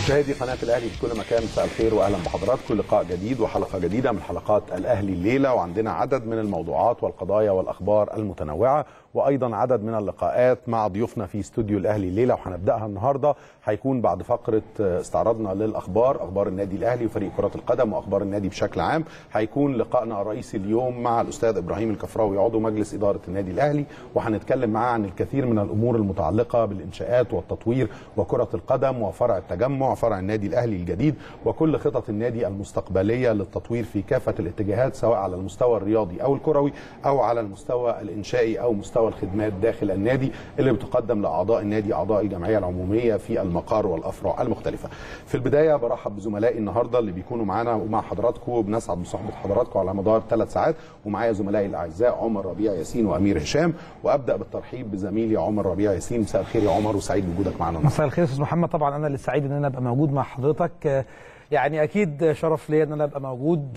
مشاهدي قناة الأهلي في كل مكان مساء الخير وأهلا بحضراتكم لقاء جديد وحلقة جديدة من حلقات الأهلي الليلة وعندنا عدد من الموضوعات والقضايا والأخبار المتنوعة وأيضا عدد من اللقاءات مع ضيوفنا في استوديو الأهلي الليلة وهنبدأها النهاردة هيكون بعد فقرة استعراضنا للأخبار أخبار النادي الأهلي وفريق كرة القدم وأخبار النادي بشكل عام هيكون لقائنا الرئيسي اليوم مع الأستاذ إبراهيم الكفراوي عضو مجلس إدارة النادي الأهلي وهنتكلم معاه عن الكثير من الأمور المتعلقة بالإنشاءات والتطوير وكرة القدم وفرع التجمع فرع النادي الأهلي الجديد وكل خطط النادي المستقبلية للتطوير في كافة الاتجاهات سواء على المستوى الرياضي أو الكروي أو على المستوى الإنشائي أو مستوى الخدمات داخل النادي اللي بتقدم لأعضاء النادي أعضاء الجمعية العمومية في المقار والأفرع المختلفة في البداية برحب بزملائي النهاردة اللي بيكونوا معانا ومع حضراتكم وبنسعد بصحبة حضراتكم على مدار ثلاث ساعات ومعايا زملائي الأعزاء عمر ربيع ياسين وأمير هشام وأبدأ بالترحيب بزميلي عمر ربيع ياسين مساء الخير يا عمر وسعيد بوجودك معنا النهارده مساء الخير استاذ محمد طبعا انا اللي سعيد ان انا ابقى موجود مع حضرتك يعني اكيد شرف ليا ان انا ابقى موجود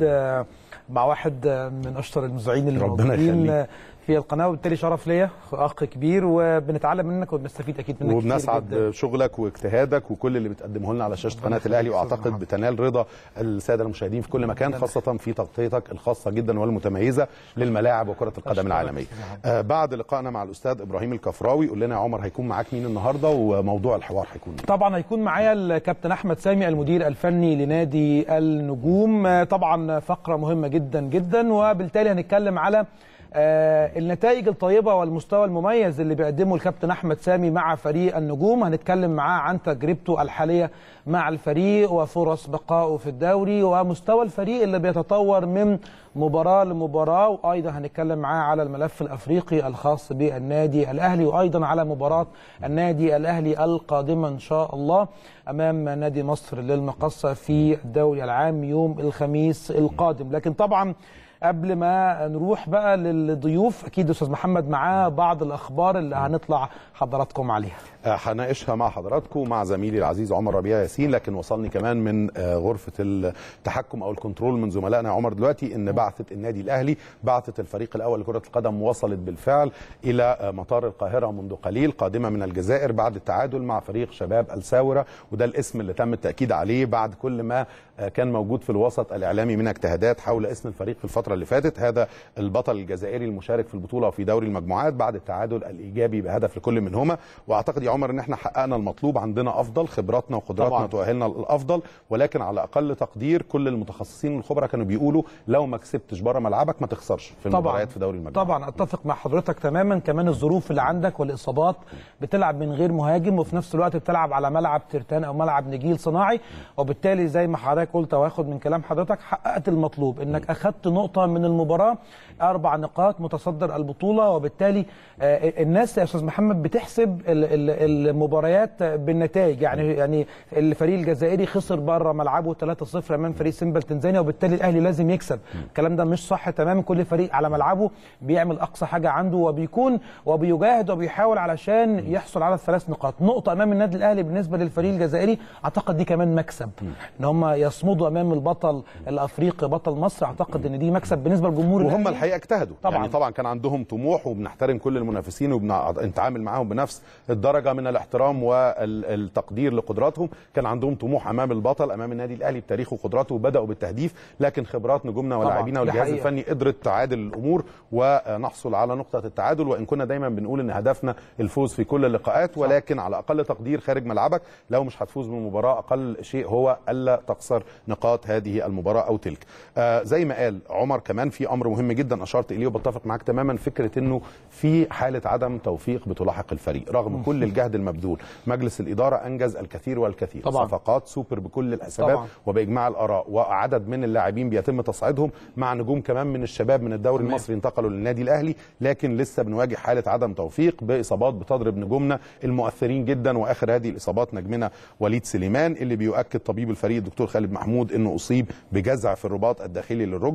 مع واحد من اشطر المذيعين اللي ربنا موجودين يخليك. في القناه وبالتالي شرف ليا اخ كبير وبنتعلم منك وبنستفيد اكيد منك كتير وبنسعد جداً. بشغلك واجتهادك وكل اللي بتقدمه لنا على شاشه قناه الاهلي واعتقد بتنال رضا الساده المشاهدين في كل مكان خاصه في تغطيتك الخاصه جدا والمتميزه للملاعب وكره القدم العالميه. آه بعد لقائنا مع الاستاذ ابراهيم الكفراوي قول لنا يا عمر هيكون معاك مين النهارده وموضوع الحوار هيكون إيه؟ طبعا هيكون معايا الكابتن احمد سامي المدير الفني لنادي النجوم طبعا فقره مهمه جدا جدا وبالتالي هنتكلم على آه، النتائج الطيبه والمستوى المميز اللي بيقدمه الكابتن احمد سامي مع فريق النجوم هنتكلم معاه عن تجربته الحاليه مع الفريق وفرص بقائه في الدوري ومستوى الفريق اللي بيتطور من مباراه لمباراه وايضا هنتكلم معاه على الملف الافريقي الخاص بالنادي الاهلي وايضا على مباراه النادي الاهلي القادمه ان شاء الله امام نادي مصر للمقصه في الدوري العام يوم الخميس القادم لكن طبعا قبل ما نروح بقى للضيوف اكيد استاذ محمد معاه بعض الاخبار اللي هنطلع حضراتكم عليها آه، هناقشها مع حضراتكم مع زميلي العزيز عمر ربيع ياسين لكن وصلني كمان من آه، غرفه التحكم او الكنترول من زملائنا يا عمر دلوقتي ان بعثه النادي الاهلي بعثه الفريق الاول لكره القدم وصلت بالفعل الى آه، مطار القاهره منذ قليل قادمه من الجزائر بعد التعادل مع فريق شباب الساوره وده الاسم اللي تم التاكيد عليه بعد كل ما آه، كان موجود في الوسط الاعلامي من اجتهادات حول اسم الفريق في الفتره اللي فاتت هذا البطل الجزائري المشارك في البطوله وفي دوري المجموعات بعد التعادل الايجابي بهدف لكل منهما واعتقد يا عمر ان احنا حققنا المطلوب عندنا افضل خبراتنا وقدراتنا طبعاً. تؤهلنا الافضل ولكن على اقل تقدير كل المتخصصين الخبراء كانوا بيقولوا لو ما كسبتش بره ملعبك ما تخسرش في طبعا المباريات في دوري المجموعات طبعا اتفق مع حضرتك تماما كمان الظروف اللي عندك والاصابات بتلعب من غير مهاجم وفي نفس الوقت بتلعب على ملعب ترتان او ملعب نجيل صناعي وبالتالي زي ما حضرتك قلت واخد من كلام حضرتك حققت المطلوب انك اخدت نقطه من المباراه اربع نقاط متصدر البطوله وبالتالي آه، الناس يا استاذ محمد بتحسب ال- ال- المباريات بالنتائج يعني يعني الفريق الجزائري خسر بره ملعبه 3-0 امام فريق سيمبا التنزاني وبالتالي الاهلي لازم يكسب الكلام ده مش صح تماما كل فريق على ملعبه بيعمل اقصى حاجه عنده وبيكون وبيجاهد وبيحاول علشان يحصل على الثلاث نقاط نقطه امام النادي الاهلي بالنسبه للفريق الجزائري اعتقد دي كمان مكسب ان هم يصمدوا امام البطل الافريقي بطل مصر اعتقد ان دي مكسب بالنسبه للجمهور وهم الأهلي. الحقيقه اجتهدوا طبعاً. يعني طبعا كان عندهم طموح وبنحترم كل المنافسين وبنتعامل معاهم بنفس الدرجه من الاحترام والتقدير لقدراتهم كان عندهم طموح امام البطل امام النادي الاهلي بتاريخه وقدراته وبداوا بالتهديف لكن خبرات نجومنا طبعاً، ولاعبينا دي والجهاز حقيقة. الفني قدرت تعادل الامور ونحصل على نقطه التعادل وان كنا دايما بنقول ان هدفنا الفوز في كل اللقاءات ولكن على اقل تقدير خارج ملعبك لو مش هتفوز بالمباراه اقل شيء هو الا تخسر نقاط هذه المباراه او تلك آه زي ما قال عمر كمان في امر مهم جدا اشرت اليه وبتفق معاك تماما فكره انه في حاله عدم توفيق بتلاحق الفريق رغم كل الجهد المبذول مجلس الاداره انجز الكثير والكثير طبعاً. صفقات سوبر بكل الحسابات طبعاً. وباجماع الاراء وعدد من اللاعبين بيتم تصعيدهم مع نجوم كمان من الشباب من الدوري تمام. المصري انتقلوا للنادي الاهلي لكن لسه بنواجه حاله عدم توفيق باصابات بتضرب نجومنا المؤثرين جدا واخر هذه الاصابات نجمنا وليد سليمان اللي بيؤكد طبيب الفريق الدكتور خالد محمود انه اصيب بجزع في الرباط الداخلي للركبه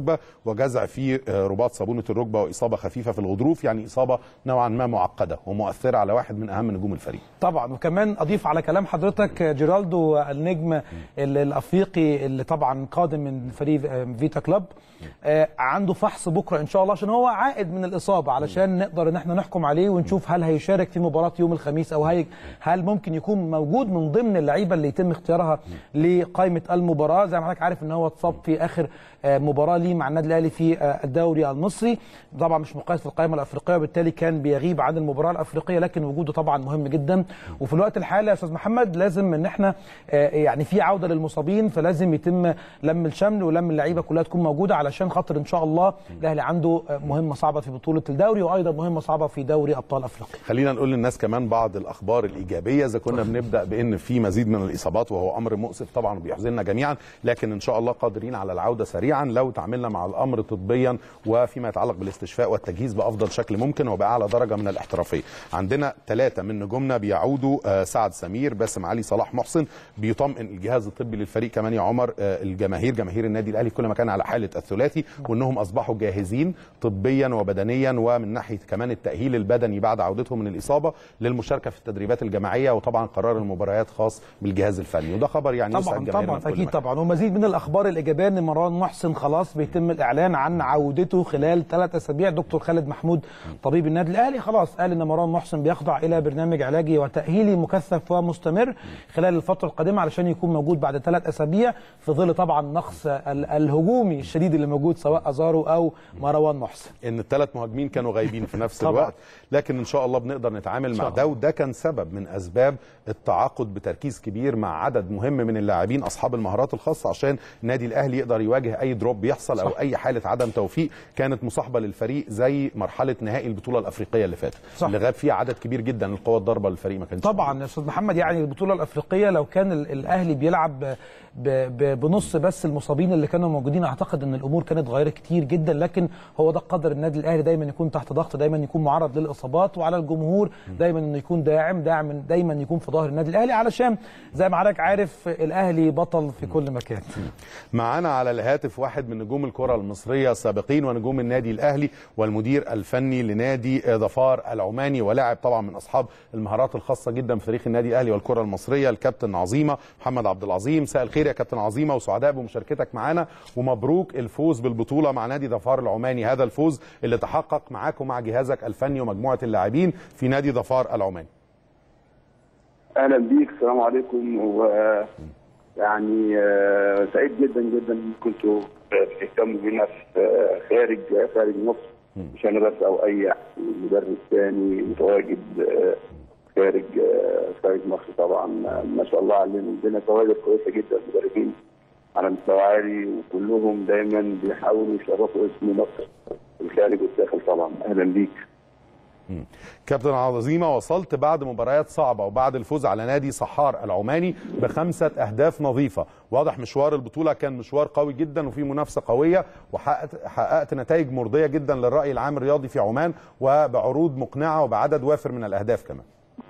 وجزع في آه، رباط صابونه الركبه واصابه خفيفه في الغضروف يعني اصابه نوعا ما معقده ومؤثره على واحد من اهم نجوم الفريق طبعا وكمان اضيف على كلام حضرتك جيرالدو النجم ال- الافريقي اللي طبعا قادم من فريق آه، فيتا كلوب آه، عنده فحص بكره ان شاء الله عشان هو عائد من الاصابه علشان نقدر ان احنا نحكم عليه ونشوف هل هيشارك في مباراه يوم الخميس او هي هل ممكن يكون موجود من ضمن اللعيبه اللي يتم اختيارها لقائمه المباراه زي ما حضرتك عارف ان هو اتصاب في اخر آه، مباراه ليه مع النادي الاهلي في آه، الدوري المصري طبعا مش مقيد في القائمه الافريقيه وبالتالي كان بيغيب عن المباراه الافريقيه لكن وجوده طبعا مهم جدا وفي الوقت الحالي يا استاذ محمد لازم ان احنا آه، يعني في عوده للمصابين فلازم يتم لم الشمل ولم اللعيبه كلها تكون موجوده علشان خاطر ان شاء الله الاهلي عنده آه، مهمه صعبه في بطوله الدوري وايضا مهمه صعبه في دوري ابطال افريقيا خلينا نقول للناس كمان بعض الاخبار الايجابيه اذا كنا بنبدا بان في مزيد من الاصابات وهو امر مؤسف طبعا وبيحزننا جميعا لكن ان شاء الله قادرين على العوده سريعا لو تعاملنا مع الامر طبيا وفيما يتعلق بالاستشفاء والتجهيز بافضل شكل ممكن وباعلى درجه من الاحترافيه عندنا ثلاثه من نجومنا بيعودوا آه، سعد سمير باسم علي صلاح محسن بيطمئن الجهاز الطبي للفريق كمان يا عمر آه، الجماهير جماهير النادي الاهلي في كل مكان على حاله الثلاثي وانهم اصبحوا جاهزين طبيا وبدنيا ومن ناحيه كمان التاهيل البدني بعد عودتهم من الاصابه للمشاركه في التدريبات الجماعيه وطبعا قرار المباريات خاص بالجهاز الفني وده خبر يعني يسعد طبعا جماهيرنا طبعا في كل اكيد مكان. طبعا ومزيد من الاخبار الايجابيه ان مروان محسن خلاص بيتم الاعلان عن عودته خلال ثلاث اسابيع دكتور خالد محمود طبيب النادي الاهلي خلاص قال ان مروان محسن بيخضع الى برنامج علاجي وتاهيلي مكثف ومستمر خلال الفتره القادمه علشان يكون موجود بعد ثلاث اسابيع في ظل طبعا نقص ال- الهجومي الشديد اللي موجود سواء ازارو او مروان محسن ان الثلاث مهاجمين كانوا غايبين في نفس طبعاً. الوقت لكن ان شاء الله بنقدر نتعامل مع شاء ده وده كان سبب من اسباب التعاقد بتركيز كبير مع عدد مهم من اللاعبين اصحاب المهارات الخاصه عشان النادي الاهلي يقدر يواجه اي دروب بيحصل او صح. اي حاله عدم توفيق كانت مصاحبه للفريق زي مرحله نهائي البطوله الافريقيه اللي فاتت صح. اللي غاب فيها عدد كبير جدا من القوى الضاربه للفريق ما كانش طبعا يا استاذ محمد يعني البطوله الافريقيه لو كان ال- الاهلي بيلعب ب- ب- بنص بس المصابين اللي كانوا موجودين اعتقد ان الامور كانت اتغيرت كتير جدا لكن هو ده قدر النادي الاهلي دايما يكون تحت ضغط دايما يكون معرض للاصابات وعلى الجمهور دايما انه يكون داعم داعم دايما يكون في ظهر النادي الاهلي علشان زي ما حضرتك عارف الاهلي بطل في كل مكان معانا على الهاتف واحد من نجوم الكرة المصرية السابقين ونجوم النادي الأهلي والمدير الفني لنادي ظفار العماني ولاعب طبعا من أصحاب المهارات الخاصة جدا في تاريخ النادي الأهلي والكرة المصرية الكابتن عظيمة محمد عبد العظيم مساء الخير يا كابتن عظيمة وسعداء بمشاركتك معانا ومبروك الفوز بالبطولة مع نادي ظفار العماني هذا الفوز اللي تحقق معاك ومع جهازك الفني ومجموعة اللاعبين في نادي ظفار العماني اهلا بيك السلام عليكم و يعني آه، سعيد جدا جدا ان كنتوا بتهتموا بينا في آه، خارج خارج مصر مش انا بس او اي مدرب ثاني متواجد آه، خارج آه، خارج مصر طبعا آه، ما شاء الله علينا عندنا كوادر كويسه جدا مدربين على مستوى عالي وكلهم دايما بيحاولوا يشرفوا اسم مصر في الخارج والداخل طبعا اهلا بيك كابتن عظيمة وصلت بعد مباريات صعبة وبعد الفوز على نادي صحار العماني بخمسة أهداف نظيفة واضح مشوار البطولة كان مشوار قوي جدا وفي منافسة قوية وحققت حققت نتائج مرضية جدا للرأي العام الرياضي في عمان وبعروض مقنعة وبعدد وافر من الأهداف كمان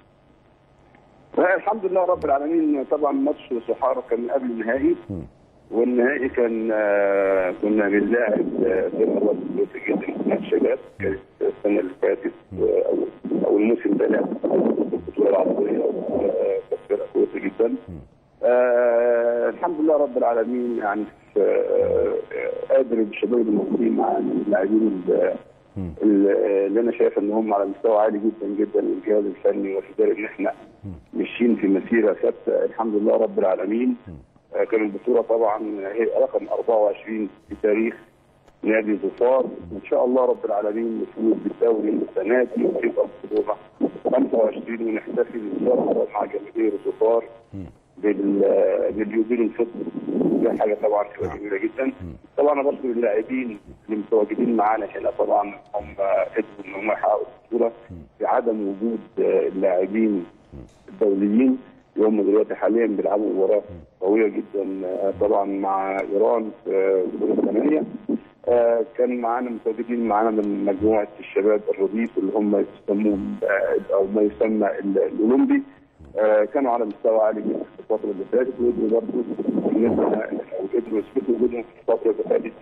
الحمد لله رب العالمين طبعا ماتش صحارى كان من قبل النهائي والنهائي كان آه، كنا بنلاعب آه، فرقه برضه كويسه جدا من الشباب كانت السنه اللي فاتت آه، او او الموسم ده لعب البطوله العربيه آه، كانت فرقه كويسه جدا آه الحمد لله رب العالمين يعني آه، آه، قادر الشباب الموجودين مع اللاعبين ال- ال- اللي انا شايف ان هم على مستوى عالي جدا جدا والجهاز الفني والاداري ان احنا ماشيين في مسيره ثابته الحمد لله رب العالمين آه، كان البطوله طبعا هي رقم 24 في تاريخ نادي ظفار ان شاء الله رب العالمين نفوز بالدوري السنه دي وتبقى البطوله 25 ونحتفل ان شاء الله مع جماهير ظفار بال- باليوبيل الفضي دي حاجه طبعا تبقى جميله جدا طبعا انا بشكر اللاعبين اللي متواجدين معانا هنا طبعا هم قدروا ان هم يحققوا البطوله في عدم وجود آه، اللاعبين الدوليين اللي هم دلوقتي حاليا بيلعبوا مباراه قويه جدا آه، طبعا مع ايران في دور الثمانيه آه، كان معانا متواجدين معانا من مجموعه الشباب الرديف اللي هم يسموهم آه، او ما يسمى ال- الاولمبي آه، كانوا على مستوى عالي جدا في الفتره اللي فاتت وقدروا برضه بالنسبه او قدروا يثبتوا وجودهم في الفتره اللي فاتت دي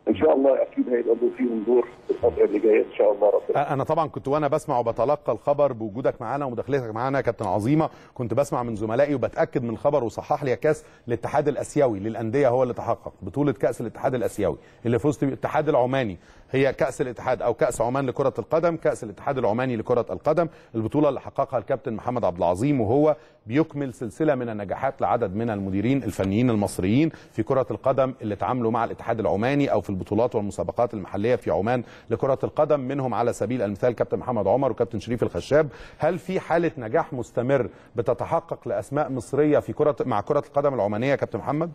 ان شاء الله اكيد هيبقى دور فيهم دور في الفتره اللي جايه ان شاء الله رب العالمين. انا طبعا كنت وانا بسمع وبتلقى الخبر بوجودك معانا ومداخلتك معانا يا كابتن عظيمه كنت بسمع من زملائي وبتاكد من الخبر وصحح لي يا كاس الاتحاد الاسيوي للانديه هو اللي تحقق بطوله كاس الاتحاد الاسيوي اللي فزت بيه الاتحاد العماني هي كاس الاتحاد او كاس عمان لكره القدم كاس الاتحاد العماني لكره القدم البطوله اللي حققها الكابتن محمد عبد العظيم وهو بيكمل سلسله من النجاحات لعدد من المديرين الفنيين المصريين في كره القدم اللي تعاملوا مع الاتحاد العماني او في البطولات والمسابقات المحليه في عمان لكره القدم منهم على سبيل المثال كابتن محمد عمر وكابتن شريف الخشاب هل في حاله نجاح مستمر بتتحقق لاسماء مصريه في كره مع كره القدم العمانيه يا كابتن محمد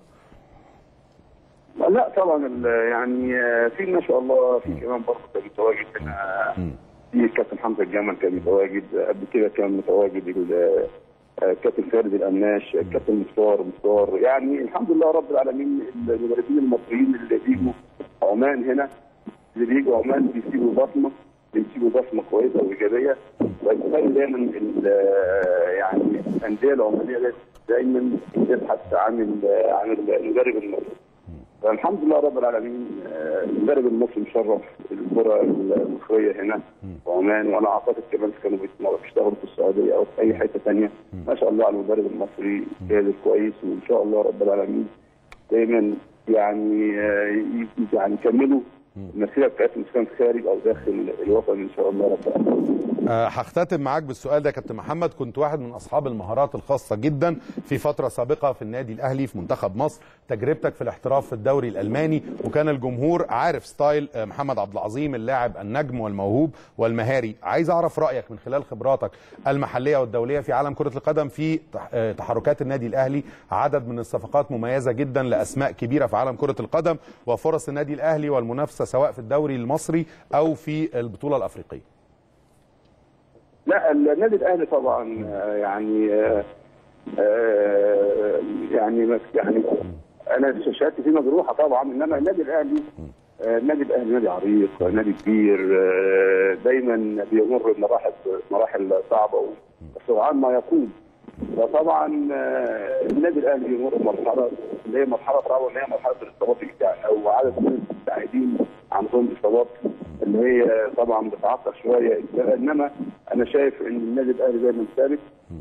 لا طبعا ال- يعني آه، في ما شاء الله في كمان برضه كان متواجد هنا في الكابتن حمزه الجمل كان متواجد قبل كده كان متواجد ال- آه، الكابتن فارد القماش الكابتن مختار مختار يعني الحمد لله رب العالمين المدربين المصريين اللي بيجوا عمان هنا اللي بيجوا عمان بيسيبوا بصمه بيسيبوا بصمه كويسه وايجابيه وبالتالي دايما ال- آه، يعني الانديه العمانيه دايما- دايما بتبحث عن ال- عن المدرب المصري فالحمد لله رب العالمين آه، المدرب المصري مشرف الكره المصريه هنا في عمان وانا اعتقد كمان كانوا بيت- بيشتغلوا في السعوديه او في اي حته ثانيه ما شاء الله على المدرب المصري قادر كويس وان شاء الله رب العالمين دايما يعني آه، ي- يعني يكملوا المسيره بتاعتهم سواء خارج او داخل الوطن ان شاء الله رب العالمين أه، هختتم معاك بالسؤال ده يا كابتن محمد كنت واحد من اصحاب المهارات الخاصه جدا في فتره سابقه في النادي الاهلي في منتخب مصر تجربتك في الاحتراف في الدوري الالماني وكان الجمهور عارف ستايل أه، محمد عبد العظيم اللاعب النجم والموهوب والمهاري عايز اعرف رايك من خلال خبراتك المحليه والدوليه في عالم كره القدم في تح- أه، تحركات النادي الاهلي عدد من الصفقات مميزه جدا لاسماء كبيره في عالم كره القدم وفرص النادي الاهلي والمنافسه سواء في الدوري المصري او في البطوله الافريقيه لا النادي الاهلي طبعا آه، يعني آه، آه، يعني مس- يعني انا شهادتي فيه مجروحه طبعا انما النادي الاهلي آه، النادي الاهلي نادي عريق نادي كبير آه، دايما بيمر بمراحل مراحل صعبه وسرعان ما يقود فطبعا آه، النادي الاهلي بيمر بمرحله اللي هي مرحله صعبه اللي هي مرحله الاصابات يعني او عدد من المبتعدين عندهم اصابات اللي هي طبعا بتعطل شويه انما انا شايف ان النادي الاهلي دايما ثابت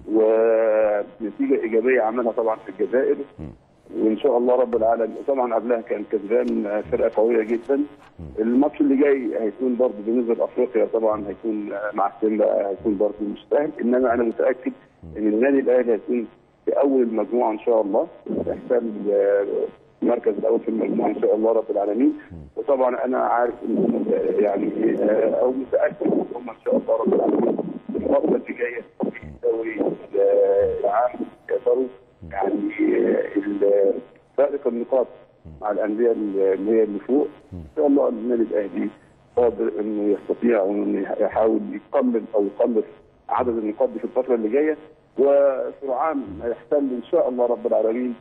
ونتيجه ايجابيه عملها طبعا في الجزائر وان شاء الله رب العالمين طبعا قبلها كان كسبان فرقه قويه جدا الماتش اللي جاي هيكون برضه بالنسبه لافريقيا طبعا هيكون مع سيمبا هيكون برضه مش سهل انما انا متاكد ان النادي الاهلي هيكون في اول المجموعه ان شاء الله يحتل المركز الاول في المجموعه ان شاء الله رب العالمين وطبعا انا عارف ان هم يعني آه، او متاكد ان هم ان شاء الله رب العالمين الفتره اللي جايه في الدوري آه، العام يقدروا يعني آه، ال- فارق النقاط مع الانديه اللي هي اللي فوق ان شاء الله النادي الاهلي قادر انه يستطيع انه يحاول يقلل او يقلص عدد النقاط دي في الفتره اللي جايه وسرعان هيحتل ان شاء الله رب العالمين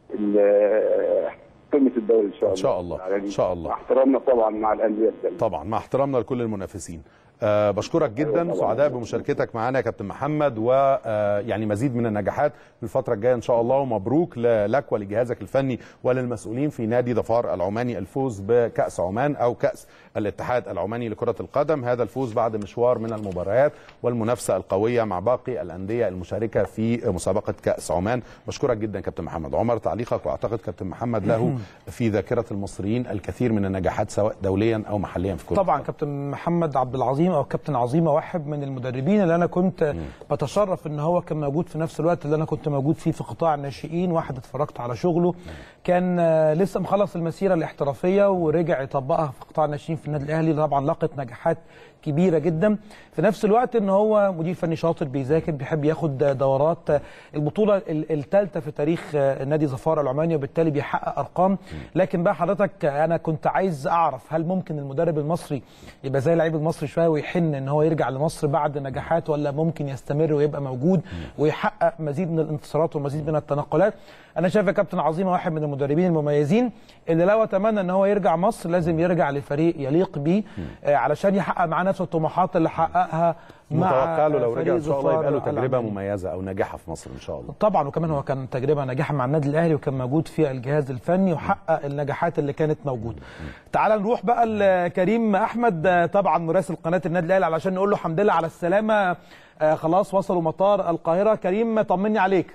ال- قمه الدوري ان شاء الله إن شاء الله. رب العالمين. إن شاء الله. مع احترامنا طبعا مع الانديه الثانيه طبعا مع احترامنا لكل المنافسين أه بشكرك جدا طبعاً. سعداء بمشاركتك معنا يا كابتن محمد ويعني مزيد من النجاحات في الفتره الجايه ان شاء الله ومبروك ل- لك ولجهازك الفني وللمسؤولين في نادي ظفار العماني الفوز بكاس عمان او كاس الاتحاد العماني لكره القدم هذا الفوز بعد مشوار من المباريات والمنافسه القويه مع باقي الانديه المشاركه في مسابقه كاس عمان بشكرك جدا كابتن محمد عمر تعليقك واعتقد كابتن محمد له في ذاكره المصريين الكثير من النجاحات سواء دوليا او محليا في كره طبعا القدم. كابتن محمد عبد العظيم او كابتن عظيمه واحد من المدربين اللي انا كنت بتشرف ان هو كان موجود في نفس الوقت اللي انا كنت موجود فيه في قطاع الناشئين واحد اتفرجت على شغله كان آه، لسه مخلص المسيره الاحترافيه ورجع يطبقها في قطاع الناشئين في النادي الاهلي طبعا لقت نجاحات كبيره جدا في نفس الوقت ان هو مدير فني شاطر بيذاكر بيحب ياخد دورات البطوله الثالثه في تاريخ نادي ظفار العماني وبالتالي بيحقق ارقام لكن بقى حضرتك انا كنت عايز اعرف هل ممكن المدرب المصري يبقى زي اللعيب المصري شويه ويحن ان هو يرجع لمصر بعد نجاحات ولا ممكن يستمر ويبقى موجود ويحقق مزيد من الانتصارات ومزيد من التنقلات انا شايف يا كابتن عظيمه واحد من المدربين المميزين اللي لو اتمنى ان هو يرجع مصر لازم يرجع لفريق يليق بيه آه، علشان يحقق معاه نفس الطموحات اللي حققها مع متوقع له لو فريق رجع ان شاء الله يبقى له ظفار تجربه العماني. مميزه او ناجحه في مصر ان شاء الله طبعا وكمان هو كان تجربه ناجحه مع النادي الاهلي وكان موجود في الجهاز الفني وحقق النجاحات اللي كانت موجوده. تعال نروح بقى لكريم احمد آه، طبعا مراسل قناه النادي الاهلي علشان نقول له الحمد لله على السلامه آه، خلاص وصلوا مطار القاهره كريم طمني عليك.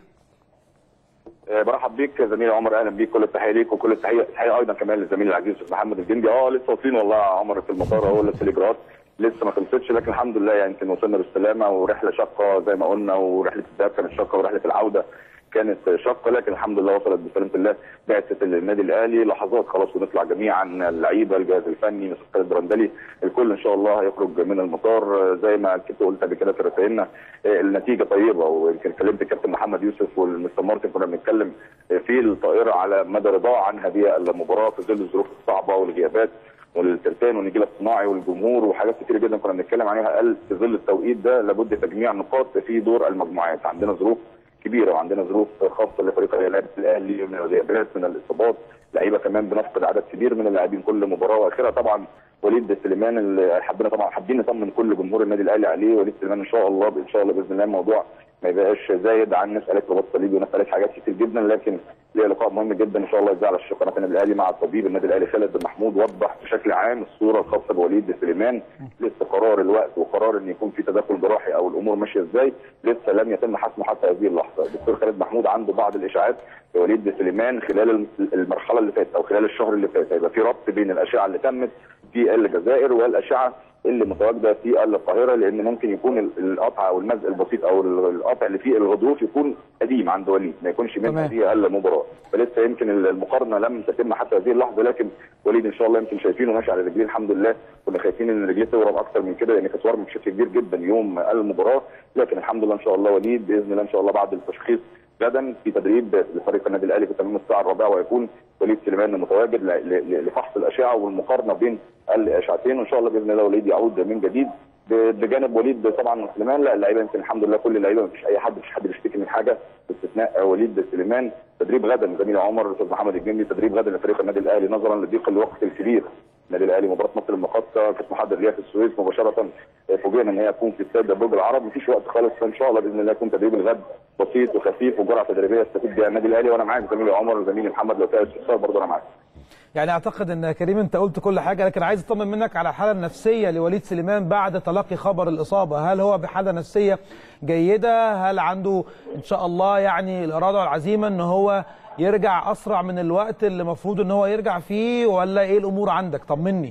آه، برحب بيك يا زميلي عمر اهلا بيك كل التحيه ليك وكل التحيه التحيه ايضا كمان للزميل العزيز أستاذ محمد الجندي اه لسه واصلين والله يا عمر في المطار اهو لسه الاجراءات لسه ما خلصتش لكن الحمد لله يعني يمكن وصلنا بالسلامه ورحله شاقه زي ما قلنا ورحله الذهاب كانت شاقه ورحله العوده كانت شاقه لكن الحمد لله وصلت بسلامه الله بعثه النادي الاهلي لحظات خلاص ونطلع جميعا اللعيبه الجهاز الفني مستر خالد برندلي الكل ان شاء الله هيخرج من المطار زي ما كنت قلت قبل كده في رسائلنا النتيجه طيبه ويمكن كلمت الكابتن محمد يوسف والمستر مارتن كنا بنتكلم في الطائره على مدى رضاه عن هذه المباراه في ظل الظروف الصعبه والغيابات والترتان والنجيل الصناعي والجمهور وحاجات كتير جدا كنا بنتكلم عليها قال في ظل التوقيت ده لابد تجميع نقاط في دور المجموعات عندنا ظروف كبيره وعندنا ظروف خاصه لفريق النادي الاهلي من الغيابات من الاصابات لعيبه كمان بنفقد عدد كبير من اللاعبين كل مباراه واخرها طبعا وليد سليمان اللي حبينا طبعا حابين نطمن كل جمهور النادي الاهلي عليه وليد سليمان ان شاء الله ان شاء الله باذن الله الموضوع ما يبقاش زايد عن ناس قالت رباط صليبي وناس قالت حاجات كتير جدا لكن ليه لقاء مهم جدا ان شاء الله يذاع على قناه النادي الاهلي مع الطبيب النادي الاهلي خالد بن محمود وضح بشكل عام الصوره الخاصه بوليد سليمان لسه قرار الوقت وقرار ان يكون في تدخل جراحي او الامور ماشيه ازاي لسه لم يتم حسمه حتى هذه اللحظه الدكتور خالد محمود عنده بعض الاشاعات في وليد سليمان خلال الم- المرحله اللي فاتت او خلال الشهر اللي فات هيبقى في ربط بين الاشعه اللي تمت في الجزائر والاشعه اللي متواجده في القاهره لان ممكن يكون ال- القطع او المزق البسيط او ال- القطع اللي فيه الغضروف يكون قديم عند وليد ما يكونش من تمام. هذه المباراه فلسه يمكن ال- المقارنه لم تتم حتى هذه اللحظه لكن وليد ان شاء الله يمكن شايفينه ماشي على رجليه الحمد لله كنا خايفين ان رجليه تورم اكتر من كده لان كانت ورم بشكل كبير جدا يوم المباراه لكن الحمد لله ان شاء الله وليد باذن الله ان شاء الله بعد التشخيص غدا في تدريب لفريق النادي الاهلي في تمام الساعه الرابعه ويكون وليد سليمان متواجد ل- ل- لفحص الاشعه والمقارنه بين الاشعتين وان شاء الله باذن الله وليد يعود من جديد ب- بجانب وليد طبعا سليمان لا اللعيبه يمكن الحمد لله كل اللعيبه ما فيش اي حد مفيش حد بيشتكي من حاجه باستثناء وليد سليمان تدريب غدا زميل عمر الاستاذ محمد الجندي تدريب غدا لفريق النادي الاهلي نظرا لضيق الوقت الكبير النادي الاهلي مباراه مصر المقاصه كانت محضر ليها في السويس مباشره فوجئنا ان هي تكون في استاد برج العرب مفيش وقت خالص فان شاء الله باذن الله يكون تدريب الغد بسيط وخفيف وجرعه تدريبيه يستفيد بها النادي الاهلي وانا معاك زميلي عمر وزميلي محمد لو فيها استفسار برضه انا معاك يعني اعتقد ان كريم انت قلت كل حاجه لكن عايز اطمن منك على الحاله النفسيه لوليد سليمان بعد تلقي خبر الاصابه هل هو بحاله نفسيه جيده هل عنده ان شاء الله يعني الاراده والعزيمه ان هو يرجع اسرع من الوقت اللي المفروض ان هو يرجع فيه ولا ايه الامور عندك طمني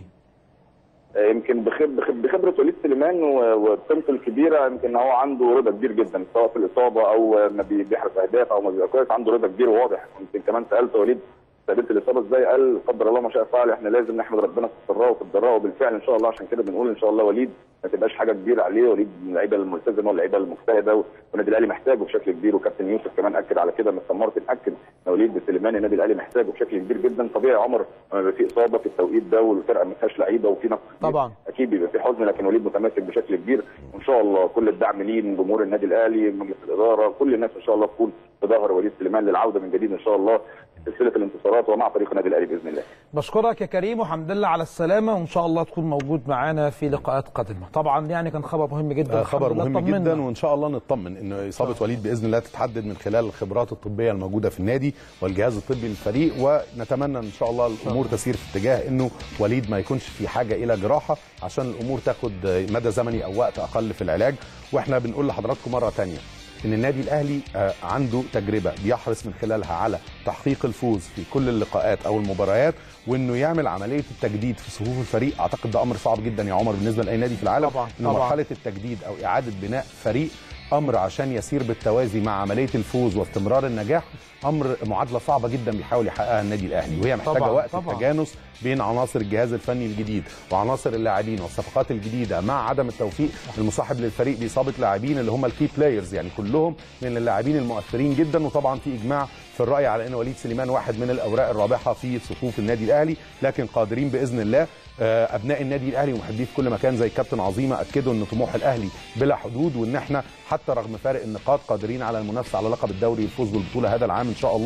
يمكن بخب بخب بخبره وليد سليمان و- وقيمته الكبيره يمكن هو عنده رضا كبير جدا سواء في الاصابه او ما بي- بيحرز اهداف او ما بيبقى كويس عنده رضا كبير وواضح يمكن كمان سالت وليد استقبلت الاصابه ازاي قال قدر الله ما شاء فعل احنا لازم نحمد ربنا في السراء وفي الضراء وبالفعل ان شاء الله عشان كده بنقول ان شاء الله وليد ما تبقاش حاجه كبيره عليه وليد من اللعيبه الملتزمه واللعيبه المجتهده والنادي الاهلي محتاجه بشكل كبير وكابتن يوسف كمان اكد على كده مستر مارتن اكد ان وليد سليمان النادي الاهلي محتاجه بشكل كبير جدا طبيعي يا عمر لما يبقى في اصابه في التوقيت ده والفرقه ما فيهاش لعيبه وفي نقص كبير، طبعا. اكيد بيبقى في حزن لكن وليد متماسك بشكل كبير وان شاء الله كل الدعم ليه من جمهور النادي الاهلي من مجلس الاداره كل الناس ان شاء الله تكون في ظهر وليد سليمان للعوده من جديد ان شاء الله في سلسله الانتصارات ومع فريق النادي الاهلي باذن الله بشكرك يا كريم والحمد لله على السلامه وان شاء الله تكون موجود معانا في لقاءات قادمه طبعا يعني كان خبر مهم جدا آه، الحمد خبر لله مهم طمنا. جدا وان شاء الله نطمن ان اصابه وليد باذن الله تتحدد من خلال الخبرات الطبيه الموجوده في النادي والجهاز الطبي للفريق ونتمنى ان شاء الله الامور تسير في اتجاه انه وليد ما يكونش في حاجه الى جراحه عشان الامور تاخد مدى زمني او وقت اقل في العلاج واحنا بنقول لحضراتكم مره ثانيه ان النادي الاهلي آه، عنده تجربه بيحرص من خلالها على تحقيق الفوز في كل اللقاءات او المباريات وانه يعمل عمليه التجديد في صفوف الفريق اعتقد ده امر صعب جدا يا عمر بالنسبه لاي نادي في العالم طبعاً، انه طبعاً. مرحله التجديد او اعاده بناء فريق امر عشان يسير بالتوازي مع عمليه الفوز واستمرار النجاح امر معادله صعبه جدا بيحاول يحققها النادي الاهلي وهي محتاجه طبعاً، وقت طبعاً. التجانس بين عناصر الجهاز الفني الجديد وعناصر اللاعبين والصفقات الجديده مع عدم التوفيق المصاحب للفريق باصابه لاعبين اللي هم الكي بلايرز يعني كلهم من اللاعبين المؤثرين جدا وطبعا في اجماع في الراي على ان وليد سليمان واحد من الاوراق الرابحه في صفوف النادي الاهلي لكن قادرين باذن الله آه، ابناء النادي الاهلي ومحبيه في كل مكان زي كابتن عظيمه اكدوا ان طموح الاهلي بلا حدود وان احنا حتى رغم فارق النقاط قادرين على المنافسه على لقب الدوري والفوز بالبطوله هذا العام ان شاء الله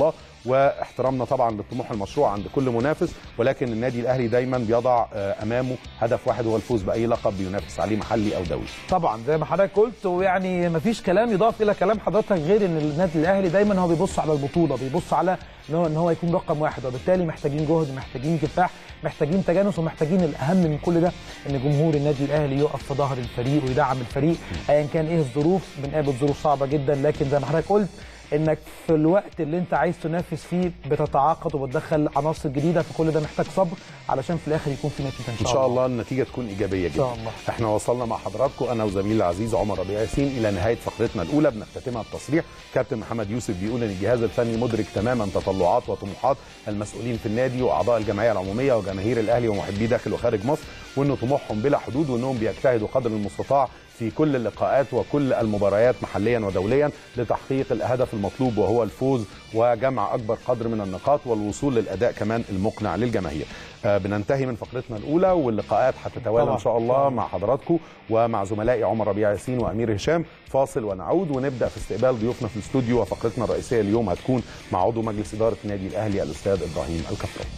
واحترامنا طبعا للطموح المشروع عند كل منافس ولكن النادي الاهلي دايما بيضع آه، امامه هدف واحد هو الفوز باي لقب بينافس عليه محلي او دولي طبعا زي ما حضرتك قلت ويعني مفيش كلام يضاف الى كلام حضرتك غير ان النادي الاهلي دايما هو بيبص على البطوله بيبص على ان هو ان هو يكون رقم واحد وبالتالي محتاجين جهد محتاجين كفاح محتاجين تجانس ومحتاجين الاهم من كل ده ان جمهور النادي الاهلي يقف في ظهر الفريق ويدعم الفريق ايا كان ايه الظروف بنقابل ظروف صعبه جدا لكن زي ما حضرتك قلت انك في الوقت اللي انت عايز تنافس فيه بتتعاقد وبتدخل عناصر جديده فكل ده محتاج صبر علشان في الاخر يكون في نتيجه ان ان شاء, شاء الله النتيجه تكون ايجابيه جدا شاء الله. احنا وصلنا مع حضراتكم انا وزميلي العزيز عمر ربيع ياسين الى نهايه فقرتنا الاولى بنختتمها بتصريح كابتن محمد يوسف بيقول ان الجهاز الفني مدرك تماما تطلعات وطموحات المسؤولين في النادي واعضاء الجمعيه العموميه وجماهير الاهلي ومحبيه داخل وخارج مصر وان طموحهم بلا حدود وانهم بيجتهدوا قدر المستطاع في كل اللقاءات وكل المباريات محليا ودوليا لتحقيق الهدف المطلوب وهو الفوز وجمع اكبر قدر من النقاط والوصول للاداء كمان المقنع للجماهير. آه بننتهي من فقرتنا الاولى واللقاءات هتتوالى طبعاً. ان شاء الله مع حضراتكم ومع زملائي عمر ربيع ياسين وامير هشام فاصل ونعود ونبدا في استقبال ضيوفنا في الاستوديو وفقرتنا الرئيسيه اليوم هتكون مع عضو مجلس اداره النادي الاهلي الاستاذ ابراهيم الكفراوي.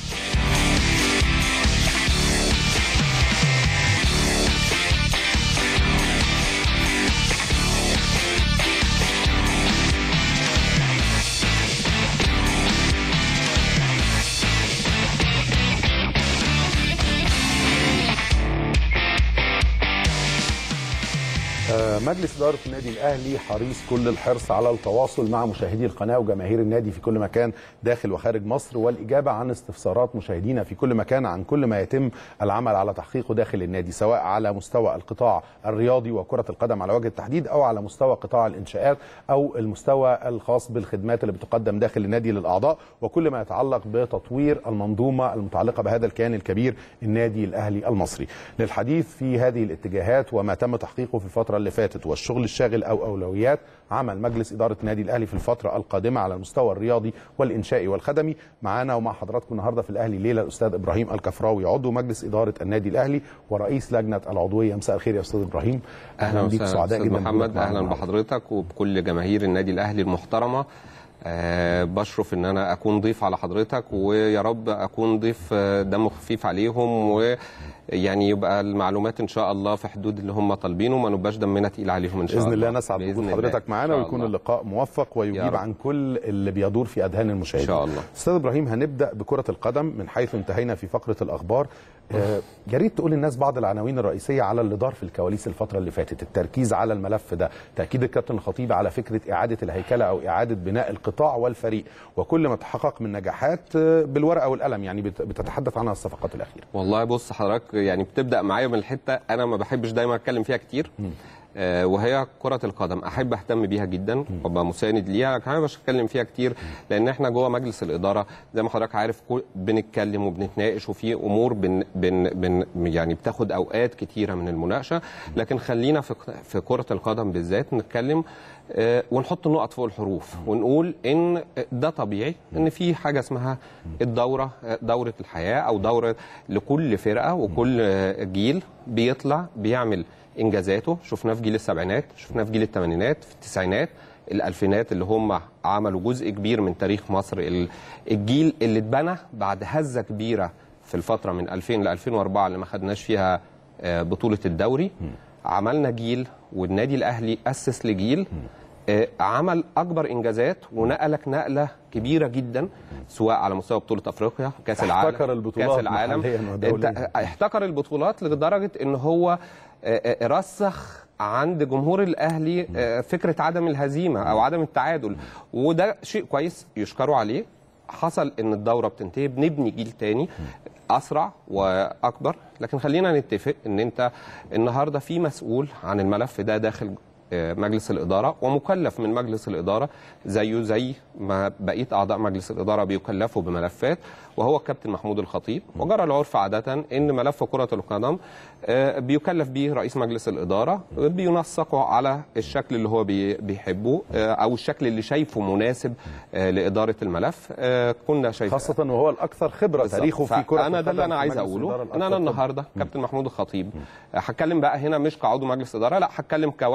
آه، مجلس إدارة النادي الأهلي حريص كل الحرص على التواصل مع مشاهدي القناة وجماهير النادي في كل مكان داخل وخارج مصر والإجابة عن استفسارات مشاهدينا في كل مكان عن كل ما يتم العمل على تحقيقه داخل النادي سواء على مستوى القطاع الرياضي وكرة القدم على وجه التحديد أو على مستوى قطاع الإنشاءات أو المستوى الخاص بالخدمات اللي بتقدم داخل النادي للأعضاء وكل ما يتعلق بتطوير المنظومة المتعلقة بهذا الكيان الكبير النادي الأهلي المصري للحديث في هذه الاتجاهات وما تم تحقيقه في الفترة اللي فاتت والشغل الشاغل أو أولويات عمل مجلس إدارة النادي الأهلي في الفترة القادمة على المستوى الرياضي والإنشائي والخدمي معانا ومع حضراتكم النهاردة في الأهلي ليلة الأستاذ إبراهيم الكفراوي عضو مجلس إدارة النادي الأهلي ورئيس لجنة العضوية مساء الخير يا أستاذ إبراهيم اهلا بيك وسهلا سعداء استاذ جدا محمد بوجودك معنا اهلا النهاردة. بحضرتك وبكل جماهير النادي الاهلي المحترمه أه بشرف ان انا اكون ضيف على حضرتك ويا رب اكون ضيف آه، دمه خفيف عليهم ويعني يبقى المعلومات ان شاء الله في حدود اللي هم طالبينه وما نبقاش دمنا تقيل عليهم ان شاء باذن الله الله نسعد بإذن بوجود الله. حضرتك معانا إن شاء ويكون الله. اللقاء موفق ويجيب رب. عن كل اللي بيدور في اذهان المشاهدين إن شاء الله. استاذ ابراهيم هنبدا بكره القدم من حيث انتهينا في فقره الاخبار آه، يا ريت تقول للناس بعض العناوين الرئيسيه على اللي دار في الكواليس الفتره اللي فاتت التركيز على الملف ده تاكيد الكابتن الخطيب على فكره اعاده الهيكله او اعاده بناء القطاع والفريق وكل ما تحقق من نجاحات آه، بالورقه والقلم يعني بت- بتتحدث عنها الصفقات الاخيره والله بص حضرتك يعني بتبدا معايا من الحته انا ما بحبش دايما اتكلم فيها كتير آه وهي كره القدم احب اهتم بيها جدا وابقى مساند ليها لكن انا مش هتكلم فيها كتير لان احنا جوه مجلس الاداره زي ما حضرتك عارف كل- بنتكلم وبنتناقش وفي امور بن بن بن يعني بتاخد اوقات كتيره من المناقشه لكن خلينا في في كره القدم بالذات نتكلم آه، ونحط النقط فوق الحروف ونقول ان ده طبيعي ان في حاجه اسمها الدوره آه، دوره الحياه او دوره لكل فرقه وكل آه، جيل بيطلع بيعمل انجازاته شفناه في جيل السبعينات شفناه في جيل الثمانينات في التسعينات الالفينات اللي هم عملوا جزء كبير من تاريخ مصر ال- الجيل اللي اتبنى بعد هزه كبيره في الفتره من 2000 ل 2004 اللي ما خدناش فيها آه، بطوله الدوري عملنا جيل والنادي الاهلي اسس لجيل آه، عمل اكبر انجازات ونقلك نقله كبيره جدا سواء على مستوى بطوله افريقيا كاس العالم احتكر البطولات كاس العالم محلياً انت ودولياً. احتكر البطولات لدرجه ان هو آه، آه، رسخ عند جمهور الاهلي آه، فكره عدم الهزيمه او عدم التعادل وده شيء كويس يشكروا عليه حصل ان الدوره بتنتهي بنبني جيل تاني اسرع واكبر لكن خلينا نتفق ان انت النهارده في مسؤول عن الملف ده داخل آه، مجلس الاداره ومكلف من مجلس الاداره زيه زي ما بقيه اعضاء مجلس الاداره بيكلفوا بملفات وهو الكابتن محمود الخطيب وجرى العرف عاده ان ملف كره القدم آه، بيكلف به رئيس مجلس الاداره بينسقه على الشكل اللي هو بي- بيحبه آه، او الشكل اللي شايفه مناسب آه، لاداره الملف آه، كنا شايفين خاصه وهو الاكثر خبره تاريخه في كره انا ده اللي القدم انا في عايز مجلس اقوله الإدارة ان انا الأكثر خبرة. النهارده كابتن محمود الخطيب هتكلم بقى هنا مش كعضو مجلس اداره لا هتكلم كواحد من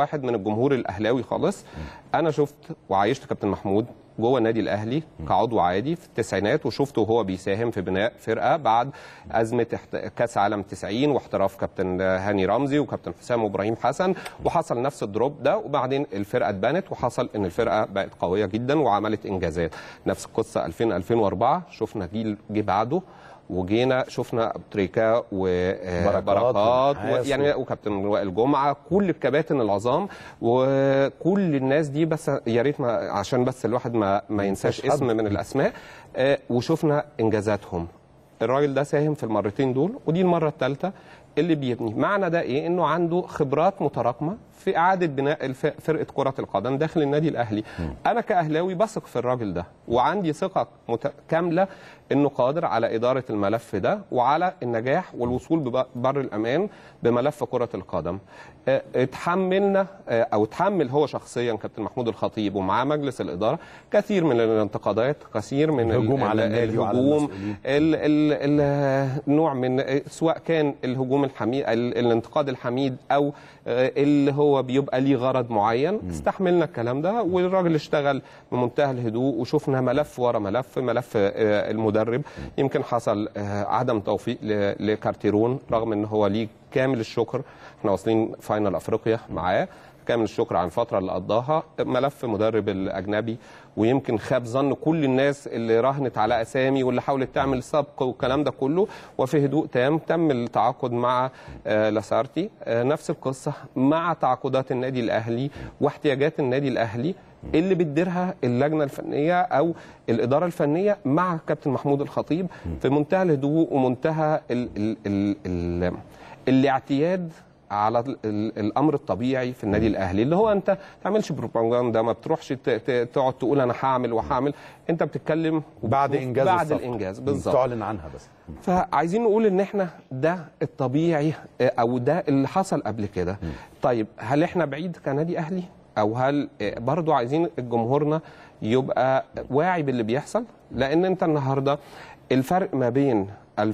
الجمهور الاهلاوي خالص انا شفت وعايشت كابتن محمود جوه النادي الاهلي كعضو عادي في التسعينات وشفته وهو بيساهم في بناء فرقه بعد ازمه احت- كاس عالم 90 واحتراف كابتن هاني رمزي وكابتن حسام وابراهيم حسن وحصل نفس الدروب ده وبعدين الفرقه اتبنت وحصل ان الفرقه بقت قويه جدا وعملت انجازات نفس القصه 2000 2004 شفنا جيل جه بعده وجينا شفنا ابو تريكه بركات وبركات ونحاس يعني و- وكابتن وائل جمعه كل الكباتن العظام وكل الناس دي بس يا ريت ما عشان بس الواحد ما ما ينساش ينساش حد. اسم من الاسماء آه، وشفنا انجازاتهم الراجل ده ساهم في المرتين دول ودي المره الثالثه اللي بيبني معنى ده ايه انه عنده خبرات متراكمه في اعاده بناء الف- فرقه كره القدم داخل النادي الاهلي انا كاهلاوي بثق في الراجل ده وعندي ثقه مت- كامله انه قادر على اداره الملف ده وعلى النجاح والوصول ببر الامان بملف كره القدم آه، اتحملنا آه، او اتحمل هو شخصيا كابتن محمود الخطيب ومعاه مجلس الاداره كثير من الانتقادات كثير من ال- الهجوم على ال- النادي وعلى الهجوم المسؤولين. ال ال ال نوع من سواء كان الهجوم الحميد ال- الانتقاد الحميد او آه، اللي هو بيبقى ليه غرض معين استحملنا الكلام ده والراجل اشتغل بمنتهى الهدوء وشفنا ملف ورا ملف ملف آه، المدرب يمكن حصل آه، عدم توفيق ل- لكارتيرون رغم ان هو ليه كامل الشكر احنا واصلين فاينل افريقيا معاه كامل الشكر عن الفترة اللي قضاها ملف مدرب الأجنبي ويمكن خاب ظن كل الناس اللي راهنت على أسامي واللي حاولت تعمل سبق والكلام ده كله وفي هدوء تام تم التعاقد مع آه، لاسارتي آه، نفس القصة مع تعاقدات النادي الأهلي واحتياجات النادي الأهلي اللي بتديرها اللجنة الفنية أو الإدارة الفنية مع كابتن محمود الخطيب في منتهى الهدوء ومنتهى ال ال ال ال الاعتياد على ال- ال- الامر الطبيعي في النادي الاهلي اللي هو انت ما تعملش بروباغندا ما بتروحش ت- ت- تقعد تقول انا هعمل وهعمل انت بتتكلم بعد وبتشوف انجاز بعد الصفقة. الانجاز بالظبط تعلن عنها بس فعايزين نقول ان احنا ده الطبيعي آه، او ده اللي حصل قبل كده طيب هل احنا بعيد كنادي اهلي او هل آه، برضو عايزين جمهورنا يبقى واعي باللي بيحصل لان انت النهارده الفرق ما بين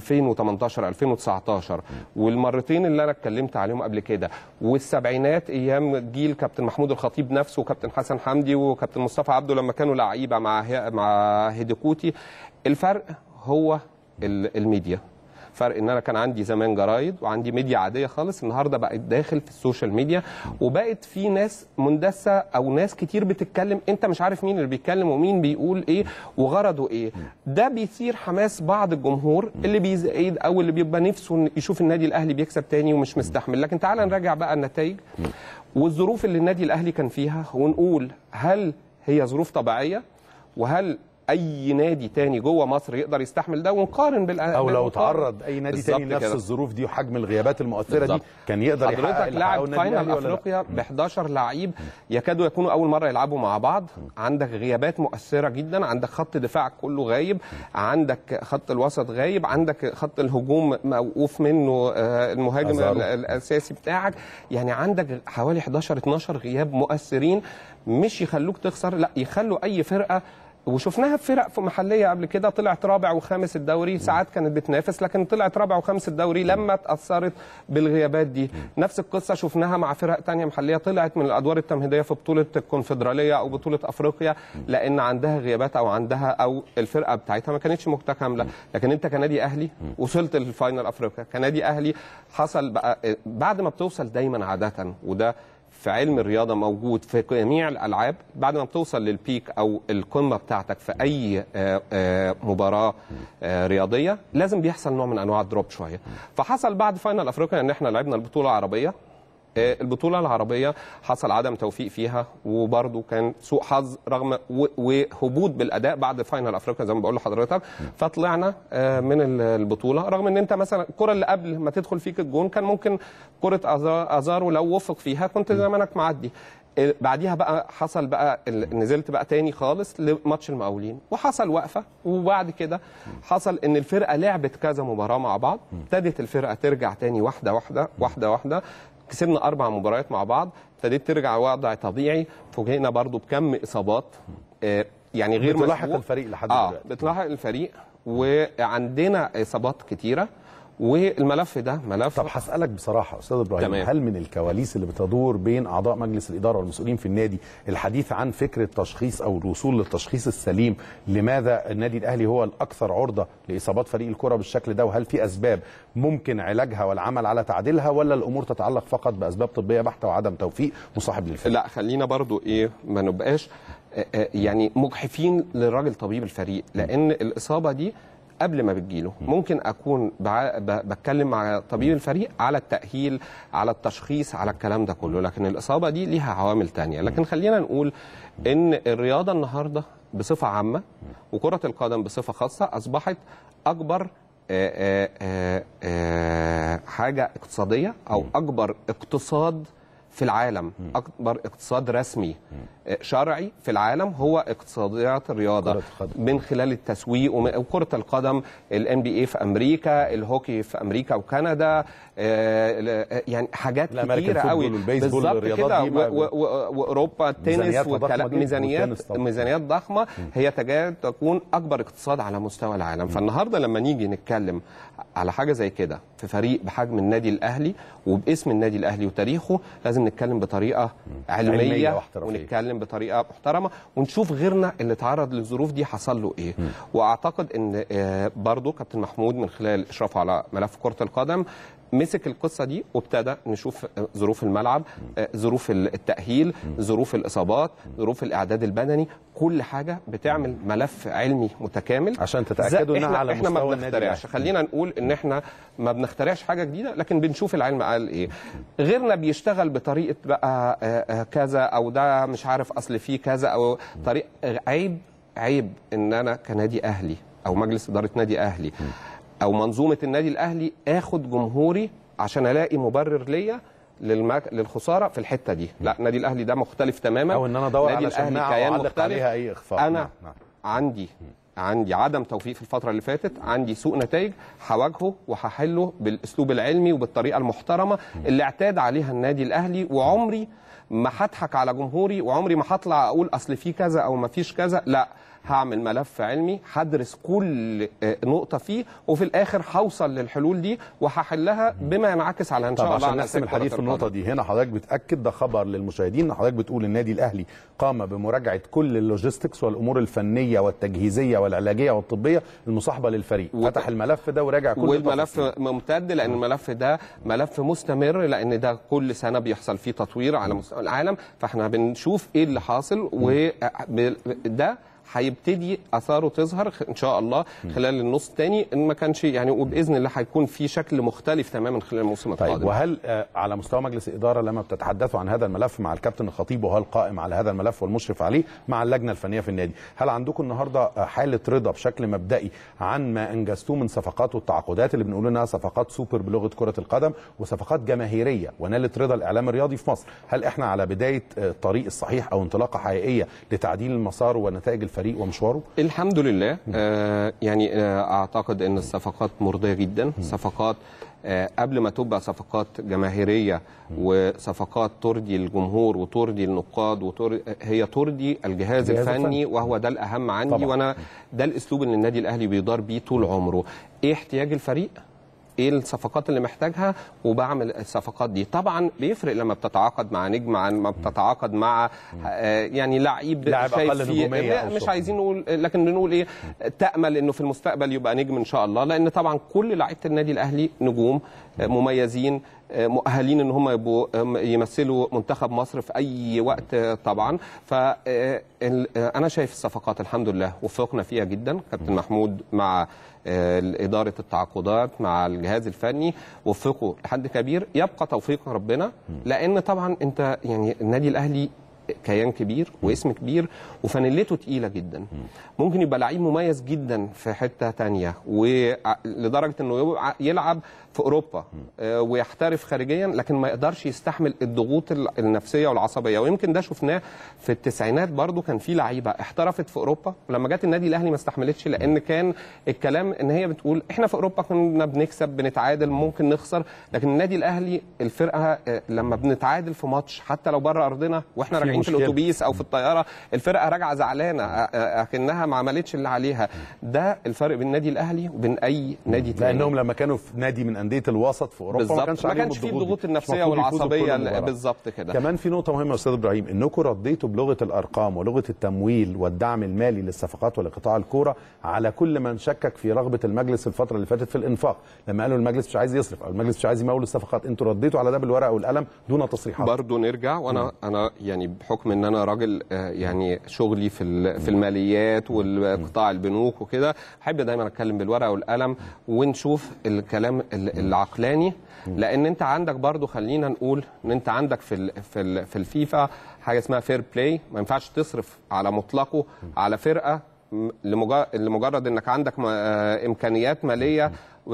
2018 2019 والمرتين اللي انا اتكلمت عليهم قبل كده والسبعينات ايام جيل كابتن محمود الخطيب نفسه وكابتن حسن حمدي وكابتن مصطفى عبده لما كانوا لعيبه مع هي- مع هيديكوتي الفرق هو ال- الميديا فرق ان انا كان عندي زمان جرايد وعندي ميديا عاديه خالص النهارده بقت داخل في السوشيال ميديا وبقت في ناس مندسه او ناس كتير بتتكلم انت مش عارف مين اللي بيتكلم ومين بيقول ايه وغرضه ايه ده بيثير حماس بعض الجمهور اللي بيزايد او اللي بيبقى نفسه إن يشوف النادي الاهلي بيكسب تاني ومش مستحمل لكن تعال نراجع بقى النتائج والظروف اللي النادي الاهلي كان فيها ونقول هل هي ظروف طبيعيه وهل اي نادي تاني جوه مصر يقدر يستحمل ده ونقارن بال او لو بالمقارنة. تعرض اي نادي تاني بالظبط لنفس كده. الظروف دي وحجم الغيابات المؤثره بالظبط. دي كان يقدر يحقق حضرتك اللي حققه لاعب النادي فاينل الأهلي ولا لا؟ افريقيا ب 11 لعيب يكادوا يكونوا اول مره يلعبوا مع بعض عندك غيابات مؤثره جدا عندك خط دفاع كله غايب عندك خط الوسط غايب عندك خط الهجوم موقوف منه آه، المهاجم أزارو. ال- الاساسي بتاعك يعني عندك حوالي 11 12 غياب مؤثرين مش يخلوك تخسر لا يخلوا اي فرقه وشفناها في فرق في محليه قبل كده طلعت رابع وخامس الدوري ساعات كانت بتنافس لكن طلعت رابع وخامس الدوري لما اتاثرت بالغيابات دي نفس القصه شفناها مع فرق تانية محليه طلعت من الادوار التمهيديه في بطوله الكونفدراليه او بطوله افريقيا لان عندها غيابات او عندها او الفرقه بتاعتها ما كانتش متكامله لكن انت كنادي اهلي وصلت للفاينل افريقيا كنادي اهلي حصل بقى بعد ما بتوصل دايما عاده وده في علم الرياضة موجود في جميع الألعاب بعد ما بتوصل للبيك أو القمة بتاعتك في أي آه، آه، مباراة آه، رياضية لازم بيحصل نوع من أنواع الدروب شوية فحصل بعد فاينل أفريقيا إن إحنا لعبنا البطولة العربية آه، البطولة العربية حصل عدم توفيق فيها وبرضه كان سوء حظ رغم و- وهبوط بالأداء بعد فاينل أفريقيا زي ما بقول لحضرتك فطلعنا آه، من ال- البطولة رغم إن أنت مثلا الكرة اللي قبل ما تدخل فيك الجون كان ممكن كرة أزا- أزارو لو وفق فيها كنت زمانك معدي آه، بعديها بقى حصل بقى ال- نزلت بقى تاني خالص لماتش المقاولين وحصل وقفه وبعد كده حصل ان الفرقه لعبت كذا مباراه مع بعض ابتدت الفرقه ترجع تاني واحده واحده واحده واحده كسبنا اربع مباريات مع بعض ابتديت ترجع وضع طبيعي فوجئنا برضو بكم اصابات آه، يعني غير بتلاحق مسبوق. الفريق لحد اه دلوقتي. بتلاحق الفريق وعندنا اصابات كتيره والملف ده ملف طب هسألك بصراحة أستاذ إبراهيم تمام. هل من الكواليس اللي بتدور بين أعضاء مجلس الإدارة والمسؤولين في النادي الحديث عن فكرة تشخيص أو الوصول للتشخيص السليم لماذا النادي الأهلي هو الأكثر عرضة لإصابات فريق الكرة بالشكل ده وهل في أسباب ممكن علاجها والعمل على تعديلها ولا الأمور تتعلق فقط بأسباب طبية بحتة وعدم توفيق مصاحب للفريق؟ لا خلينا برضو ايه ما نبقاش آه، آه، يعني مجحفين للراجل طبيب الفريق لان الاصابه دي قبل ما بتجيله ممكن اكون بع- ب- بتكلم مع طبيب الفريق على التاهيل على التشخيص على الكلام ده كله لكن الاصابه دي ليها عوامل تانية لكن خلينا نقول ان الرياضه النهارده بصفه عامه وكره القدم بصفه خاصه اصبحت اكبر آه، آه، آه، آه، حاجه اقتصاديه او اكبر اقتصاد في العالم اكبر اقتصاد رسمي آه، شرعي في العالم هو اقتصاديات الرياضه كرة القدم. من خلال التسويق وم- وكره القدم الان بي اي في امريكا الهوكي في امريكا وكندا آه، ل- يعني حاجات الأمريكان كتيره فوتبول قوي والبيسبول بالظبط والرياضات كده دي ما- و- و- واوروبا التنس ميزانياتها ضخمة والكلام جدا، ميزانيات والتنس طبعا. ميزانيات ضخمه هي تكاد تكون اكبر اقتصاد على مستوى العالم فالنهارده لما نيجي نتكلم على حاجه زي كده في فريق بحجم النادي الاهلي وباسم النادي الاهلي وتاريخه لازم نتكلم بطريقه علمية علميه واحترافية. ونتكلم بطريقه محترمه ونشوف غيرنا اللي اتعرض للظروف دي حصل له ايه واعتقد ان آه، برضو كابتن محمود من خلال اشرافه على ملف كره القدم مسك القصه دي وابتدى نشوف آه، ظروف الملعب آه، ظروف التاهيل ظروف الاصابات ظروف الاعداد البدني كل حاجه بتعمل ملف علمي متكامل عشان تتأكدوا زي- إنها احنا على احنا مستوى ما النادي بنخترعش الأهلي. خلينا نقول ان احنا ما بنخترعش حاجه جديده لكن بنشوف العلم قال ايه غيرنا بيشتغل بطريقه بقى آه، آه، كذا او ده مش عارف اصل فيه كذا او طريق عيب عيب ان انا كنادي اهلي او مجلس اداره نادي اهلي او منظومه النادي الاهلي اخد جمهوري عشان الاقي مبرر ليا للمك... للخساره في الحته دي لا النادي الاهلي ده مختلف تماما أو إن أنا أدور نادي على الأهلي شماعة كيان وأعلق مختلف. عليها أي إخفاق انا نعم، نعم. عندي عندي عدم توفيق في الفترة اللي فاتت عندي سوء نتائج هواجهه وهحله بالأسلوب العلمي وبالطريقة المحترمة اللي اعتاد عليها النادي الأهلي وعمري ما هضحك على جمهوري وعمري ما هطلع أقول أصل في كذا أو ما فيش كذا لا هعمل ملف علمي هدرس كل آه، نقطة فيه وفي الآخر هوصل للحلول دي وهحلها بما ينعكس على إن طب شاء الله عشان على نحسم نتائج كرة الحديث في النقطة القدم. دي هنا حضرتك بتأكد ده خبر للمشاهدين ان حضرتك بتقول النادي الأهلي قام بمراجعة كل اللوجيستكس والأمور الفنية والتجهيزية والعلاجية والطبية المصاحبة للفريق وت- فتح الملف ده وراجع كل والملف التفاصيل. ممتد لان الملف ده ملف مستمر لان ده كل سنه بيحصل فيه تطوير على مستوى العالم فاحنا بنشوف ايه اللي حاصل وده هيبتدي اثاره تظهر خ- ان شاء الله خلال النص الثاني ان ما كانش يعني وباذن الله هيكون في شكل مختلف تماما خلال الموسم طيب القادم وهل آه، على مستوى مجلس الإدارة لما بتتحدثوا عن هذا الملف مع الكابتن الخطيب وهو القائم على هذا الملف والمشرف عليه مع اللجنة الفنية في النادي هل عندكم النهاردة آه، حالة رضا بشكل مبدئي عن ما أنجزتوه من صفقات والتعاقدات اللي بنقول انها صفقات سوبر بلغة كرة القدم وصفقات جماهيرية ونالت رضا الإعلام الرياضي في مصر هل احنا على بداية آه، الطريق الصحيح أو انطلاقة حقيقية لتعديل المسار ونتائج الفريق ومشواره الحمد لله آه يعني آه اعتقد ان الصفقات مرضيه جدا صفقات آه قبل ما تبقى صفقات جماهيريه وصفقات ترضي الجمهور وترضي النقاد وترضي هي ترضي الجهاز الجهاز الفني الفني. وهو ده الاهم عندي طبعاً. وانا ده الاسلوب اللي النادي الاهلي بيدار بيه طول عمره ايه احتياج الفريق ايه الصفقات اللي محتاجها وبعمل الصفقات دي طبعا بيفرق لما بتتعاقد مع نجم عن ما بتتعاقد مع آه يعني لعيب لاعب شايف أقل فيه- نجومية لا، أو مش سخن. عايزين نقول لكن بنقول ايه تامل انه في المستقبل يبقى نجم ان شاء الله لان طبعا كل لعيبه النادي الاهلي نجوم آه، مميزين آه، مؤهلين ان هم يبقوا آه، يمثلوا منتخب مصر في اي وقت آه، طبعا فانا شايف الصفقات الحمد لله وفقنا فيها جدا كابتن محمود مع آه، إدارة التعاقدات مع الجهاز الفني وفقوا لحد كبير يبقى توفيق ربنا لأن طبعا أنت يعني النادي الأهلي كيان كبير واسم كبير وفانيلته تقيله جدا ممكن يبقى لعيب مميز جدا في حته تانية ولدرجه انه يبقى- يلعب في اوروبا آه، ويحترف خارجيا لكن ما يقدرش يستحمل الضغوط ال- النفسيه والعصبيه ويمكن ده شفناه في التسعينات برضو كان في لعيبه احترفت في اوروبا ولما جت النادي الاهلي ما استحملتش لان كان الكلام ان هي بتقول احنا في اوروبا كنا بنكسب بنتعادل ممكن نخسر لكن النادي الاهلي الفرقه آه، لما بنتعادل في ماتش حتى لو بره ارضنا واحنا في راجعين في مشكلة. الاتوبيس او في الطياره الفرقه راجعه زعلانه آه، آه، اكنها ما عملتش اللي عليها ده الفرق بين النادي الاهلي وبين اي نادي تاني لانهم لما كانوا في نادي من انديه الوسط في اوروبا بالظبط ما كانش ما عليهم كانش فيه الضغوط دي. الضغوط مش النفسيه مفروض يفوزوا بكل والعصبيه مباراة. بالظبط كده كمان في نقطة مهمة يا أستاذ إبراهيم إنكم رديتوا بلغة الأرقام ولغة التمويل والدعم المالي للصفقات ولقطاع الكورة على كل من شكك في رغبة المجلس الفترة اللي فاتت في الإنفاق لما قالوا المجلس مش عايز يصرف أو المجلس مش عايز يمول الصفقات أنتوا رديتوا على ده بالورقة والقلم دون تصريحات برضه نرجع وانا انا يعني بحكم ان انا راجل آه، يعني شغلي في ال- في الماليات والقطاع البنوك وكده بحب دايما اتكلم بالورقه والقلم ونشوف الكلام ال- العقلاني لان انت عندك برضه خلينا نقول ان انت عندك في ال في ال في الفيفا حاجه اسمها فير بلاي ما ينفعش تصرف على مطلقه على فرقه م- لمجا- لمجرد انك عندك م- آه، امكانيات ماليه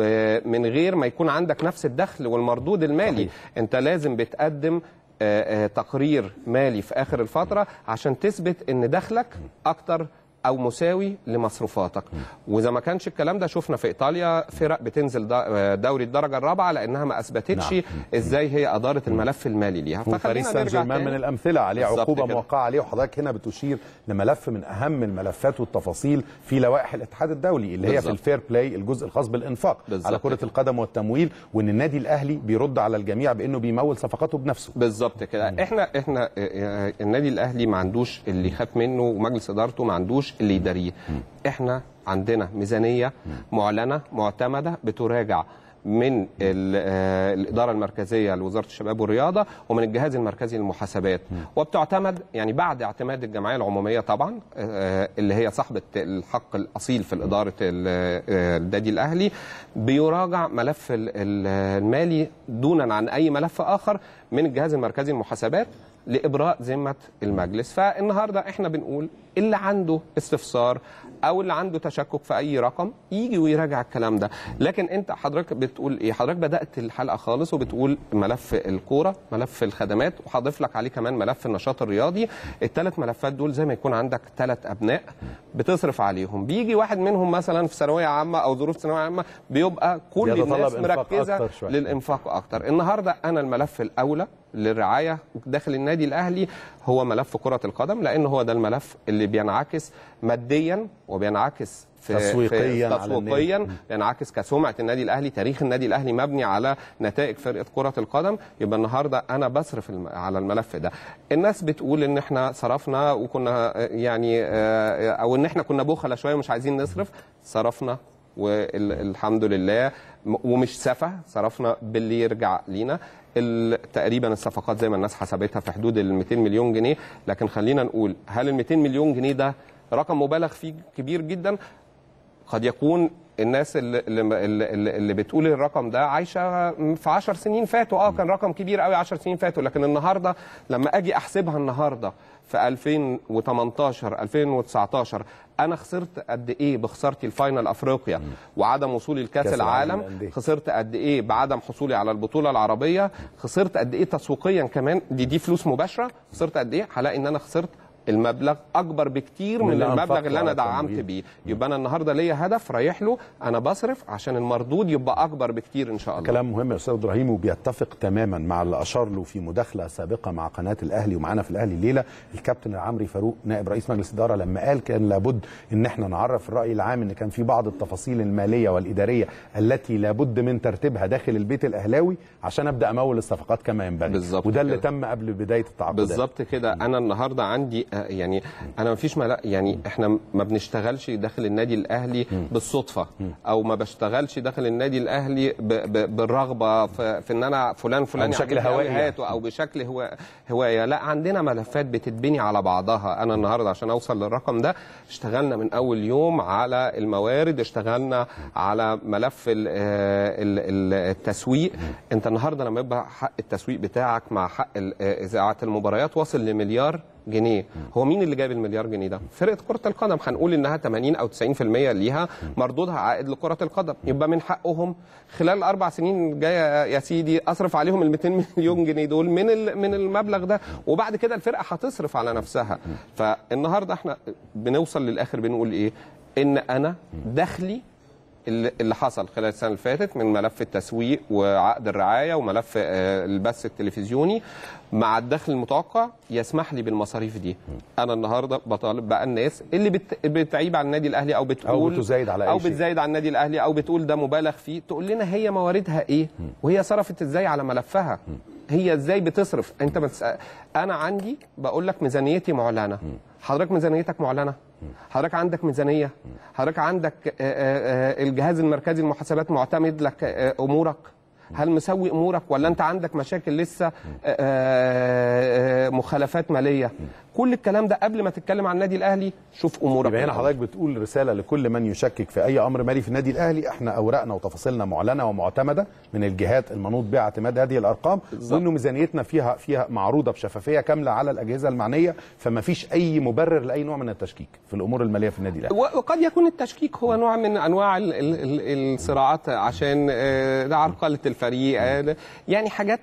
ومن غير ما يكون عندك نفس الدخل والمردود المالي انت لازم بتقدم آه، آه، تقرير مالي في اخر الفتره عشان تثبت ان دخلك اكتر او مساوي لمصروفاتك واذا ما كانش الكلام ده شفنا في ايطاليا فرق بتنزل دا- آه، دوري الدرجه الرابعه لانها ما اثبتتش نعم. ازاي هي ادارت الملف المالي ليها وباريس سان جيرمان من الامثله عليه بالظبط عقوبه كده. موقعه عليه وحضرتك هنا بتشير لملف من اهم الملفات والتفاصيل في لوائح الاتحاد الدولي اللي هي في بالظبط. الفير بلاي الجزء الخاص بالانفاق بالظبط على كره كده. القدم والتمويل وان النادي الاهلي بيرد على الجميع بانه بيمول صفقاته بنفسه بالظبط كده احنا احنا آه، آه، النادي الاهلي ما عندوش اللي يخاف منه ومجلس ادارته ما عندوش اللي يداريه احنا عندنا ميزانيه معلنه معتمده بتراجع من ال- آه، الاداره المركزيه لوزاره الشباب والرياضه ومن الجهاز المركزي للمحاسبات وبتعتمد يعني بعد اعتماد الجمعيه العموميه طبعا آه، اللي هي صاحبه الحق الاصيل في اداره ال- آه، النادي الاهلي بيراجع ملف ال- ال- المالي دونا عن اي ملف اخر من الجهاز المركزي للمحاسبات لابراء ذمه المجلس فالنهارده احنا بنقول اللي عنده استفسار او اللي عنده تشكك في اي رقم يجي ويراجع الكلام ده لكن انت حضرتك بتقول ايه حضرتك بدات الحلقه خالص وبتقول ملف الكوره ملف الخدمات وهضيف لك عليه كمان ملف النشاط الرياضي الثلاث ملفات دول زي ما يكون عندك ثلاث ابناء بتصرف عليهم بيجي واحد منهم مثلا في ثانويه عامه او ظروف ثانويه عامه بيبقى كل بيتطلب الناس إنفاق مركزه أكتر شوية. للانفاق اكتر النهارده انا الملف الاولى للرعايه داخل النادي الاهلي هو ملف كره القدم لان هو ده الملف اللي بينعكس ماديا وبينعكس في تسويقياً في على النادي. تسويقيا بينعكس كسمعه النادي الاهلي تاريخ النادي الاهلي مبني على نتائج فرقه كره القدم يبقى النهارده انا بصرف الم- على الملف ده الناس بتقول ان احنا صرفنا وكنا آه، يعني آه، او ان احنا كنا بخله شويه مش عايزين نصرف صرفنا والحمد لله م- ومش سفه صرفنا باللي يرجع لينا ال- تقريبا الصفقات زي ما الناس حسبتها في حدود ال 200 مليون جنيه لكن خلينا نقول هل ال 200 مليون جنيه ده رقم مبالغ فيه كبير جدا قد يكون الناس اللي, اللي, اللي, اللي بتقول الرقم ده عايشه في 10 سنين فاتوا اه كان رقم كبير قوي 10 سنين فاتوا لكن النهارده لما اجي احسبها النهارده في 2018 2019 انا خسرت قد ايه بخسارتي الفاينل افريقيا وعدم وصولي لكاس كأس العالم العالم للأندية. خسرت قد ايه بعدم حصولي على البطوله العربيه خسرت قد ايه تسويقيا كمان دي دي فلوس مباشره خسرت قد ايه هلاقي ان انا خسرت المبلغ اكبر بكتير من من اللي المبلغ أنفقته اللي انا على دعمت التمويل. بيه يبقى انا النهارده ليا هدف رايح له انا بصرف عشان المردود يبقى اكبر بكتير ان شاء الله كلام مهم يا استاذ ابراهيم وبيتفق تماما مع اللي اشار له في مداخله سابقه مع قناه الاهلي ومعانا في الاهلي الليله الكابتن العمري فاروق نائب رئيس مجلس الاداره لما قال كان لابد ان احنا نعرف الراي العام ان كان في بعض التفاصيل الماليه والاداريه التي لابد من ترتيبها داخل البيت الاهلاوي عشان ابدا امول الصفقات كما ينبغي بالظبط وده اللي كده. تم قبل بدايه التعاقدات بالظبط كده انا النهارده عندي آه، يعني انا ما فيش ملا يعني احنا ما بنشتغلش داخل النادي الاهلي بالصدفه او ما بشتغلش داخل النادي الاهلي ب ب بالرغبه في, في ان انا فلان فلان بشكل يعجبني أوي هوائي يعني. هاته او بشكل هو هوايه لا عندنا ملفات بتتبني على بعضها انا النهارده عشان اوصل للرقم ده اشتغلنا من اول يوم على الموارد اشتغلنا على ملف ال ال ال التسويق انت النهارده لما يبقى حق التسويق بتاعك مع حق ال- اذاعه المباريات واصل لمليار جنيه هو مين اللي جايب المليار جنيه ده فرقه كره القدم هنقول انها 80 او 90% ليها مردودها عائد لكره القدم يبقى من حقهم خلال الاربع سنين الجايه يا سيدي اصرف عليهم ال 200 مليون جنيه دول من ال- من المبلغ ده وبعد كده الفرقه هتصرف على نفسها فالنهارده احنا بنوصل للاخر بنقول ايه ان انا دخلي اللي اللي حصل خلال السنه اللي فاتت من ملف التسويق وعقد الرعايه وملف آه، البث التلفزيوني مع الدخل المتوقع يسمح لي بالمصاريف دي انا النهارده بطالب بقى الناس اللي بت... بتعيب على النادي الاهلي او بتقول بتزايد على أي او شيء. بتزايد على النادي الاهلي او بتقول ده مبالغ فيه تقول لنا هي مواردها ايه وهي صرفت ازاي على ملفها هي ازاي بتصرف انت بتس... انا عندي بقول لك ميزانيتي معلنه حضرتك ميزانيتك معلنه حضرتك عندك ميزانيه حضرتك عندك آه، آه، آه، الجهاز المركزي للمحاسبات معتمد لك آه، امورك هل مسوي امورك ولا انت عندك مشاكل لسه آه، آه، آه، مخالفات ماليه كل الكلام ده قبل ما تتكلم عن النادي الاهلي شوف امورك يبقى هنا الأول. حضرتك بتقول رساله لكل من يشكك في اي امر مالي في النادي الاهلي احنا اوراقنا وتفاصيلنا معلنه ومعتمده من الجهات المنوط بها اعتماد هذه الارقام بالظبط. وانه ميزانيتنا فيها فيها معروضه بشفافيه كامله على الاجهزه المعنيه فما فيش اي مبرر لاي نوع من التشكيك في الامور الماليه في النادي الاهلي و- وقد يكون التشكيك هو نوع من انواع ال- ال- ال- الصراعات عشان آه، ده عرقله الفريق آه، ده- يعني حاجات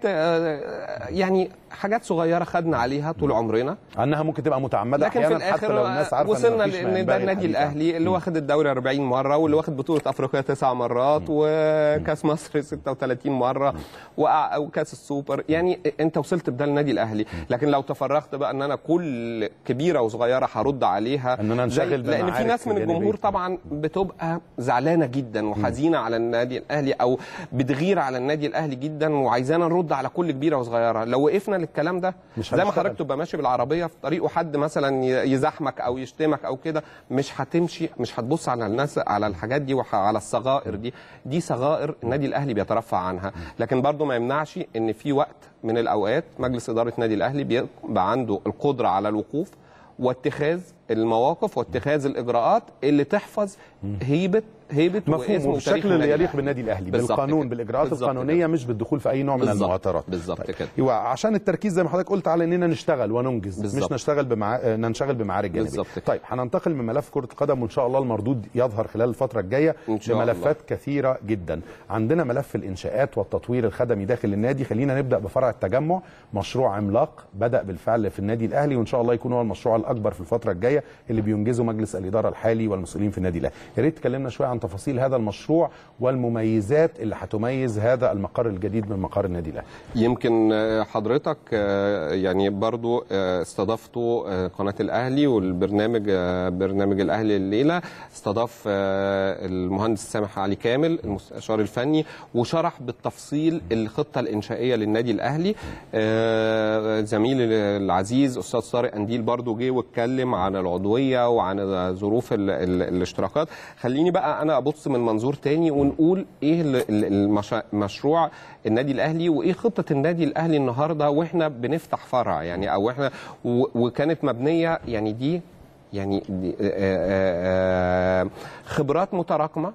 آه، يعني حاجات صغيره خدنا عليها طول عمرنا انها ممكن تبقى متعمده لكن في احيانا حتى الاخر لو الناس عارفه وصلنا إن مفيش ما لان ده ينبغي النادي الحديث عنه. الاهلي اللي واخد الدوري 40 مره واللي واخد بطوله افريقيا تسع مرات وكاس مصر 36 مره وأع- وكاس السوبر يعني انت وصلت بده النادي الاهلي لكن لو تفرغت بقى ان انا كل كبيره وصغيره هرد عليها إن أنا أنشغل زي- لان في بمعارك ناس من جانبية. الجمهور طبعا بتبقى زعلانه جدا وحزينه على النادي الاهلي او بتغير على النادي الاهلي جدا وعايزانا نرد على كل كبيره وصغيره لو وقفنا للكلام ده مش زي ما هنشتغل. حضرتك تبقى ماشي بالعربيه في طريق وحد مثلا ي- يزاحمك او يشتمك او كده مش هتمشي مش هتبص على الناس على الحاجات دي وعلى الصغائر دي دي صغائر النادي الاهلي بيترفع عنها لكن برضو ما يمنعش ان في وقت من الاوقات مجلس اداره النادي الاهلي بيبقى عنده القدره على الوقوف واتخاذ المواقف واتخاذ الاجراءات اللي تحفظ هيبه هيبه واسم مفهوم وتاريخ وبالشكل اللي النادي يليق الأهلي. بالنادي الاهلي بالظبط بالقانون كده. بالاجراءات بالظبط القانونيه كده. مش بالدخول في اي نوع من بالظبط. المعترات بالظبط طيب. كده. يبقى عشان التركيز زي ما حضرتك قلت على اننا نشتغل وننجز بالظبط. مش نشتغل بمع... آه، ننشغل بمعارك جانبيه بالظبط كده. طيب هننتقل من ملف كره القدم وان شاء الله المردود يظهر خلال الفتره الجايه إن شاء الله. لملفات كثيره جدا عندنا ملف الانشاءات والتطوير الخدمي داخل النادي خلينا نبدا بفرع التجمع مشروع عملاق بدا بالفعل في النادي الاهلي وان شاء الله يكون هو المشروع الاكبر في الفتره الجايه اللي بينجزه مجلس الاداره الحالي والمسؤولين في النادي الاهلي يا ريت تكلمنا شويه عن تفاصيل هذا المشروع والمميزات اللي هتميز هذا المقر الجديد من مقار النادي الاهلي يمكن آه، حضرتك آه، يعني برضو آه، استضفتوا آه، قناة الأهلي والبرنامج آه، برنامج الأهلي الليلة استضاف آه، المهندس سامح علي كامل المستشار الفني وشرح بالتفصيل الخطة الإنشائية للنادي الأهلي آه، زميلي العزيز أستاذ طارق أنديل برضو جه واتكلم عن العضوية وعن ظروف ال- ال- الاشتراكات خليني بقى أنا أبص من منظور تاني ونقول إيه ال- ال- المشا- مشروع النادي الاهلي وايه خطه النادي الاهلي النهارده واحنا بنفتح فرع يعني او احنا و- وكانت مبنيه يعني دي يعني دي آه، آه، آه، خبرات متراكمه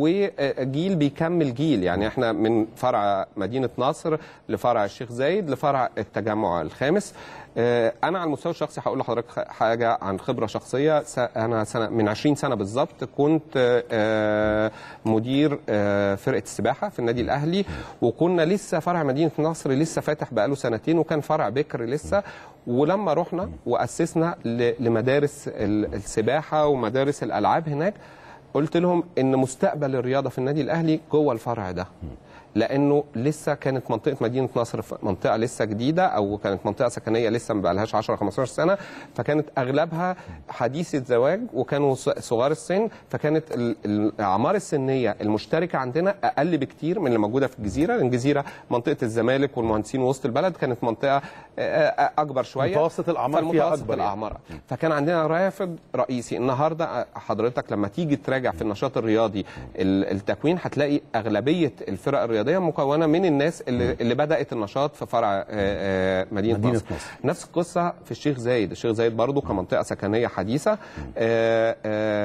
وجيل بيكمل جيل يعني احنا من فرع مدينه نصر لفرع الشيخ زايد لفرع التجمع الخامس آه، انا على المستوى الشخصي هقول لحضرتك حاجه عن خبره شخصيه س- انا سنه من 20 سنه بالظبط كنت آه، مدير آه، فرقه السباحه في النادي الاهلي وكنا لسه فرع مدينه نصر لسه فاتح بقاله سنتين وكان فرع بكر لسه ولما رحنا واسسنا ل- لمدارس ال- السباحه ومدارس الالعاب هناك قلت لهم ان مستقبل الرياضه في النادي الاهلي جوه الفرع ده لانه لسه كانت منطقه مدينه نصر ف- منطقه لسه جديده او كانت منطقه سكنيه لسه ما بقالهاش 10 15 سنه فكانت اغلبها حديثه زواج وكانوا ص- صغار السن فكانت ال- الاعمار السنيه المشتركه عندنا اقل بكتير من اللي موجوده في الجزيره لان الجزيره منطقه الزمالك والمهندسين وسط البلد كانت منطقه آه، آه، اكبر شويه متوسط الأعمار فيها فالمتوسط أكبر يعني. الاعمار فكان عندنا رافد رئيسي النهارده حضرتك لما تيجي تراجع في النشاط الرياضي ال- التكوين هتلاقي اغلبيه الفرق الرياضيه مكونه من الناس اللي, اللي بدات النشاط في فرع آه، آه، مدينه, مدينة نصر. نصر. نفس القصه في الشيخ زايد الشيخ زايد برضو كمنطقه سكنيه حديثه آه، آه،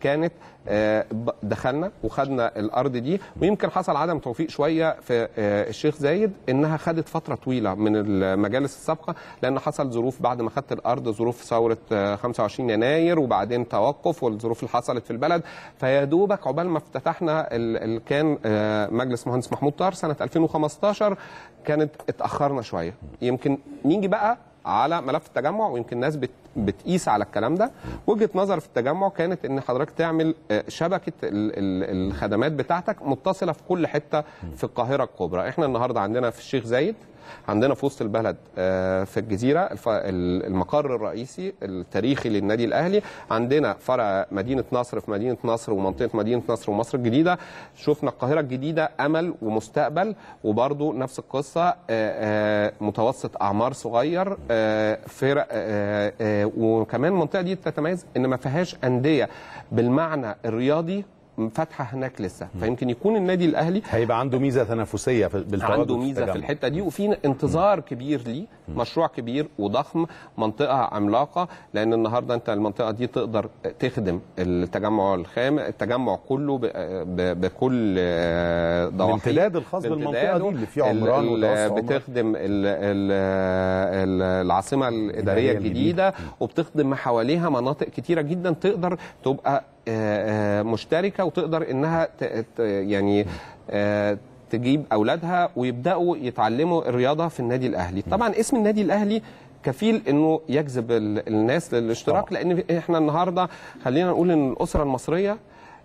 كانت آه، ب- دخلنا وخدنا الارض دي ويمكن حصل عدم توفيق شويه في آه، الشيخ زايد انها خدت فتره طويله من المجالس السابقه لان حصل ظروف بعد ما خدت الارض ظروف ثوره آه، 25 يناير وبعدين توقف والظروف اللي حصلت في البلد فيا دوبك عقبال ما افتتحنا ال- ال- كان آه، مجلس مهندس محمود طاهر سنه 2015 كانت اتاخرنا شويه يمكن نيجي بقى على ملف التجمع ويمكن الناس بت بتقيس على الكلام ده وجهه نظر في التجمع كانت ان حضرتك تعمل آه، شبكه ال- ال- الخدمات بتاعتك متصله في كل حته في القاهره الكبرى احنا النهارده عندنا في الشيخ زايد عندنا في وسط البلد آه، في الجزيره الف- ال- المقر الرئيسي التاريخي للنادي الاهلي عندنا فرع مدينه نصر في مدينه نصر ومنطقه مدينه نصر ومصر الجديده شفنا القاهره الجديده امل ومستقبل وبرضو نفس القصه آه، آه، متوسط اعمار صغير آه، فرق آه، آه، وكمان المنطقه دي تتميز ان ما فيهاش انديه بالمعنى الرياضي فاتحه هناك لسه فيمكن يكون النادي الاهلي هيبقى عنده ميزه تنافسيه في- بالتواجد عنده ميزه في التجمع. الحته دي وفي انتظار كبير ليه مشروع كبير وضخم منطقه عملاقه لان النهارده انت المنطقه دي تقدر تخدم التجمع الخام التجمع كله ب- ب- بكل آه، ضواحيه الامتداد الخاص بالمنطقه دي بامتداده. اللي فيه عمران ال- وتوسع عمران. بتخدم ال ال ال العاصمه الاداريه الجديدة. الجديده وبتخدم ما حواليها مناطق كتيره جدا تقدر تبقى آه، آه، مشتركه وتقدر انها ت- ت- يعني آه، تجيب اولادها ويبداوا يتعلموا الرياضه في النادي الاهلي طبعا اسم النادي الاهلي كفيل انه يجذب ال- الناس للاشتراك طبعاً. لان احنا النهارده خلينا نقول ان الاسره المصريه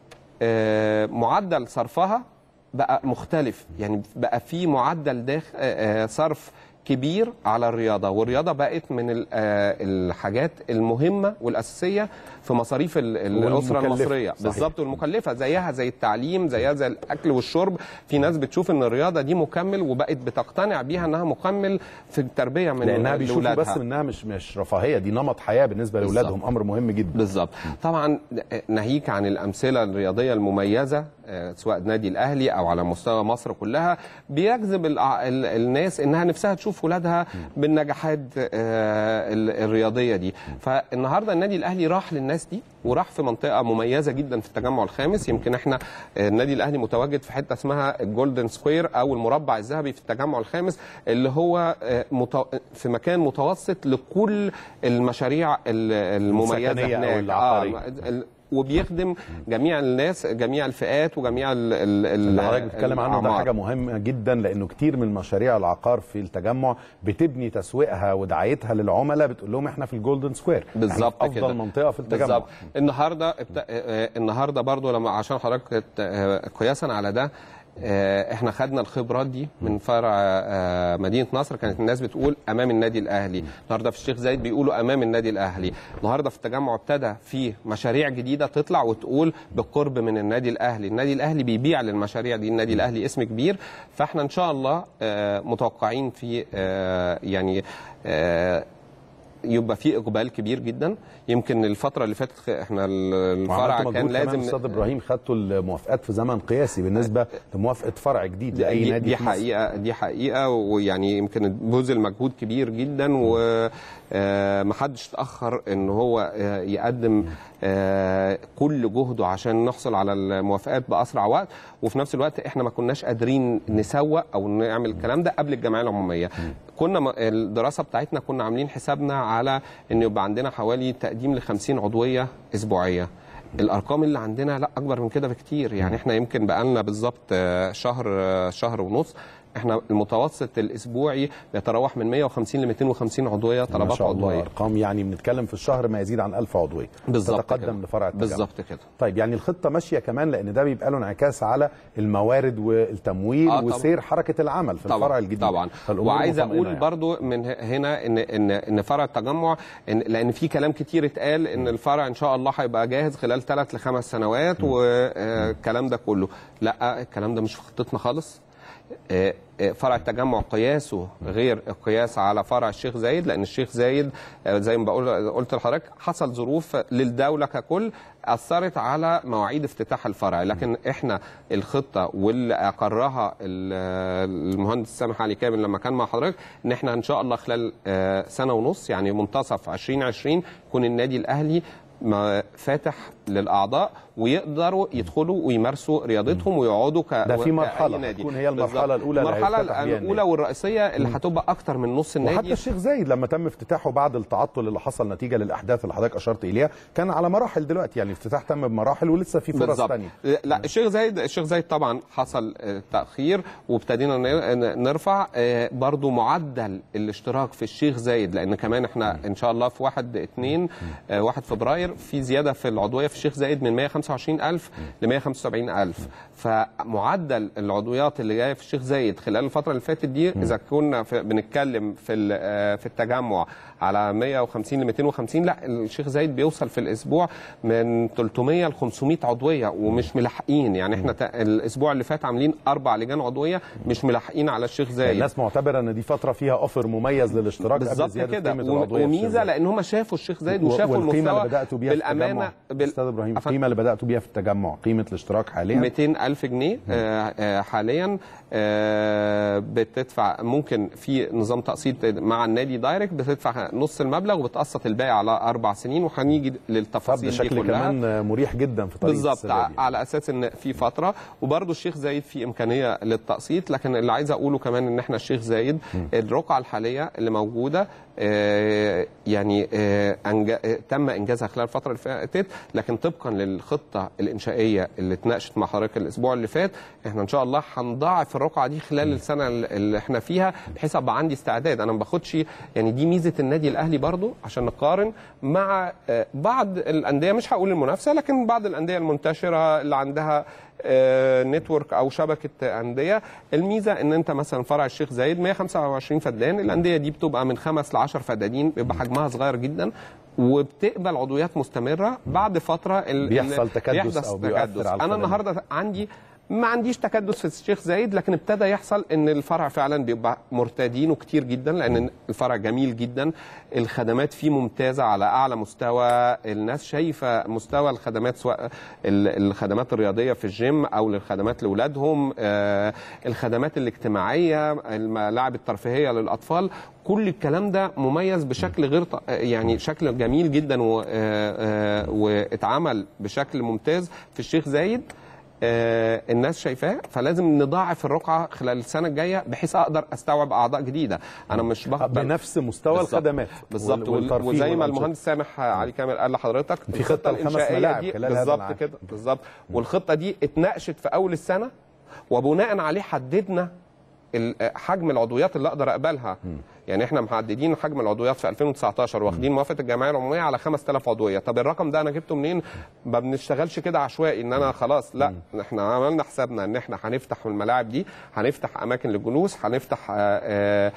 آه، معدل صرفها بقى مختلف يعني بقى في معدل داخل آه، آه، صرف كبير على الرياضه والرياضه بقت من ال- آه، الحاجات المهمه والاساسيه في مصاريف ال- الاسره والمكلفة. المصريه صحيح. بالظبط والمكلفه زيها زي التعليم زيها زي الاكل والشرب في ناس بتشوف ان الرياضه دي مكمل وبقت بتقتنع بيها انها مكمل في التربيه من لانها بيشوفوا لأولادها. بس انها مش مش رفاهيه دي نمط حياه بالنسبه بالظبط. لاولادهم امر مهم جدا بالظبط طبعا ناهيك عن الامثله الرياضيه المميزه آه، سواء نادي الاهلي او على مستوى مصر كلها بيجذب الع- ال- الناس انها نفسها تشوف ولادها بالنجاحات آه، ال- الرياضيه دي فالنهارده النادي الاهلي راح للناس دي وراح في منطقه مميزه جدا في التجمع الخامس يمكن احنا آه، النادي الاهلي متواجد في حته اسمها الجولدن سكوير او المربع الذهبي في التجمع الخامس اللي هو آه، مت- في مكان متوسط لكل المشاريع ال- المميزه السكنية أو هناك العقارية. ال- وبيخدم جميع الناس جميع الفئات وجميع ال ال اللي حضرتك بتتكلم عنه ده الأعمار. حاجه مهمه جدا لانه كتير من مشاريع العقار في التجمع بتبني تسويقها ودعايتها للعملاء بتقول لهم احنا في الجولدن سكوير بالظبط يعني في كده افضل منطقه في التجمع بالظبط النهارده ابت... آه، النهارده برضو لما عشان حضرتك آه، قياسا على ده آه، احنا خدنا الخبرات دي من فرع آه، مدينه نصر كانت الناس بتقول امام النادي الاهلي النهارده في الشيخ زايد بيقولوا امام النادي الاهلي النهارده في التجمع ابتدى في مشاريع جديده تطلع وتقول بالقرب من النادي الاهلي النادي الاهلي بيبيع للمشاريع دي النادي الاهلي اسم كبير فاحنا ان شاء الله آه، متوقعين في آه، يعني آه، يبقى في اقبال كبير جدا يمكن الفتره اللي فاتت احنا الفرع وعملتوا كان مجهود كمان لازم استاذ ابراهيم خدتوا الموافقات في زمن قياسي بالنسبه لموافقه فرع جديد لاي دي, نادي دي في مصر. حقيقه دي حقيقه ويعني يمكن بذل مجهود كبير جدا ومحدش اتاخر ان هو آه، يقدم آه، كل جهده عشان نحصل على الموافقات باسرع وقت وفي نفس الوقت احنا ما كناش قادرين نسوق او نعمل الكلام ده قبل الجمعيه العموميه كنا م- الدراسه بتاعتنا كنا عاملين حسابنا على ان يبقى عندنا حوالي تقديم ل 50 عضويه اسبوعيه الارقام اللي عندنا لا اكبر من كده بكتير يعني احنا يمكن بقالنا بالظبط آه، شهر آه، شهر ونص احنا المتوسط الاسبوعي بيتراوح من 150 ل 250 عضويه ما طلبات شاء الله عضويه ارقام يعني بنتكلم في الشهر ما يزيد عن 1000 عضويه بالظبط تتقدم كده. لفرع التجمع بالظبط كده طيب يعني الخطه ماشيه كمان لان ده بيبقى له انعكاس على الموارد والتمويل آه طبعاً. وسير حركه العمل في الفرع الجديد طبعا فالأمور وعايز مطمئنة اقول يعني. برضو من ه- هنا ان ان ان فرع التجمع إن لان في كلام كتير اتقال ان الفرع ان شاء الله هيبقى جاهز خلال ثلاث لخمس سنوات والكلام ده كله لا الكلام ده مش في خطتنا خالص آه، آه، فرع التجمع قياسه غير القياس على فرع الشيخ زايد لان الشيخ زايد آه، زي ما بقول قلت لحضرتك حصل ظروف للدوله ككل اثرت على مواعيد افتتاح الفرع لكن احنا الخطه واللي اقرها ال- المهندس سامح علي كامل لما كان مع حضرتك ان احنا ان شاء الله خلال آه، سنه ونص يعني منتصف 2020 يكون النادي الاهلي ما فاتح للاعضاء ويقدروا يدخلوا ويمارسوا رياضتهم ويقعدوا ك ده في كأي مرحلة نادي. هتكون هي المرحلة بالظبط. الأولى اللي المرحله هيفتتح بيها الاولى النادي. والرئيسيه اللي هتبقى اكتر من نص النادي وحتى الشيخ زايد لما تم افتتاحه بعد التعطل اللي حصل نتيجه للاحداث اللي حضرتك اشرت اليها كان على مراحل دلوقتي يعني الافتتاح تم بمراحل ولسه في فرص بالظبط ثانيه لا الشيخ زايد الشيخ زايد طبعا حصل آه، تاخير وابتدينا ن- نرفع آه، برضو معدل الاشتراك في الشيخ زايد لان كمان احنا ان شاء الله في 1 2 1 فبراير في زياده في العضويه في الشيخ زايد من 125000 ل 175000 فمعدل العضويات اللي جايه في الشيخ زايد خلال الفتره اللي فاتت دي اذا كنا في بنتكلم في ال- آه، في التجمع على 150 ل 250 لا الشيخ زايد بيوصل في الاسبوع من 300 ل 500 عضويه ومش ملاحقين يعني احنا تا- الاسبوع اللي فات عاملين اربع لجان عضويه مش ملاحقين على الشيخ زايد الناس معتبره ان دي فتره فيها اوفر مميز للاشتراك قبل بالظبط زياده كده قيمه و- العضويه في وميزه الشركة. لان هم شافوا الشيخ زايد و- وشافوا والقيمه المستوى اللي بداتوا بيها في بالامانه التجمع استاذ ابراهيم أفن- القيمه اللي بداتوا بيها في التجمع قيمه الاشتراك حاليا 200 ألف جنيه آه، آه، حاليا آه، بتدفع ممكن في نظام تقسيط مع النادي دايركت بتدفع نص المبلغ وبتقسط الباقي على أربع سنين وهنيجي طب للتفاصيل ده دي شكل كلها كمان مريح جدا في طريقه بالظبط السداد يعني. على اساس ان في فتره وبرده الشيخ زايد في امكانيه للتقسيط لكن اللي عايز اقوله كمان ان احنا الشيخ زايد الرقعه الحاليه اللي موجوده آه، يعني آه، أنج- آه، تم انجازها خلال الفتره اللي فاتت لكن طبقا للخطه الانشائيه اللي اتناقشت مع حضرتك الاسبوع اللي فات احنا ان شاء الله هنضاعف الرقعه دي خلال السنه اللي احنا فيها بحيث ابقى عندي استعداد انا ما باخدش يعني دي ميزه النادي الاهلي برضو عشان نقارن مع آه، بعض الانديه مش هقول المنافسه لكن بعض الانديه المنتشره اللي عندها آه، نتورك او شبكه انديه الميزه ان انت مثلا فرع الشيخ زايد 125 فدان الانديه دي بتبقى من خمس ل 10 فدانين بيبقى حجمها صغير جدا وبتقبل عضويات مستمره بعد فتره ال- بيحصل ال- تكدس بيحدث أو بيؤثر تكدس. على انا الفدانين. النهارده عندي ما عنديش تكدس في الشيخ زايد لكن ابتدى يحصل ان الفرع فعلا بيبقى مرتادينه كتير جدا لان الفرع جميل جدا الخدمات فيه ممتازه على اعلى مستوى الناس شايفه مستوى الخدمات سواء ال- الخدمات الرياضيه في الجيم او الخدمات لاولادهم آه، الخدمات الاجتماعيه الملاعب الترفيهيه للاطفال كل الكلام ده مميز بشكل غير ط- يعني شكل جميل جدا و- آه، آه، واتعمل بشكل ممتاز في الشيخ زايد آه، الناس شايفاه فلازم نضاعف الرقعه خلال السنه الجايه بحيث اقدر استوعب اعضاء جديده انا مش بقبل بنفس مستوى بالظبط. الخدمات بالظبط وال- والترفيه وزي ما والأنشطة. المهندس سامح علي كامل قال لحضرتك في خطة لخمس الإنشائية ملاعب دي خلال هذا بالظبط العام. كده بالظبط والخطه دي اتناقشت في اول السنه وبناء عليه حددنا ال- حجم العضويات اللي اقدر اقبلها يعني احنا محددين حجم العضويات في 2019 واخدين موافقه الجمعيه العموميه على 5000 عضويه طب الرقم ده انا جبته منين ما بنشتغلش كده عشوائي ان انا خلاص لا احنا عملنا حسابنا ان احنا هنفتح الملاعب دي هنفتح اماكن للجلوس هنفتح آه،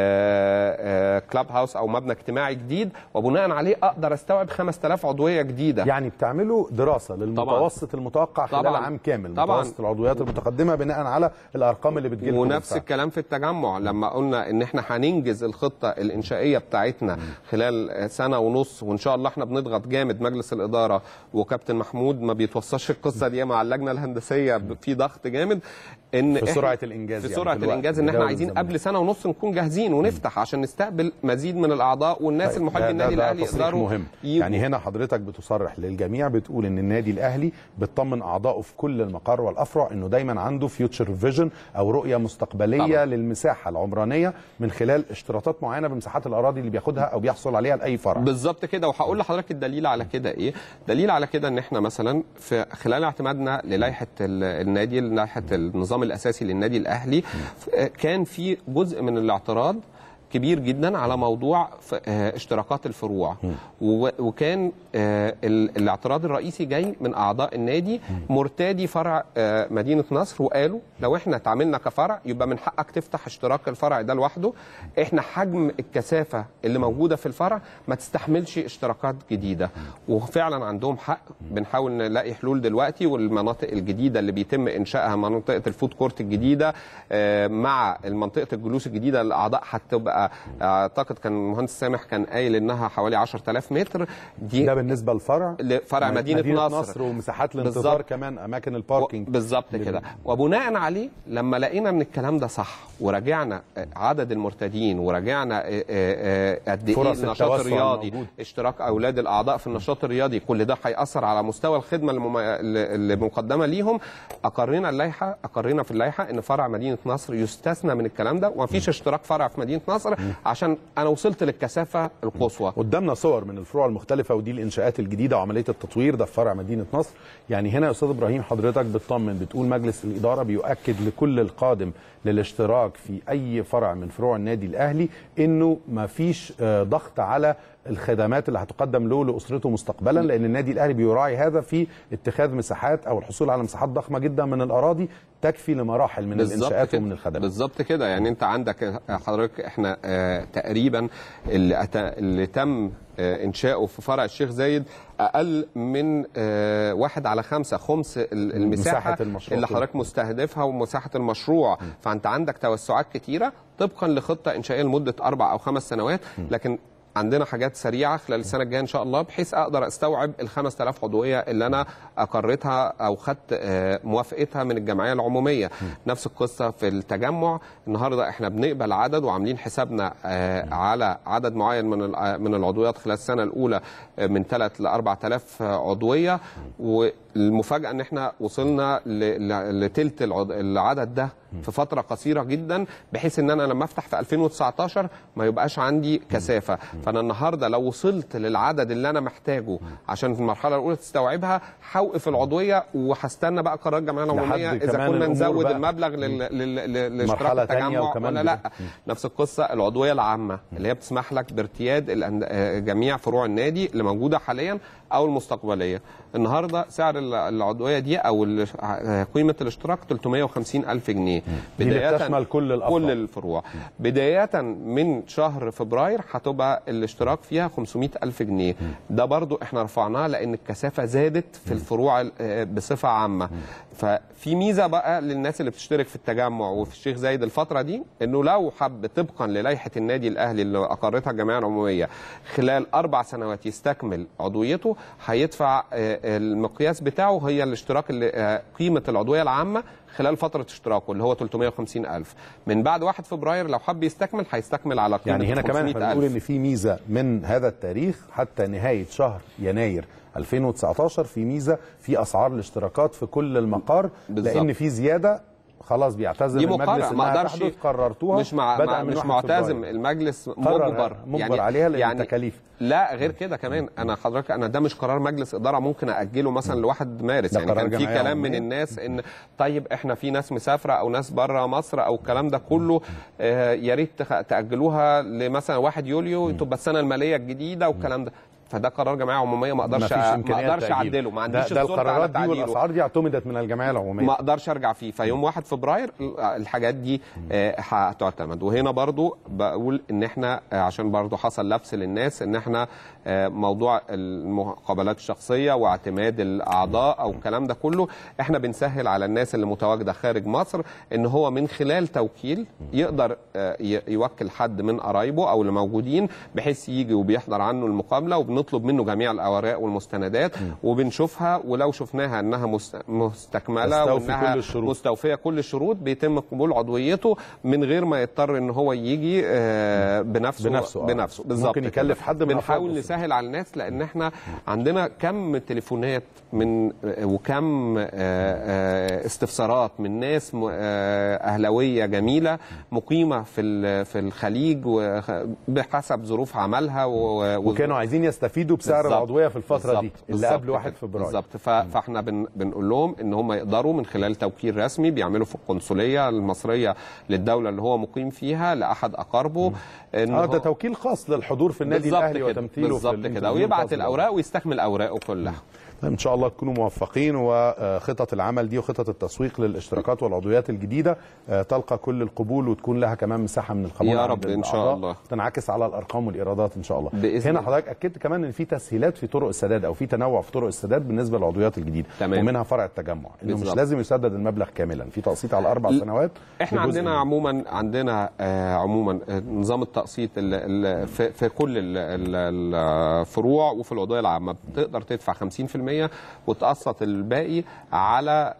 آه، آه، كلاب هاوس او مبنى اجتماعي جديد وبناء عليه اقدر استوعب 5000 عضويه جديده يعني بتعملوا دراسه للمتوسط المتوقع خلال طبعاً. عام كامل طبعاً. متوسط العضويات المتقدمه بناء على الارقام اللي بتجي لكم ونفس بالفعل. الكلام في التجمع لما قلنا ان احنا هننجز الخطه الانشائيه بتاعتنا خلال سنه ونص وان شاء الله احنا بنضغط جامد مجلس الاداره وكابتن محمود ما بيتوصاش القصه دي مع اللجنه الهندسيه ب- في ضغط جامد ان في إحنا- سرعة الإنجاز في يعني سرعه في الوقت، الانجاز ان احنا بجودة عايزين الزمن. قبل سنه ونص نكون جاهزين ونفتح عشان نستقبل مزيد من الاعضاء والناس طيب، المحبين ده- النادي ده الاهلي تصريح يقدروا مهم يجوا. يعني هنا حضرتك بتصرح للجميع بتقول ان النادي الاهلي بتطمن اعضائه في كل المقار والافرع انه دايما عنده فيوتشر فيجن او رؤيه مستقبليه طبعاً. طبعا. للمساحه العمرانيه من خلال اشتراطات معينه بمساحات الاراضي اللي بياخدها او بيحصل عليها لاي فرع بالظبط كده وهقول لحضرتك الدليل على كده ايه دليل على كده ان احنا مثلا في خلال اعتمادنا للائحه ال- النادي لائحه النظام الاساسي للنادي الاهلي ف- كان في جزء من الاعتراض كبير جدا على موضوع ف- آه، اشتراكات الفروع و- وكان آه، ال- الاعتراض الرئيسي جاي من اعضاء النادي مرتادي فرع آه، مدينه نصر وقالوا لو احنا اتعاملنا كفرع يبقى من حقك تفتح اشتراك الفرع ده لوحده احنا حجم الكثافه اللي موجوده في الفرع ما تستحملش اشتراكات جديده وفعلا عندهم حق بنحاول نلاقي حلول دلوقتي والمناطق الجديده اللي بيتم انشائها منطقه الفود كورت الجديده آه، مع منطقه الجلوس الجديده للاعضاء هتبقى تبقى اعتقد كان المهندس سامح كان قايل انها حوالي 10000 متر دي ده بالنسبه للفرع لفرع مدينه, مدينة نصر, نصر ومساحات الانتظار بالظبط. كمان اماكن الباركينج بالظبط لل- كده وبناء عليه لما لقينا ان الكلام ده صح وراجعنا عدد المرتدين وراجعنا آه، آه، آه، قد ايه فرص النشاط التوسع الرياضي الموجود. اشتراك اولاد الاعضاء في النشاط الرياضي كل ده هياثر على مستوى الخدمه المم- اللي مقدمه ليهم اقرينا اللائحه اقرينا في اللائحه ان فرع مدينه نصر يستثنى من الكلام ده ومفيش اشتراك فرع في مدينه نصر عشان انا وصلت للكثافه القصوى قدامنا صور من الفروع المختلفة ودي الإنشاءات الجديدة وعملية التطوير ده في فرع مدينة نصر يعني هنا يا أستاذ إبراهيم حضرتك بتطمن بتقول مجلس الإدارة بيؤكد لكل القادم للاشتراك في أي فرع من فروع النادي الأهلي إنه ما فيش آه، ضغط على الخدمات اللي هتقدم له لأسرته مستقبلا لأن النادي الأهلي بيراعي هذا في اتخاذ مساحات أو الحصول على مساحات ضخمة جدا من الأراضي تكفي لمراحل من بالظبط الإنشاءات كده. ومن الخدمات بالظبط كده يعني انت عندك حضرتك احنا اه تقريبا اللي, أت... اللي تم اه انشاؤه في فرع الشيخ زايد اقل من اه واحد على خمسة خمس ال- المساحه مساحة المشروع اللي كله. حضرتك مستهدفها ومساحه المشروع فانت عندك توسعات كتيره طبقا لخطه انشائيه لمده اربع او خمس سنوات لكن عندنا حاجات سريعه خلال السنه الجايه ان شاء الله بحيث اقدر استوعب ال 5000 عضويه اللي انا اقرتها او خدت آه، موافقتها من الجمعيه العموميه نفس القصه في التجمع النهارده احنا بنقبل عدد وعاملين حسابنا آه، على عدد معين من الع- من العضويات خلال السنه الاولى آه، من 3 ل 4000 عضويه والمفاجاه ان احنا وصلنا ل- ل- لتلت العض- العدد ده في فتره قصيره جدا بحيث ان انا لما افتح في 2019 ما يبقاش عندي كثافه فانا النهارده لو وصلت للعدد اللي انا محتاجه عشان في المرحله الاولى تستوعبها هوقف العضويه وهستنى بقى قرار الجمعيه العموميه لحد اذا كمان كنا الأمور نزود بقى. المبلغ لل- لل- لل- مرحلة لاشتراك تانية التجمع وكمان ولا لا نفس القصه العضويه العامه اللي هي بتسمح لك بارتياد الأند- آه، جميع فروع النادي اللي موجوده حاليا او المستقبليه النهارده سعر ال- العضويه دي او ال- آه، قيمه الاشتراك 350 الف جنيه دي اللي بتشمل كل الأفرع. كل الفروع بدايه من شهر فبراير هتبقى الاشتراك فيها 500 الف جنيه ده برضو احنا رفعناه لان الكثافه زادت في الفروع آه، بصفه عامه ففي ميزه بقى للناس اللي بتشترك في التجمع وفي الشيخ زايد الفتره دي انه لو حب طبقا للائحه النادي الاهلي اللي اقرتها الجمعيه العموميه خلال اربع سنوات يستكمل عضويته هيدفع آه، المقياس بتاعه هي الاشتراك اللي آه، قيمه العضويه العامه خلال فتره اشتراكه اللي هو 350 الف من بعد 1 فبراير لو حب يستكمل هيستكمل على قيمه يعني هنا كمان 500 احنا بنقول ألف. ان في ميزه من هذا التاريخ حتى نهايه شهر يناير 2019 في ميزه في اسعار الاشتراكات في كل المقار بالظبط. لان في زياده خلاص بيعتزم دي المجلس مقرر ما انها اقدرش تحدث قررتوها مش مع بدءا مع من مش 1 معتزم فبراير. المجلس قرر مجبر مجبر عليها لأن التكاليف. لا غير كده كمان انا حضرتك انا ده مش قرار مجلس اداره ممكن اجله مثلا لواحد مارس ده يعني قرار كان في جمعية كلام من عمومية. الناس ان طيب احنا في ناس مسافره او ناس بره مصر او الكلام ده كله آه يا ريت تخ- تاجلوها لمثلا 1 يوليو تبقى السنه الماليه الجديده والكلام ده فده قرار جمعيه عموميه ما اقدرش مفيش ما إمكانيات اقدرش تأجيل. اعدله ما ده, عنديش ده السلطه على القرارات دي تعديله والاسعار دي اعتمدت من الجمعيه العموميه ما اقدرش ارجع فيه فيوم 1 فبراير الحاجات دي آه، هتعتمد وهنا برضو بقول ان احنا آه، عشان برضو حصل لبس للناس ان احنا آه، موضوع المقابلات الشخصيه واعتماد الاعضاء او الكلام ده كله احنا بنسهل على الناس اللي متواجده خارج مصر ان هو من خلال توكيل يقدر آه، ي- يوكل حد من قرايبه او اللي موجودين بحيث يجي وبيحضر عنه المقابله وبنطلب منه جميع الاوراق والمستندات وبنشوفها ولو شفناها انها مست- مستكمله تستوفي وانها كل الشروط. مستوفيه كل الشروط بيتم قبول عضويته من غير ما يضطر ان هو يجي آه، بنفسه بنفسه، آه. بنفسه بالظبط ممكن يكلف كده. حد من أفراد بنحاول الأسرة. نسهل على الناس لان احنا عندنا كم تليفونات من آه، وكم آه، آه، استفسارات من ناس م- آه، اهلاويه جميله مقيمه في ال- في الخليج وخ- بحسب ظروف عملها و- و- وكانوا عايزين يستفيدوا بسعر بالظبط. العضويه في الفتره دي بالظبط. اللي بالظبط قبل 1 كده. فبراير بالظبط ف- فاحنا بن بنقول لهم ان هم يقدروا من خلال توكيل رسمي بيعملوا في القنصليه المصريه للدوله اللي هو مقيم فيها لاحد اقاربه ان اه هو- ده توكيل خاص للحضور في النادي بالظبط الاهلي كده وتمثيله في بالظبط الانترفيو كده ويبعت الخاص الاوراق ويستكمل اوراقه كلها ان شاء الله تكونوا موفقين وخطط العمل دي وخطط التسويق للاشتراكات والعضويات الجديده آه، تلقى كل القبول وتكون لها كمان مساحه من القبول يا عند رب إن شاء الأعضاء، الله. تنعكس على الارقام والايرادات ان شاء الله بإذن هنا الله. حضرتك اكدت كمان ان في تسهيلات في طرق السداد او في تنوع في طرق السداد بالنسبه للعضويات الجديده تمام. ومنها فرع التجمع انه مش بالظبط. لازم يسدد المبلغ كاملا في تقسيط على اربع ل- سنوات احنا بجزء عندنا منه. عموما عندنا آه عموما آه، نظام التقسيط ال- ال- في, في كل ال- ال- الفروع وفي العضويه العامه بتقدر تدفع 50% وتقسط الباقي على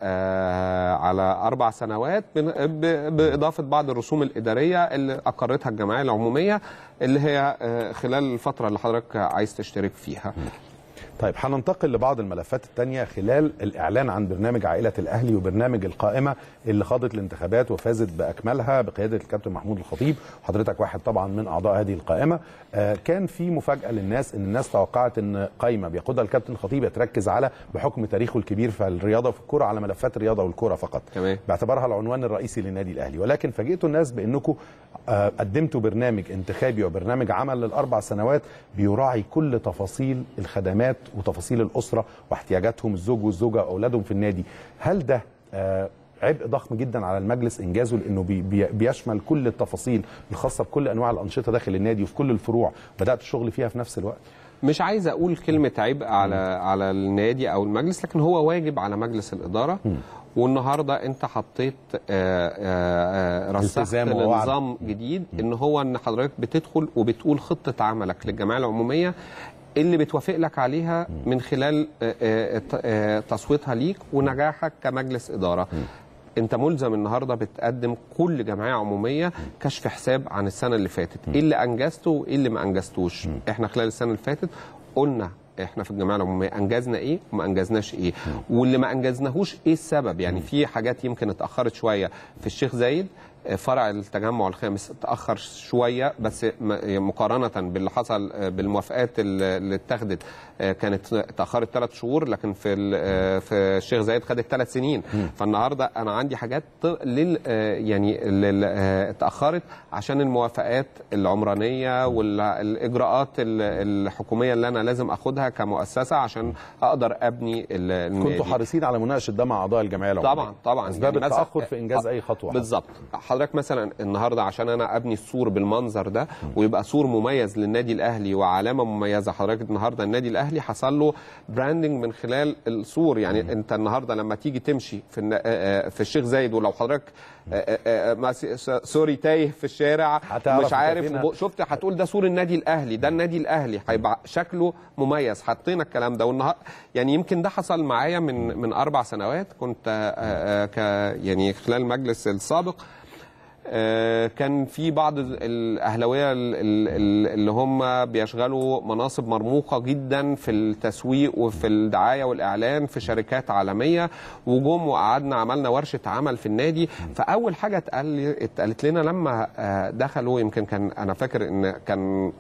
آه على اربع سنوات بن- ب- باضافه بعض الرسوم الاداريه اللي اقرتها الجمعيه العموميه اللي هي آه خلال الفتره اللي حضرتك عايز تشترك فيها طيب هننتقل لبعض الملفات التانية خلال الإعلان عن برنامج عائلة الأهلي وبرنامج القائمة اللي خاضت الانتخابات وفازت بأكملها بقيادة الكابتن محمود الخطيب حضرتك واحد طبعا من أعضاء هذه القائمة آه كان في مفاجأة للناس إن الناس توقعت إن قائمة بيقودها الكابتن الخطيب تركز على بحكم تاريخه الكبير في الرياضة وفي الكرة على ملفات الرياضة والكرة فقط تمام. باعتبارها العنوان الرئيسي للنادي الأهلي ولكن فاجئتوا الناس بأنكم آه قدمتوا برنامج انتخابي وبرنامج عمل للأربع سنوات بيراعي كل تفاصيل الخدمات وتفاصيل الأسرة واحتياجاتهم الزوج والزوجة وأولادهم في النادي هل ده آه عبء ضخم جدا على المجلس انجازه لانه بي بي بيشمل كل التفاصيل الخاصه بكل انواع الانشطه داخل النادي وفي كل الفروع بدات الشغل فيها في نفس الوقت مش عايز اقول كلمه عبء على على النادي او المجلس لكن هو واجب على مجلس الاداره والنهارده انت حطيت آه، آه، آه، رسخت التزام ووعد. نظام جديد ان هو ان حضرتك بتدخل وبتقول خطه عملك للجمعيه العموميه اللي بتوافق لك عليها من خلال آه، آه، ت- آه، تصويتها ليك ونجاحك كمجلس اداره انت ملزم النهارده بتقدم كل جمعيه عموميه كشف حساب عن السنه اللي فاتت ايه اللي انجزته وايه اللي ما انجزتوش احنا خلال السنه اللي فاتت قلنا احنا في الجمعيه العموميه انجزنا ايه وما انجزناش ايه واللي ما انجزناهوش ايه السبب يعني في حاجات يمكن اتاخرت شويه في الشيخ زايد آه، فرع التجمع الخامس اتاخر شويه بس م- مقارنه باللي حصل آه، بالموافقات اللي اللي اتخذت آه، كانت اتاخرت ثلاث شهور لكن في ال- آه، في الشيخ زايد خدت ثلاث سنين فالنهارده انا عندي حاجات ط- لل آه، يعني لل- آه، اتاخرت عشان الموافقات العمرانيه والاجراءات ال- الحكوميه اللي انا لازم اخدها كمؤسسه عشان اقدر ابني ال- النادي كنتوا حريصين على مناقشه ده مع اعضاء الجمعيه العموميه طبعا طبعا اسباب يعني مثلا- التاخر في انجاز اي خطوه بالظبط حضرتك مثلا النهارده عشان انا ابني السور بالمنظر ده ويبقى سور مميز للنادي الاهلي وعلامه مميزه حضرتك النهارده النادي الاهلي حصل له براندنج من خلال السور يعني انت النهارده لما تيجي تمشي في النا- آه، آه، في الشيخ زايد ولو حضرتك آه، آه، آه، ما س- س- سوري تايه في الشارع هتعرف مش انت عارف فين. ب- شفت هتقول ده سور النادي الاهلي ده النادي الاهلي هيبقى شكله مميز حطينا الكلام ده والنهار يعني يمكن ده حصل معايا من من اربع سنوات كنت آه، آه، ك يعني خلال المجلس السابق آه، كان في بعض ال- الاهلاويه ال- ال- ال- اللي هم بيشغلوا مناصب مرموقه جدا في التسويق وفي الدعايه والاعلان في شركات عالميه وجم وقعدنا عملنا ورشه عمل في النادي فاول حاجه اتقال لي- اتقالت لنا لما آه، دخلوا يمكن كان انا فاكر ان كان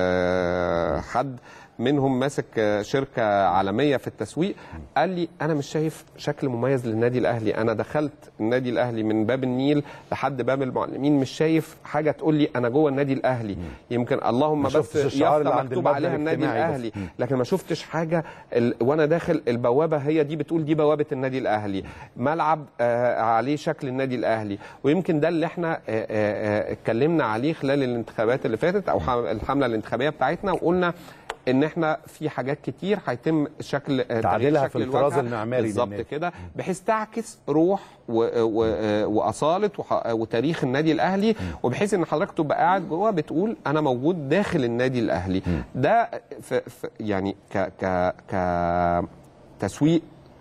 آه، حد منهم ماسك آه، شركه عالميه في التسويق قال لي انا مش شايف شكل مميز للنادي الاهلي انا دخلت النادي الاهلي من باب النيل لحد باب المعلمين مش شايف حاجه تقول لي انا جوه النادي الاهلي يمكن اللهم ما بس شفتش الشعار اللي يافطه عند مكتوب المبنى عليها النادي الاجتماعي بس. الاهلي لكن ما شفتش حاجه ال... وانا داخل البوابه هي دي بتقول دي بوابه النادي الاهلي ملعب آه عليه شكل النادي الاهلي ويمكن ده اللي احنا آه، آه، آه، اتكلمنا عليه خلال الانتخابات اللي فاتت او حم- الحمله الانتخابيه بتاعتنا وقلنا ان احنا في حاجات كتير هيتم شكل آه، تغيير تعديلها شكل في الطراز الواجهة. المعماري بالظبط للنادي. كده بحيث تعكس روح و... و... واصاله وح... وتاريخ النادي الاهلي وبحيث ان حضرتك تبقى قاعد جوه بتقول انا موجود داخل النادي الاهلي ده ف... ف... يعني ك ك ك تسويق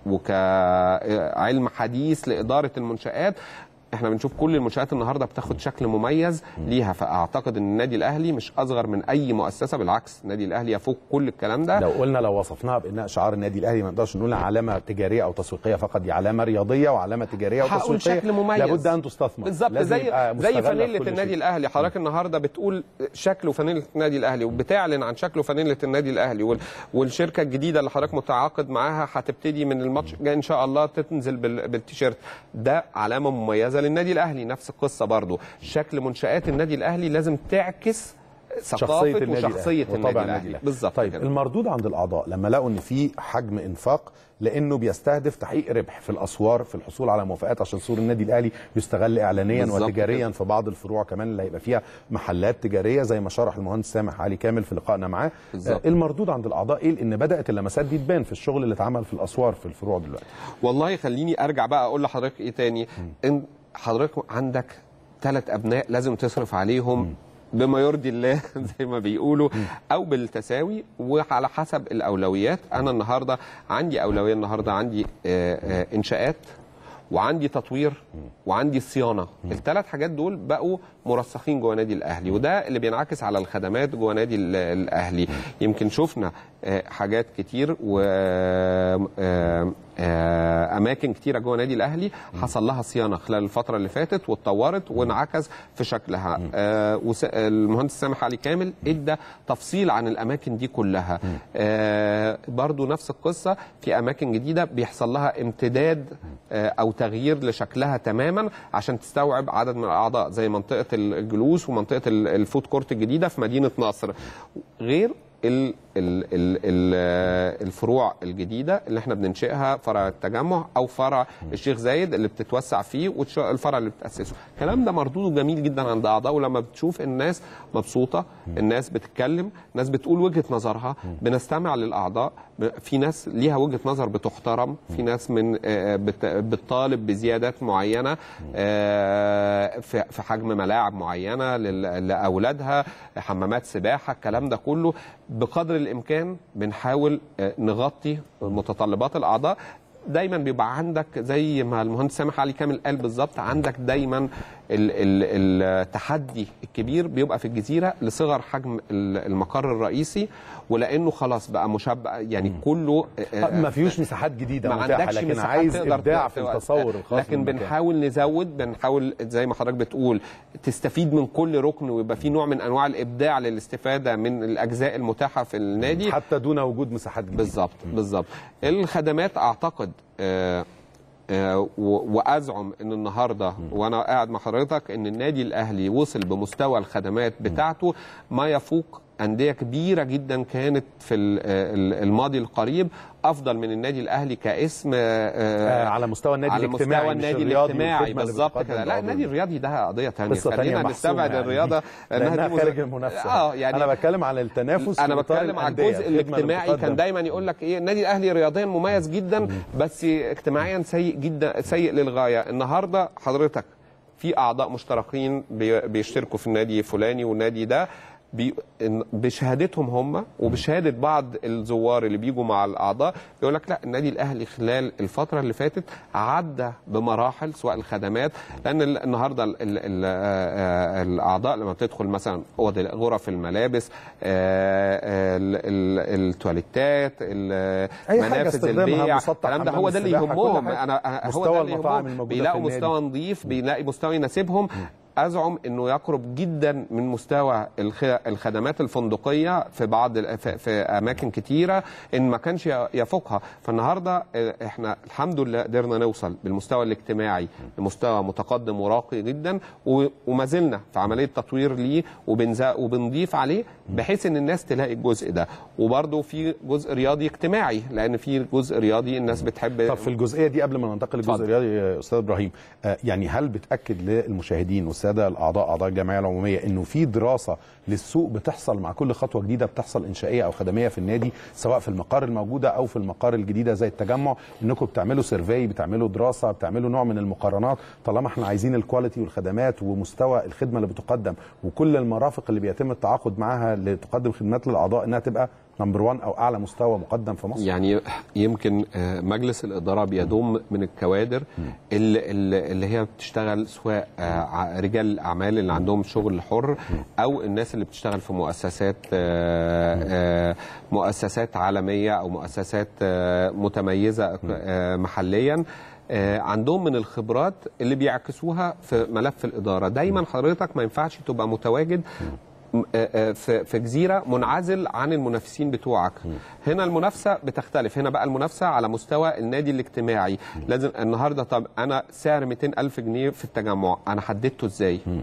وكعلم حديث لاداره المنشات احنا بنشوف كل المنشات النهارده بتاخد شكل مميز ليها فاعتقد ان النادي الاهلي مش اصغر من اي مؤسسه بالعكس النادي الاهلي يفوق كل الكلام ده لو قلنا لو وصفناها بانها شعار النادي الاهلي ما نقدرش نقول علامه تجاريه او تسويقيه فقط دي علامه رياضيه وعلامه تجاريه هقول وتسويقيه شكل مميز لابد ان تستثمر بالظبط لازم زي يبقى زي مستغلة في فانيله كل النادي شيء. الاهلي حضرتك النهارده بتقول شكل فانيله النادي الاهلي وبتعلن عن شكل فانيله النادي الاهلي وال- والشركه الجديده اللي حضرتك متعاقد معاها هتبتدي من الماتش الجاي ان شاء الله تنزل بال- بالتيشيرت ده علامه مميزه للنادي الاهلي نفس القصه برضو شكل منشات النادي الاهلي لازم تعكس ثقافه النادي وشخصيه الأهلي النادي وطبع الاهلي بالظبط طيب كده. المردود عند الاعضاء لما لقوا ان في حجم انفاق لانه بيستهدف تحقيق ربح في الاسوار في الحصول على موافقات عشان سور النادي الاهلي يستغل اعلانيا بالظبط وتجاريا كده. في بعض الفروع كمان اللي هيبقى فيها محلات تجاريه زي ما شرح المهندس سامح علي كامل في لقائنا معاه بالظبط. آه، المردود عند الاعضاء ايه ان بدات اللمسات دي تبان في الشغل اللي اتعمل في الاسوار في الفروع دلوقتي والله خليني ارجع بقى اقول لحضرتك ايه تاني ان حضرتك عندك ثلاث ابناء لازم تصرف عليهم بما يرضي الله زي ما بيقولوا او بالتساوي وعلى حسب الاولويات انا النهارده عندي اولويه النهارده عندي آه، آه، انشاءات وعندي تطوير وعندي صيانه الثلاث حاجات دول بقوا مرسخين جوه نادي الاهلي وده اللي بينعكس على الخدمات جوه نادي ال- الاهلي يمكن شفنا آه، حاجات كتير و آه، آه، اماكن كتيره جوه نادي الاهلي حصل لها صيانه خلال الفتره اللي فاتت واتطورت وانعكس في شكلها آه، وس- المهندس سامح علي كامل ادى تفصيل عن الاماكن دي كلها آه، برضو نفس القصه في اماكن جديده بيحصل لها امتداد آه، او تغيير لشكلها تماما عشان تستوعب عدد من الاعضاء زي منطقه الجلوس ومنطقه ال- الفود كورت الجديده في مدينه نصر غير ال ال ال ال الفروع الجديده اللي احنا بننشئها فرع التجمع او فرع الشيخ زايد اللي بتتوسع فيه والفرع اللي بتاسسه الكلام ده مردوده جميل جدا عند اعضاء ولما بتشوف الناس مبسوطه الناس بتتكلم الناس بتقول وجهه نظرها بنستمع للاعضاء ب- في ناس ليها وجهه نظر بتحترم في ناس من آه، بت- بتطالب بزيادات معينه آه، في في حجم ملاعب معينه لل- لاولادها حمامات سباحه الكلام ده كله بقدر الامكان بنحاول آه، نغطي متطلبات الاعضاء دايما بيبقى عندك زي ما المهندس سامح علي كامل قال بالظبط عندك دايما ال- ال- التحدي الكبير بيبقى في الجزيره لصغر حجم ال- المقر الرئيسي ولانه خلاص بقى مشبع يعني كله آه، ما فيهوش مساحات جديده ما متاحه عندكش لكن مساحات عايز تقدر ابداع ت- في ت- التصور الخاص لكن بالمكان. بنحاول نزود بنحاول زي ما حضرتك بتقول تستفيد من كل ركن ويبقى في نوع من انواع الابداع للاستفاده من الاجزاء المتاحه في النادي حتى دون وجود مساحات جديده بالظبط بالظبط الخدمات اعتقد آه آه، و- وازعم ان النهارده وانا قاعد مع حضرتك ان النادي الاهلي وصل بمستوى الخدمات بتاعته ما يفوق انديه كبيره جدا كانت في ال- ال- الماضي القريب افضل من النادي الاهلي كاسم آه، آه، على مستوى النادي على الاجتماعي مستوى مش النادي الرياضي الاجتماعي والخدمة اللي بالظبط بتقدم كده لا للعضو. النادي الرياضي ده قضيه ثانيه قصه ثانيه خلينا محسومة نستبعد يعني. الرياضه لانها دي خارج مز- المنافسه اه يعني انا بتكلم على التنافس انا في إطار بتكلم على الأندية، الجزء الخدمة اللي الاجتماعي بتقدم. كان دايما يقول لك ايه النادي الاهلي رياضيا مميز جدا بس اجتماعيا سيء جدا سيء للغايه النهارده حضرتك في اعضاء مشتركين بي- بيشتركوا في النادي الفلاني والنادي ده بي- إن- بشهادتهم هم وبشهاده بعض الزوار اللي بيجوا مع الاعضاء بيقول لك لا النادي الاهلي خلال الفتره اللي فاتت عدى بمراحل سواء الخدمات لان ال- النهارده ال ال ال آه، الاعضاء لما بتدخل مثلا اوض غرف الملابس آه، آه، ال- ال- التواليتات ال- أي حاجة منافذ استخدامها البيع مسطح الكلام ده حمام هو ده اللي السباحة، كل يهمهم حاجة. انا أنا- هو مستوى ده اللي المطاعم يهمهم الموجودة بيلاقوا في النادي. مستوى نظيف بيلاقي مستوى يناسبهم ازعم انه يقرب جدا من مستوى الخ- الخدمات الفندقيه في بعض ال- في, في اماكن كتيره ان ما كانش ي- يفوقها فالنهارده آه، احنا الحمد لله قدرنا نوصل بالمستوى الاجتماعي لمستوى متقدم وراقي جدا و- وما زلنا في عمليه تطوير ليه وبنز- وبنضيف عليه بحيث ان الناس تلاقي الجزء ده وبرده في جزء رياضي اجتماعي لان في جزء رياضي الناس بتحب طب في الجزئيه دي قبل ما ننتقل للجزء اتفضل. الرياضي يا استاذ ابراهيم آه، يعني هل بتاكد للمشاهدين والساده الاعضاء اعضاء الجمعيه العموميه انه في دراسه للسوق بتحصل مع كل خطوه جديده بتحصل انشائيه او خدميه في النادي سواء في المقار الموجوده او في المقار الجديده زي التجمع انكم بتعملوا سيرفي بتعملوا دراسه بتعملوا نوع من المقارنات طالما احنا عايزين الكواليتي والخدمات ومستوى الخدمه اللي بتقدم وكل المرافق اللي بيتم التعاقد معاها لتقدم خدمات للاعضاء انها تبقى نمبر 1 او اعلى مستوى مقدم في مصر يعني يمكن آه، مجلس الاداره بيضم من الكوادر اللي, اللي اللي هي بتشتغل سواء آه، ع- رجال الاعمال اللي عندهم شغل حر او الناس اللي بتشتغل في مؤسسات آه، آه، مؤسسات عالميه او مؤسسات آه، متميزه آه، محليا آه، عندهم من الخبرات اللي بيعكسوها في ملف الاداره دايما حضرتك ما ينفعش تبقى متواجد م- آه، آه، في في جزيره منعزل عن المنافسين بتوعك هنا المنافسه بتختلف هنا بقى المنافسه على مستوى النادي الاجتماعي لازم النهارده طب انا سعر 200 الف جنيه في التجمع انا حددته ازاي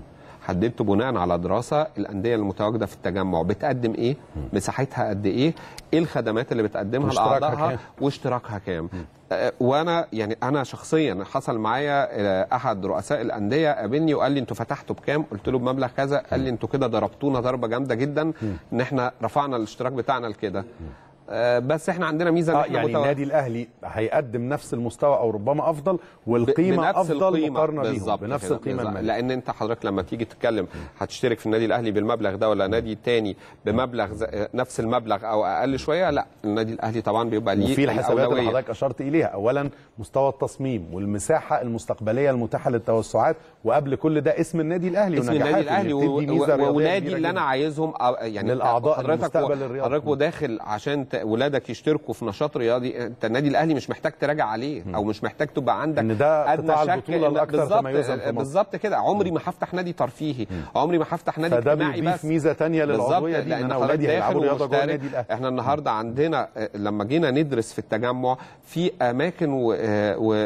حددته بناء على دراسه الانديه المتواجده في التجمع بتقدم ايه مساحتها قد ايه ايه الخدمات اللي بتقدمها واشتراكها لاعضائها كام؟ واشتراكها كام آه، وانا يعني انا شخصيا حصل معايا آه، احد رؤساء الانديه قابلني وقال لي انتوا فتحتوا بكام قلت له بمبلغ كذا قال لي انتوا كده ضربتونا ضربه جامده جدا ان احنا رفعنا الاشتراك بتاعنا لكده آه، بس احنا عندنا ميزه ان اه احنا يعني متوا- النادي الاهلي هيقدم نفس المستوى او ربما افضل والقيمه بنفس افضل القيمة مقارنه بيهم بالظبط بنفس كده، القيمه بالظبط. الماليه لان انت حضرتك لما تيجي تتكلم هتشترك في النادي الاهلي بالمبلغ ده ولا نادي تاني بمبلغ ز- نفس المبلغ او اقل شويه لا النادي الاهلي طبعا بيبقى ليه وفي الحسابات اللي الأولوية. حضرتك اشرت اليها اولا مستوى التصميم والمساحه المستقبليه المتاحه للتوسعات وقبل كل ده اسم النادي الاهلي اسم النادي ونجاحاته الاهلي اللي و- بتدي ميزة و- رياضية وولادي كبيرة اللي انا جداً. عايزهم أو- يعني للأعضاء حضرتك المستقبل و- الرياضي. حضرتك وداخل عشان ت- ولادك يشتركوا في نشاط رياضي انت النادي الاهلي مش محتاج تراجع عليه او مش محتاج تبقى عندك إن ده أدنى قطاع شك البطولة إن- الأكثر بالظبط- تميزاً في مصر. بالظبط كده عمري ما هفتح نادي ترفيهي عمري ما هفتح نادي فده اجتماعي بيضيف بس ميزة تانية بالظبط، للعضوية دي، إن لأن أنا حضرتك أولادي داخل هيلعبوا رياضة جوه ومشترك. النادي الأهلي. احنا النهارده عندنا آه، لما جينا ندرس في التجمع في اماكن و- آه، و-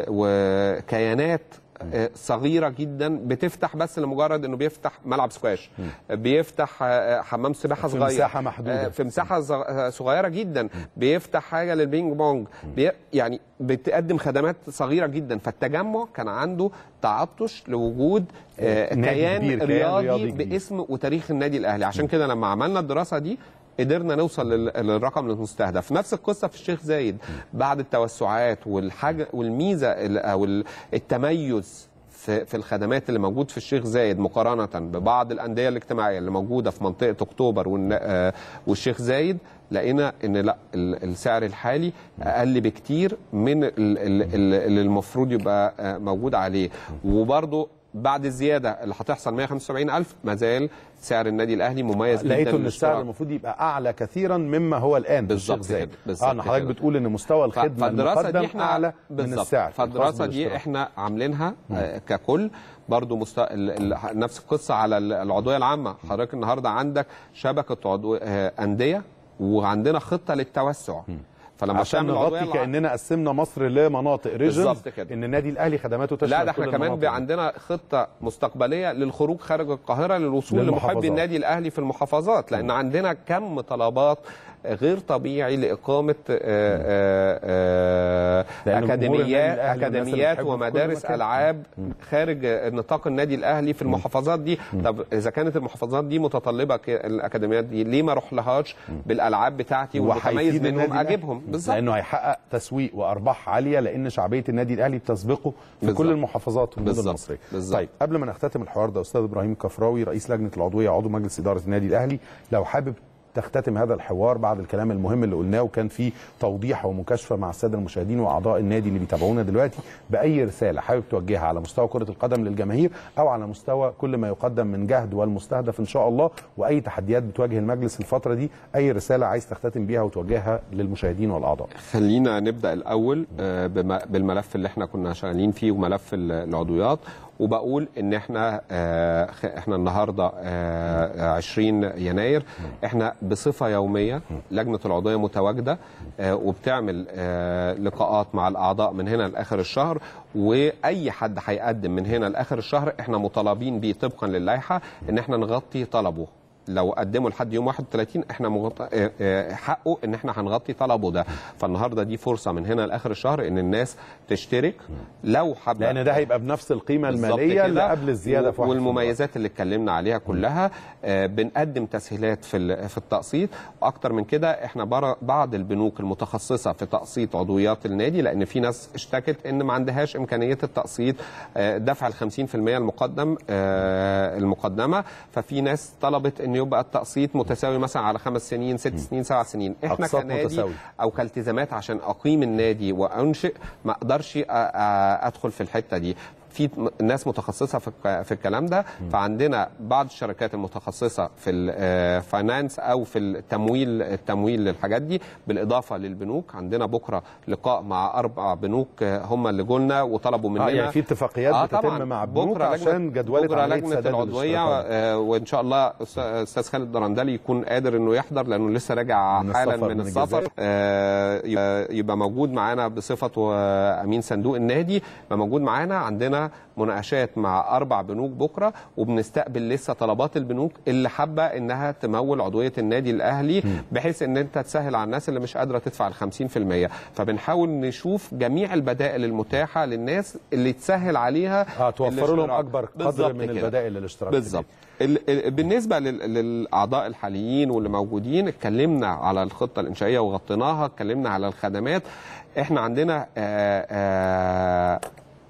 وكيانات آه، صغيره جدا بتفتح بس لمجرد انه بيفتح ملعب سكواش بيفتح آه، حمام سباحه في صغير مساحة محدودة. آه، في مساحه صغ- آه، صغيره جدا بيفتح حاجه للبينج بونج بي يعني بتقدم خدمات صغيره جدا فالتجمع كان عنده تعطش لوجود آه، نادي كيان كبير، كيان رياضي, رياضي كبير. باسم وتاريخ النادي الاهلي عشان كده لما عملنا الدراسه دي قدرنا نوصل لل- للرقم المستهدف نفس القصه في الشيخ زايد بعد التوسعات والحاجه والميزه ال- او ال- التميز في في الخدمات اللي موجود في الشيخ زايد مقارنه ببعض الانديه الاجتماعيه اللي موجوده في منطقه اكتوبر والن- آه، والشيخ زايد لقينا ان لا ال- السعر الحالي اقل بكتير من ال- ال- ال- اللي المفروض يبقى آه، موجود عليه وبرضه بعد الزياده اللي هتحصل 175000 ما زال سعر النادي الاهلي مميز جدا لقيته ان للاشتراك. السعر المفروض يبقى اعلى كثيرا مما هو الان في بالظبط الشيخ زايد كده، بالظبط اه ان حضرتك كده. بتقول ان مستوى الخدمه فالدراسه المقدم دي احنا اعلى من بالظبط. السعر فالدراسه الخاص دي بالاشتراك. احنا عاملينها آه، ككل برضو مست... ال... ال... نفس القصه على ال- العضويه العامه حضرتك النهارده عندك شبكه عضو... آه، انديه وعندنا خطه للتوسع فلما عشان تعمل عضوية نغطي الع- كاننا قسمنا مصر لمناطق ريجنز بالظبط كده. ان النادي الاهلي خدماته تشمل لا ده احنا كل كمان المناطق بي دي. عندنا خطه مستقبليه للخروج خارج القاهره للوصول للمحافظات. لمحبي النادي الاهلي في المحافظات لان عندنا كم طلبات غير طبيعي لاقامه آه، آه، آه، لأن جمهور النادي اكاديميات الأهلي والناس اللي اكاديميات بتحبه في كل ومدارس مكان. العاب خارج نطاق النادي الاهلي في المحافظات دي طب اذا كانت المحافظات دي متطلبه ك- الاكاديميات دي ليه ما اروح لهاش بالالعاب بتاعتي والمتميز وهيفيد منهم النادي الأهلي. اجيبهم بالظبط لانه هيحقق تسويق وارباح عاليه لان شعبيه النادي الاهلي بتسبقه في بالظبط. كل المحافظات والمدن بالظبط. المصريه بالظبط. طيب قبل ما نختتم الحوار ده استاذ ابراهيم كفراوي رئيس لجنه العضويه عضو مجلس اداره النادي الاهلي لو حابب تختتم هذا الحوار بعد الكلام المهم اللي قلناه وكان فيه توضيح ومكاشفه مع الساده المشاهدين واعضاء النادي اللي بيتابعونا دلوقتي باي رساله حابب توجهها على مستوى كره القدم للجماهير او على مستوى كل ما يقدم من جهد والمستهدف ان شاء الله واي تحديات بتواجه المجلس الفتره دي اي رساله عايز تختتم بيها وتوجهها للمشاهدين والاعضاء خلينا نبدا الاول آه، بم- بالملف اللي احنا كنا شغالين فيه وملف ال- العضويات وبقول ان احنا آه، خ- احنا النهارده آه، 20 يناير احنا بصفه يوميه لجنه العضويه متواجده آه، وبتعمل آه، لقاءات مع الاعضاء من هنا لاخر الشهر واي حد هيقدم من هنا لاخر الشهر احنا مطالبين بيه طبقا للائحه ان احنا نغطي طلبه لو قدموا لحد يوم 31 احنا مغط... اه- اه حقه ان احنا هنغطي طلبه ده فالنهارده دي فرصه من هنا لاخر الشهر ان الناس تشترك لو حابه لان ده هيبقى بنفس القيمه بالظبط الماليه اللي كده. قبل الزياده في واحد والمميزات اللي اتكلمنا عليها كلها آه بنقدم تسهيلات في ال- في التقسيط واكتر من كده احنا بر- بعض البنوك المتخصصه في تقسيط عضويات النادي لان في ناس اشتكت ان ما عندهاش امكانيه التقسيط آه دفع ال 50% المقدم آه المقدمه ففي ناس طلبت ان يبقى التقسيط متساوي مثلا على خمس سنين ست سنين سبع سنين احنا أقساط كنادي متساوية. او كالتزامات عشان اقيم النادي وانشئ ما اقدرش أ- أ- ادخل في الحته دي في ناس متخصصه في الك- في الكلام ده فعندنا بعض الشركات المتخصصه في الفاينانس او في التمويل التمويل للحاجات دي بالاضافه للبنوك عندنا بكره لقاء مع اربع بنوك آه، هم اللي جولنا وطلبوا مننا آه يعني في اتفاقيات آه بتتم طبعاً. مع البنوك بكرة عشان لجنة- جدوله بكره عملية لجنه سداد العضويه الاشتراكات. آه، وان شاء الله أستاذ- استاذ خالد الدرندلي يكون قادر انه يحضر لانه لسه راجع من حالا السفر من من السفر الجزائر. آه، يبقى- يبقى موجود معانا بصفته آه، امين صندوق النادي يبقى موجود معانا عندنا عندنا مناقشات مع اربع بنوك بكره وبنستقبل لسه طلبات البنوك اللي حابه انها تمول عضويه النادي الاهلي بحيث ان انت تسهل على الناس اللي مش قادره تدفع ال 50% فبنحاول نشوف جميع البدائل المتاحه للناس اللي تسهل عليها اه توفروا لهم الاشتراك. اكبر قدر بالظبط من كده. البدائل للاشتراك بالظبط ال- ال- بالنسبه لل- للاعضاء الحاليين واللي موجودين اتكلمنا على الخطه الانشائيه وغطيناها اتكلمنا على الخدمات احنا عندنا آآ آآ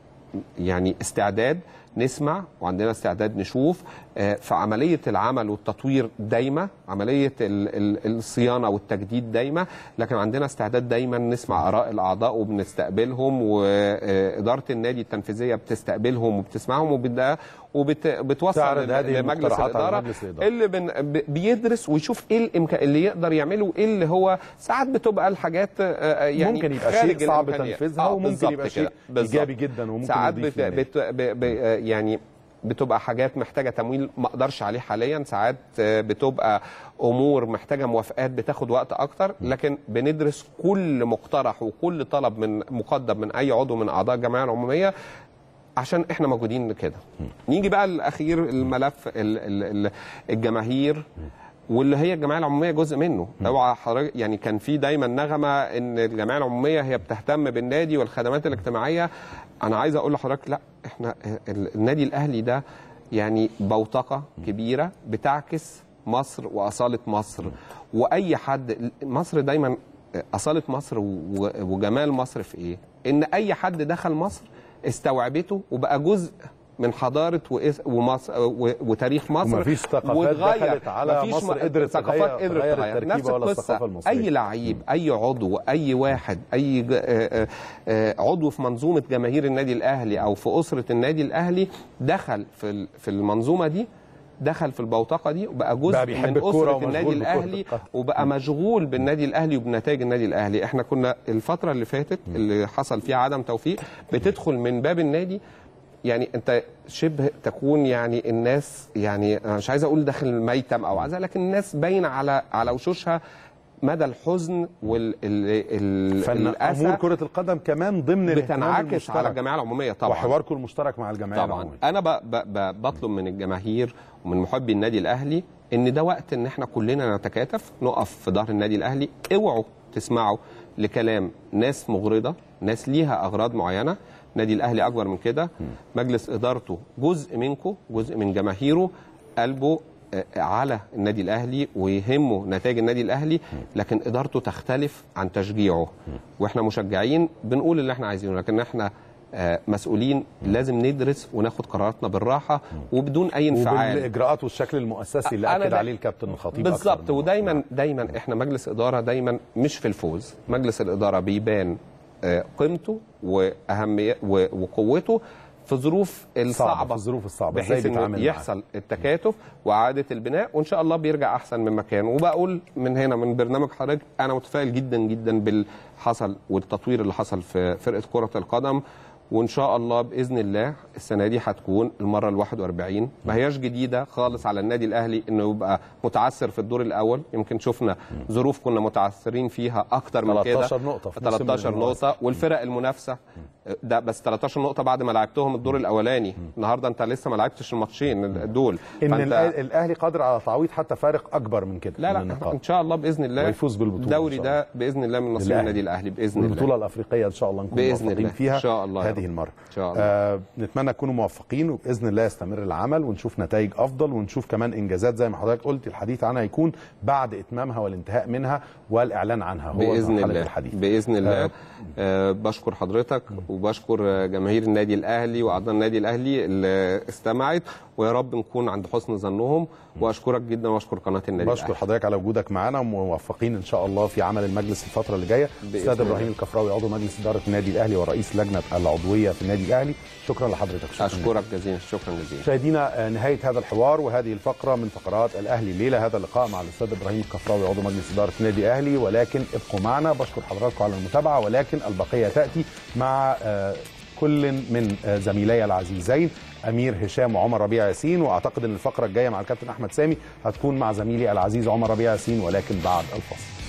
يعني استعداد نسمع وعندنا استعداد نشوف آه، في عملية العمل والتطوير دايما عملية ال- ال- الصيانة والتجديد دايما لكن عندنا استعداد دايما نسمع آراء الأعضاء وبنستقبلهم وإدارة النادي التنفيذية بتستقبلهم وبتسمعهم وبت- وبتوصل تعرض هذه لمجلس المقترحات على الإدارة مجلس الإدارة. اللي بن ب- بيدرس ويشوف ايه الامكان اللي يقدر يعمله وايه اللي هو ساعات بتبقى الحاجات آه، يعني ممكن يبقى خارج شيء صعب الإمكانية. تنفيذها آه، وممكن بالظبط يبقى شيء كده. بالظبط. إيجابي جدا وممكن ساعات يضيف بت... للنادي. بت... ب... ب... آه، يعني بتبقى حاجات محتاجه تمويل ما اقدرش عليه حاليا ساعات آه، بتبقى امور محتاجه موافقات بتاخد وقت اكتر لكن بندرس كل مقترح وكل طلب من مقدم من اي عضو من اعضاء الجمعيه العموميه عشان احنا موجودين كده نيجي بقى الاخير الملف ال- ال- ال- الجماهير واللي هي الجمعيه العموميه جزء منه اوعى حضرتك يعني كان في دايما نغمه ان الجمعيه العموميه هي بتهتم بالنادي والخدمات الاجتماعيه انا عايز اقول لحضرتك لا احنا ال- النادي الاهلي ده يعني بوتقه كبيره بتعكس مصر واصاله مصر واي حد مصر دايما اصاله مصر و- وجمال مصر في ايه ان اي حد دخل مصر استوعبته وبقى جزء من حضاره وإس- ومصر و- وتاريخ مصر ومفيش ثقافات واتغير. دخلت على مفيش مصر م- قدرت ثقافات تغير- قدرت تغير تغير التركيبة نفس ولا القصة. الثقافة المصرية. اي لعيب اي عضو اي واحد اي ج- آه، آه، آه، عضو في منظومه جماهير النادي الاهلي او في اسره النادي الاهلي دخل في ال- في المنظومه دي دخل في البوتقه دي وبقى جزء بقى بيحب من الكورة اسره ومشغول النادي بكرة الاهلي القدم. وبقى مشغول بالنادي الاهلي وبنتائج النادي الاهلي احنا كنا الفتره اللي فاتت اللي حصل فيها عدم توفيق بتدخل من باب النادي يعني انت شبه تكون يعني الناس يعني أنا مش عايز اقول داخل الميتم او عزا لكن الناس باينه على على وشوشها مدى الحزن وال ال- ال- فان امور الاسى كره القدم كمان ضمن الاهتمام بتنعكس المشترك. على الجمعيه العموميه طبعا وحواركم المشترك مع الجمعيه طبعا العموميه انا ب ب ب بطلب من الجماهير ومن محبي النادي الاهلي ان ده وقت ان احنا كلنا نتكاتف نقف في ظهر النادي الاهلي اوعوا تسمعوا لكلام ناس مغرضه ناس ليها اغراض معينه النادي الاهلي اكبر من كده مجلس ادارته جزء منكم جزء من جماهيره قلبه آه، على النادي الاهلي ويهمه نتائج النادي الاهلي لكن ادارته تختلف عن تشجيعه واحنا مشجعين بنقول اللي احنا عايزينه لكن احنا آه، مسؤولين لازم ندرس وناخد قراراتنا بالراحه وبدون اي انفعال وبالاجراءات والشكل المؤسسي اللي أنا اكد دا- عليه الكابتن الخطيب أكثر بالظبط من مرة. ودايما دايما احنا مجلس اداره دايما مش في الفوز مجلس الاداره بيبان آه، قيمته واهميه و- وقوته في الظروف الصعبه في الظروف الصعبة. إزاي بحيث انه بيتعامل معاها. يحصل التكاتف واعاده البناء وان شاء الله بيرجع احسن من مكانه وبقول من هنا من برنامج حضرتك انا متفائل جدا جدا بالحصل والتطوير اللي حصل في فرقه كره القدم وان شاء الله باذن الله السنه دي هتكون المره ال 41 ما هياش جديده خالص على النادي الاهلي انه يبقى متعثر في الدور الاول يمكن شفنا ظروف كنا متعثرين فيها اكتر من كده 13 نقطة في موسم 13 من المواسم. نقطه والفرق المنافسه ده بس 13 نقطه بعد ما لعبتهم الدور الاولاني النهارده انت لسه ما لعبتش الماتشين دول ان فأنت- الأهلي- الاهلي قادر على تعويض حتى فارق اكبر من كده لا من لا النقاط. ان شاء الله باذن الله ويفوز بالبطولة إن الدوري شاء ده باذن الله من نصيب للأهلي. النادي الاهلي باذن الله والبطوله الافريقيه ان شاء الله نكون بإذن موفقين الله. فيها إن شاء الله يا هذه رب. المره إن شاء الله. آه نتمنى تكونوا موفقين وباذن الله يستمر العمل ونشوف نتائج افضل ونشوف كمان انجازات زي ما حضرتك قلت الحديث عنها يكون بعد اتمامها والانتهاء منها والاعلان عنها هو باذن مرحلة الله الحديث باذن الله آه بشكر حضرتك وبشكر آه، جماهير النادي الاهلي واعضاء النادي الاهلي اللي استمعت ويا رب نكون عند حسن ظنهم واشكرك جدا واشكر قناه النادي بشكر الاهلي حضرتك على وجودك معنا وموفقين ان شاء الله في عمل المجلس الفتره اللي جايه بإذن استاذ الله. ابراهيم الكفراوي عضو مجلس اداره النادي الاهلي ورئيس لجنه العضويه في النادي الاهلي شكرا لحضرتك شكرا اشكرك جزيلا شكرا جزيلا مشاهدينا آه، نهايه هذا الحوار وهذه الفقره من فقرات الاهلي الليله هذا اللقاء مع الاستاذ ابراهيم الكفراوي عضو مجلس اداره النادي الاهلي ولكن ابقوا معنا بشكر حضراتكم على المتابعه ولكن البقيه تاتي مع آه، كل من آه، زميلي العزيزين امير هشام وعمر ربيع ياسين واعتقد ان الفقره الجايه مع الكابتن احمد سامي هتكون مع زميلي العزيز عمر ربيع ياسين ولكن بعد الفصل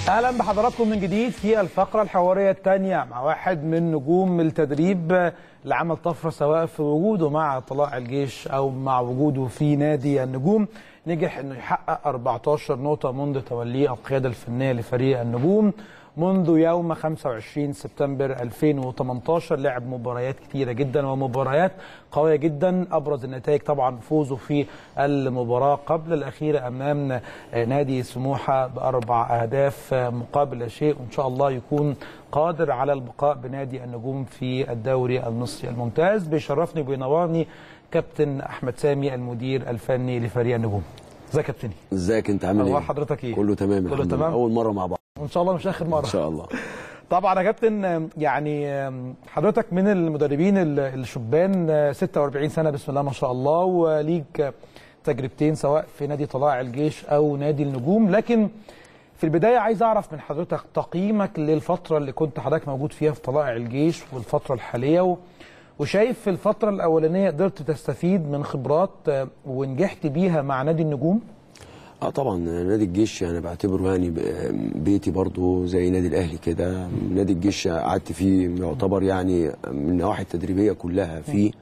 اهلا بحضراتكم من جديد في الفقره الحواريه الثانيه مع واحد من نجوم التدريب اللي عمل طفره سواء في وجوده مع طلائع الجيش او مع وجوده في نادي النجوم نجح انه يحقق 14 نقطه منذ توليه القياده الفنيه لفريق النجوم منذ يوم 25 سبتمبر 2018 لعب مباريات كتيرة جدا ومباريات قوية جدا أبرز النتائج طبعا فوزه في المباراة قبل الأخيرة أمام نادي سموحة بأربع أهداف مقابل لا شيء وإن شاء الله يكون قادر على البقاء بنادي النجوم في الدوري المصري الممتاز بيشرفني وبينورني كابتن أحمد سامي المدير الفني لفريق النجوم ازيك يا كابتني ازيك انت عامل ايه؟ اخبار حضرتك ايه؟ كله تمام كله الحمد لله. تمام؟ اول مره مع بعض وان شاء الله مش اخر مره ان شاء الله طبعا يا كابتن يعني حضرتك من المدربين الشبان 46 سنه بسم الله ما شاء الله وليك تجربتين سواء في نادي طلائع الجيش او نادي النجوم لكن في البدايه عايز اعرف من حضرتك تقييمك للفتره اللي كنت حضرتك موجود فيها في طلائع الجيش والفتره الحاليه و... وشايف في الفتره الاولانيه قدرت تستفيد من خبرات ونجحت بيها مع نادي النجوم اه طبعا نادي الجيش انا بعتبره يعني ب- بيتي برضو زي نادي الاهلي كده نادي الجيش قعدت فيه يعتبر يعني من النواحي التدريبيه كلها فيه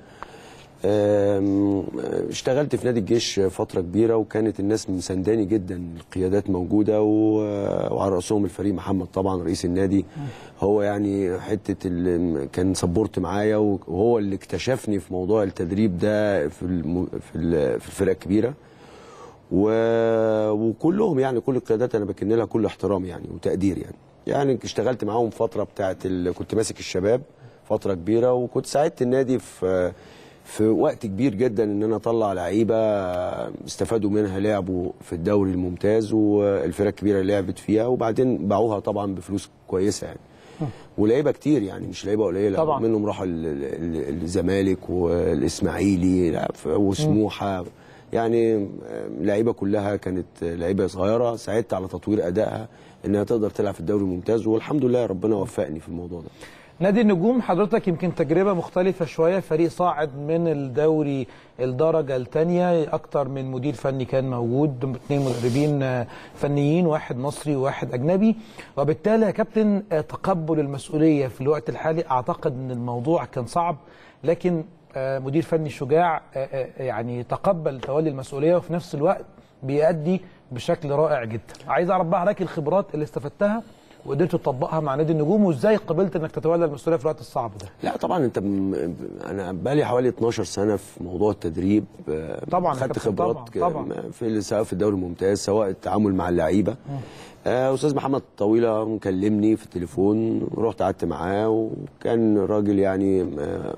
آم، اشتغلت في نادي الجيش فتره كبيره وكانت الناس مسانداني جدا القيادات موجوده و- وعلى راسهم الفريق محمد طبعا رئيس النادي هو يعني حته ال- كان سبورت معايا وهو اللي اكتشفني في موضوع التدريب ده في الم- في ال- في الفرق الكبيره و... وكلهم يعني كل القيادات انا بكن لها كل احترام يعني وتقدير يعني يعني اشتغلت معاهم فتره بتاعت ال... كنت ماسك الشباب فتره كبيره وكنت ساعدت النادي في في وقت كبير جدا ان انا اطلع لعيبه استفادوا منها لعبوا في الدوري الممتاز والفرق الكبيره اللي لعبت فيها وبعدين باعوها طبعا بفلوس كويسه يعني ولعيبه كتير يعني مش لعيبه قليله طبعا. منهم راحوا ال- ال- الزمالك والاسماعيلي لعب في- وسموحه يعني لعيبه كلها كانت لعيبه صغيره ساعدت على تطوير ادائها انها تقدر تلعب في الدوري الممتاز والحمد لله ربنا وفقني في الموضوع ده نادي النجوم حضرتك يمكن تجربة مختلفة شوية فريق صاعد من الدوري الدرجة الثانية أكتر من مدير فني كان موجود اثنين مدربين آه، فنيين واحد مصري وواحد أجنبي وبالتالي يا كابتن آه، تقبل المسؤولية في الوقت الحالي أعتقد أن الموضوع كان صعب لكن آه، مدير فني شجاع آه، آه، يعني تقبل تولي المسؤولية وفي نفس الوقت بيأدي بشكل رائع جدا عايز أعرف بقى حضرتك الخبرات اللي استفدتها وقدرت تطبقها مع نادي النجوم وازاي قبلت انك تتولى المسؤوليه في الوقت الصعب ده لا طبعا انت م... انا بقالي حوالي 12 سنه في موضوع التدريب آه، طبعا يا خدت كابتن، خبرات طبعا، طبعا. ك- في سواء في الدوري الممتاز سواء التعامل مع اللعيبه آه، استاذ محمد طويله مكلمني في التليفون رحت قعدت معاه وكان راجل يعني آه،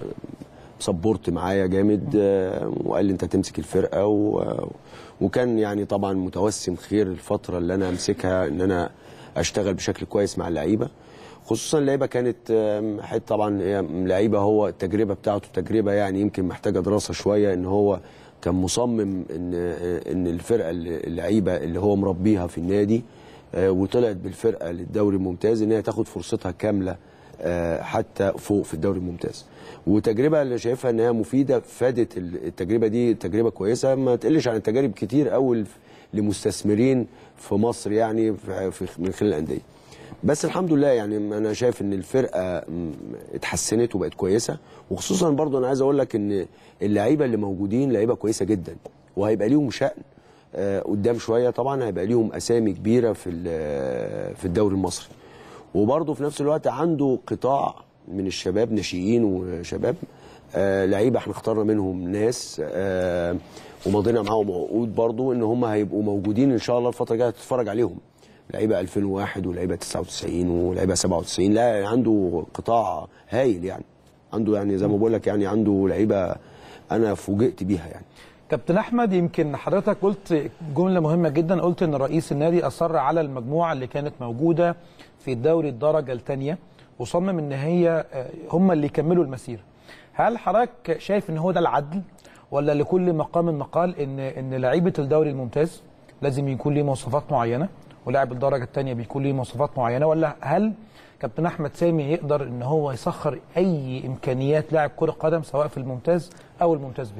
سبورت معايا جامد آه، وقال لي انت تمسك الفرقه و... وكان يعني طبعا متوسم خير الفتره اللي انا امسكها ان انا اشتغل بشكل كويس مع اللعيبه خصوصا اللعيبه كانت آم، حته طبعا هي لعيبه هو التجربه بتاعته تجربه يعني يمكن محتاجه دراسه شويه ان هو كان مصمم ان ان الفرقه اللي- اللعيبه اللي هو مربيها في النادي آه، وطلعت بالفرقه للدوري الممتاز ان هي تاخد فرصتها كامله آه، حتى فوق في الدوري الممتاز وتجربه اللي شايفها ان هي مفيده فادت ال- التجربه دي تجربه كويسه ما تقلش عن التجارب كتير قوي لمستثمرين في مصر يعني في في- من خلال الانديه بس الحمد لله يعني انا شايف ان الفرقه م، اتحسنت وبقت كويسه وخصوصا برضو انا عايز اقول لك ان اللعيبه اللي موجودين لعيبه كويسه جدا وهيبقى ليهم شأن آه، قدام شويه طبعا هيبقى ليهم اسامي كبيره في ال- في الدوري المصري وبرضه في نفس الوقت عنده قطاع من الشباب ناشئين وشباب آه لعيبه احنا اخترنا منهم ناس آه ومضينا معاهم عقود برضه ان هم هيبقوا موجودين ان شاء الله الفتره الجايه تتفرج عليهم لعيبه 2001 ولعيبه 99 ولعيبه 97 لا عنده قطاع هايل يعني عنده يعني زي ما بقول لك يعني عنده لعيبه انا فوجئت بيها يعني كابتن احمد يمكن حضرتك قلت جمله مهمه جدا قلت ان رئيس النادي اصر على المجموعه اللي كانت موجوده في الدوري الدرجه الثانيه وصمم ان هي آه، هم اللي يكملوا المسيره هل حضرتك شايف ان هو ده العدل ولا لكل مقام مقال ان ان لعيبه الدوري الممتاز لازم يكون ليه مواصفات معينه ولاعب الدرجه الثانيه بيكون ليه مواصفات معينه ولا هل كابتن احمد سامي يقدر ان هو يسخر اي امكانيات لاعب كره قدم سواء في الممتاز او الممتاز به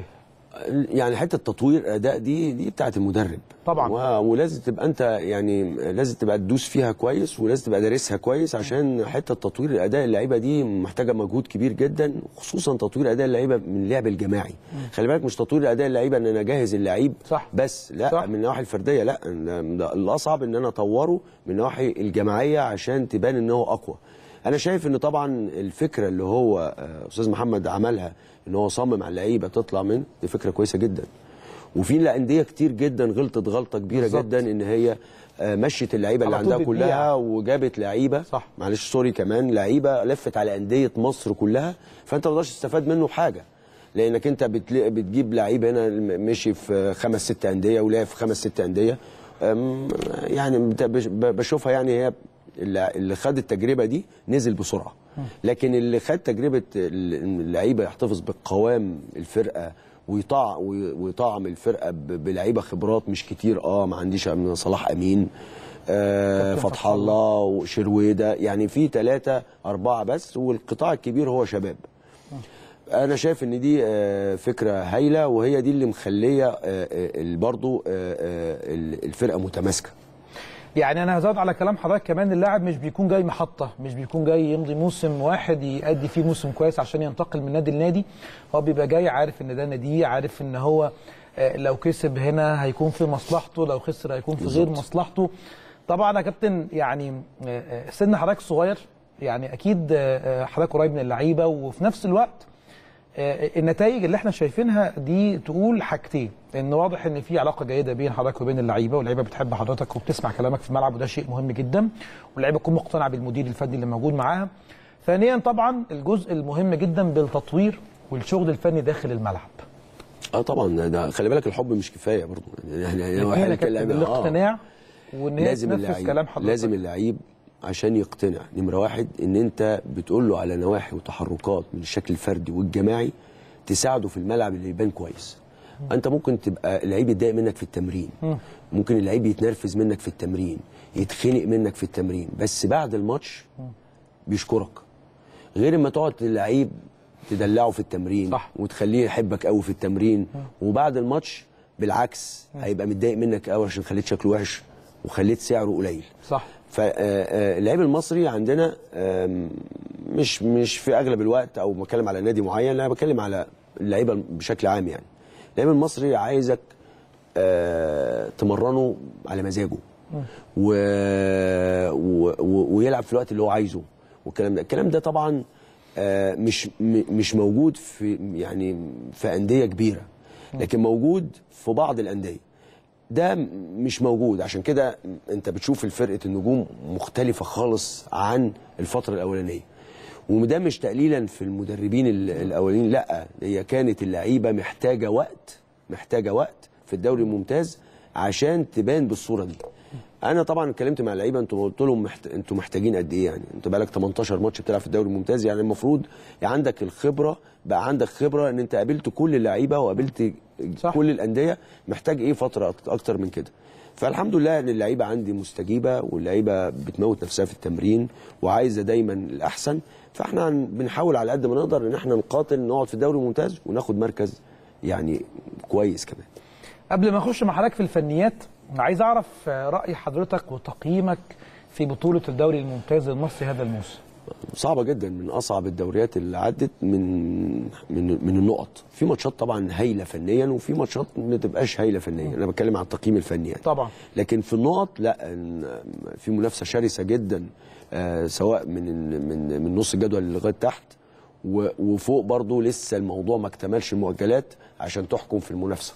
يعني حته تطوير اداء دي دي بتاعت المدرب طبعاً. و- ولازم تبقى انت يعني لازم تبقى تدوس فيها كويس ولازم تبقى دارسها كويس عشان حته تطوير اداء اللعيبه دي محتاجه مجهود كبير جدا خصوصا تطوير اداء اللعيبه من اللعب الجماعي خلي بالك مش تطوير اداء اللعيبه ان انا اجهز اللعيب صح. بس لا صح. من النواحي الفرديه لا ده الاصعب ان انا اطوره من النواحي الجماعيه عشان تبان ان هو اقوى انا شايف ان طبعا الفكره اللي هو آه، استاذ محمد عملها ان هو صمم على اللعيبه تطلع من دي فكره كويسه جدا وفي انديه كتير جدا غلطت غلطه كبيره بالظبط. جدا ان هي آه، مشت اللعيبه اللي على طول عندها بتبيع. كلها وجابت لعيبه صح. معلش سوري كمان لعيبه لفت على انديه مصر كلها فانت ما تقدرش تستفاد منه بحاجه لانك انت بتل- بتجيب لعيب هنا مشي في خمس ست انديه ولعب في خمس ست انديه أم، يعني بت- بش- ب- بشوفها يعني هي اللي اللي خد التجربه دي نزل بسرعه لكن اللي خد تجربه ال- إن اللعيبه يحتفظ بقوام الفرقه ويطاع وي- ويطعم الفرقه ب- بلعيبه خبرات مش كتير اه ما عنديش من صلاح امين آه كابتن فتح الله وشرويده يعني في ثلاثه اربعه بس والقطاع الكبير هو شباب انا شايف ان دي آه، فكره هايله وهي دي اللي مخليه آه، آه، برضو آه، آه، الفرقه متماسكه يعني انا هزود على كلام حضرتك كمان اللاعب مش بيكون جاي محطه مش بيكون جاي يمضي موسم واحد يأدي فيه موسم كويس عشان ينتقل من نادي لنادي هو بيبقى جاي عارف ان ده ناديه عارف ان هو آه، لو كسب هنا هيكون في مصلحته لو خسر هيكون في غير مصلحته طبعا يا كابتن يعني آه، آه، سن حضرتك صغير يعني اكيد آه، آه، حضرتك قريب من اللعيبه وفي نفس الوقت آه، النتائج اللي احنا شايفينها دي تقول حاجتين ان واضح ان في علاقه جيده بين حضرتك وبين اللعيبه واللعيبه بتحب حضرتك وبتسمع كلامك في الملعب وده شيء مهم جدا واللعيبه تكون مقتنعه بالمدير الفني اللي موجود معاها ثانيا طبعا الجزء المهم جدا بالتطوير والشغل الفني داخل الملعب اه طبعا ده- ده خلي بالك الحب مش كفايه برضو يعني يعني الاثنين واحد يا كان كابتن لاعب- آه. بالاقتناع وان هي لازم تنفذ اللعيب كلام حضرتك لازم اللعيب عشان يقتنع نمره واحد ان انت بتقول له على نواحي وتحركات من الشكل الفردي والجماعي تساعده في الملعب اللي يبان كويس انت ممكن تبقى اللعيب يتضايق منك في التمرين ممكن اللعيب يتنرفز منك في التمرين يتخنق منك في التمرين بس بعد الماتش بيشكرك غير اما تقعد اللعيب تدلعه في التمرين صح. وتخليه يحبك قوي في التمرين وبعد الماتش بالعكس هيبقى متضايق منك قوي عشان خليت شكله وحش وخليت سعره قليل صح فاللاعب المصري عندنا آم، مش مش في اغلب الوقت او بتكلم على نادي معين لا بتكلم على اللعيبه بشكل عام يعني اللاعب المصري عايزك آه، تمرنه على مزاجه و... و... و... ويلعب في الوقت اللي هو عايزه والكلام ده الكلام ده طبعا آه، مش م... مش موجود في يعني في انديه كبيره لكن موجود في بعض الانديه ده م- مش موجود عشان كده انت بتشوف الفرقه النجوم مختلفه خالص عن الفتره الاولانيه وده مش تقليلا في المدربين ال- الاولين لا هي كانت اللعيبه محتاجه وقت محتاجه وقت في الدوري الممتاز عشان تبان بالصوره دي انا طبعا اتكلمت مع اللعيبه انتوا قلت لهم محت... انتوا محتاجين قد ايه يعني انت بقالك 18 ماتش بتلعب في الدوري الممتاز يعني المفروض عندك الخبره بقى عندك خبره ان انت قابلت كل اللعيبه وقابلت صح. كل الانديه محتاج ايه فتره أك- اكتر من كده فالحمد لله ان اللعيبه عندي مستجيبه واللعيبه بتموت نفسها في التمرين وعايزه دايما الاحسن فاحنا هن- بنحاول على قد ما نقدر ان احنا نقاتل نقعد في الدوري الممتاز وناخد مركز يعني كويس كمان قبل ما اخش مع حضرتك في الفنيات عايز اعرف آه، راي حضرتك وتقييمك في بطوله الدوري الممتاز المصري هذا الموسم صعبه جدا من اصعب الدوريات اللي عدت من من من النقط في ماتشات طبعا هايله فنيا وفي ماتشات ما تبقاش هايله فنيا انا بتكلم عن التقييم الفني يعني طبعا لكن في النقط لا إن- في منافسه شرسه جدا آه، سواء من من من نص الجدول لغايه تحت و- وفوق برضو لسه الموضوع ما اكتملش المؤجلات عشان تحكم في المنافسه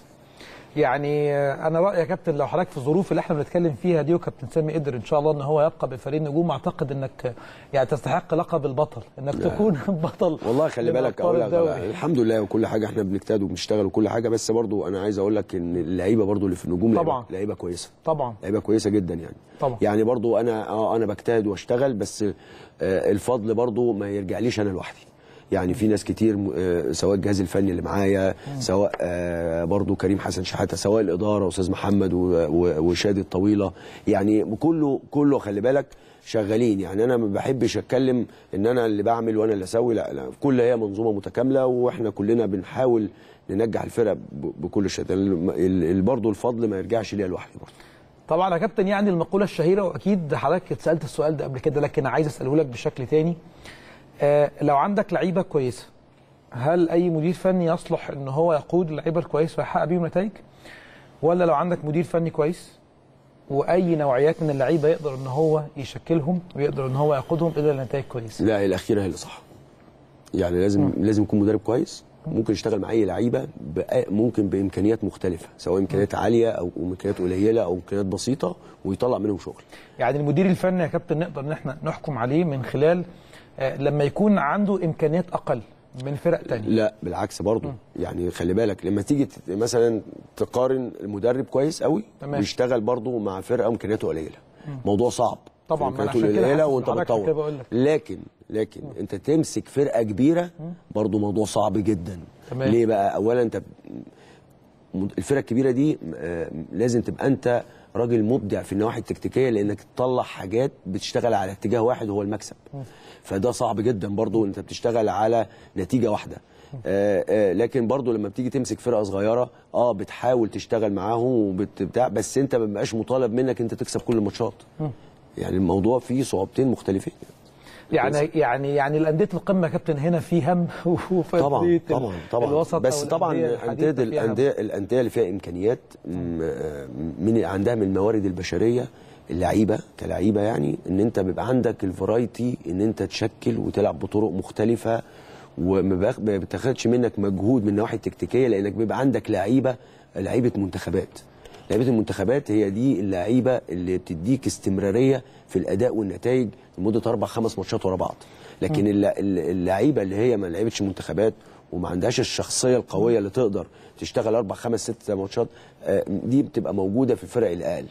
يعني آه، انا رايي يا كابتن لو حضرتك في الظروف اللي احنا بنتكلم فيها دي وكابتن سامي قدر ان شاء الله ان هو يبقى بفريق نجوم اعتقد انك آه، يعني تستحق لقب البطل انك تكون بطل والله خلي من بالك أبطال اقول لك الدوري. الحمد لله وكل حاجه احنا بنجتهد وبنشتغل وكل حاجه بس برضو انا عايز اقول لك ان اللعيبه برضو اللي في النجوم لعيبة- طبعا. لعيبه كويسه طبعا لعيبه كويسه جدا يعني طبعا. يعني برضو انا اه انا بجتهد واشتغل بس آه الفضل برضو ما يرجعليش انا لوحدي يعني في ناس كتير م- آه سواء الجهاز الفني اللي معايا سواء آه برضو كريم حسن شحاته سواء الاداره استاذ محمد و- و- وشادي الطويله يعني كله كله خلي بالك شغالين يعني انا ما بحبش اتكلم ان انا اللي بعمل وانا اللي اسوي لا لا كل هي منظومه متكامله واحنا كلنا بنحاول ننجح الفرقه ب- بكل شيء برضه الفضل ما يرجعش ليا لوحدي برضه طبعا يا كابتن يعني المقوله الشهيره واكيد حضرتك اتسالت السؤال ده قبل كده لكن عايز اساله لك بشكل تاني آه لو عندك لعيبه كويسه هل اي مدير فني يصلح ان هو يقود اللعيبه الكويسه ويحقق بيهم نتائج ولا لو عندك مدير فني كويس واي نوعيات من اللعيبه يقدر ان هو يشكلهم ويقدر ان هو يقودهم الى نتائج كويسه لا الاخيره هي اللي صح يعني لازم لازم يكون مدرب كويس ممكن يشتغل مع اي لعيبه بأ- ممكن بامكانيات مختلفه سواء امكانيات عاليه او امكانيات قليله او امكانيات بسيطه ويطلع منهم شغل يعني المدير الفني يا كابتن نقدر ان احنا نحكم عليه من خلال آه لما يكون عنده امكانيات اقل من فرق تانية لا بالعكس برضه يعني خلي بالك لما تيجي ت- مثلا تقارن المدرب كويس قوي تمام. ويشتغل برضه مع فرقه امكانياته قليله موضوع صعب طبعاً، ما أنا امكانياته عشان كده قليله حاسس وانت بحضرتك عشان كده بتطور بقول لك. لكن لكن انت تمسك فرقه كبيره برضه موضوع صعب جدا تمام. ليه بقى اولا انت م- الفرقه الكبيره دي آه، لازم تبقى انت راجل مبدع في النواحي التكتيكيه لانك تطلع حاجات بتشتغل على اتجاه واحد وهو المكسب فده صعب جدا برضو انت بتشتغل على نتيجه واحده آه آه لكن برضو لما بتيجي تمسك فرقه صغيره اه بتحاول تشتغل معاهم وبتبتاع بس انت ما بيبقاش مطالب منك انت تكسب كل الماتشات يعني الموضوع فيه صعوبتين مختلفين يعني يعني يعني الانديه القمه يا كابتن هنا في هم وفي طبعا أندية طبعا طبعا الوسط بس أو طبعا الأندية الانديه الحديثة فيها هم. الانديه الانديه اللي فيها امكانيات م- آه، من عندها من الموارد البشريه اللعيبه كلعيبه يعني ان انت بيبقى عندك الفرايتي ان انت تشكل وتلعب بطرق مختلفه وما بياخ- ما بتاخدش منك مجهود من النواحي التكتيكيه لانك بيبقى عندك لعيبه لعيبه منتخبات لعيبه المنتخبات هي دي اللعيبه اللي بتديك استمراريه في الاداء والنتائج لمده اربع خمس ماتشات ورا بعض لكن الل- الل- اللعيبه اللي هي ما لعبتش منتخبات وما عندهاش الشخصيه القويه اللي تقدر تشتغل اربع خمس ست ماتشات آه، دي بتبقى موجوده في الفرق الاقل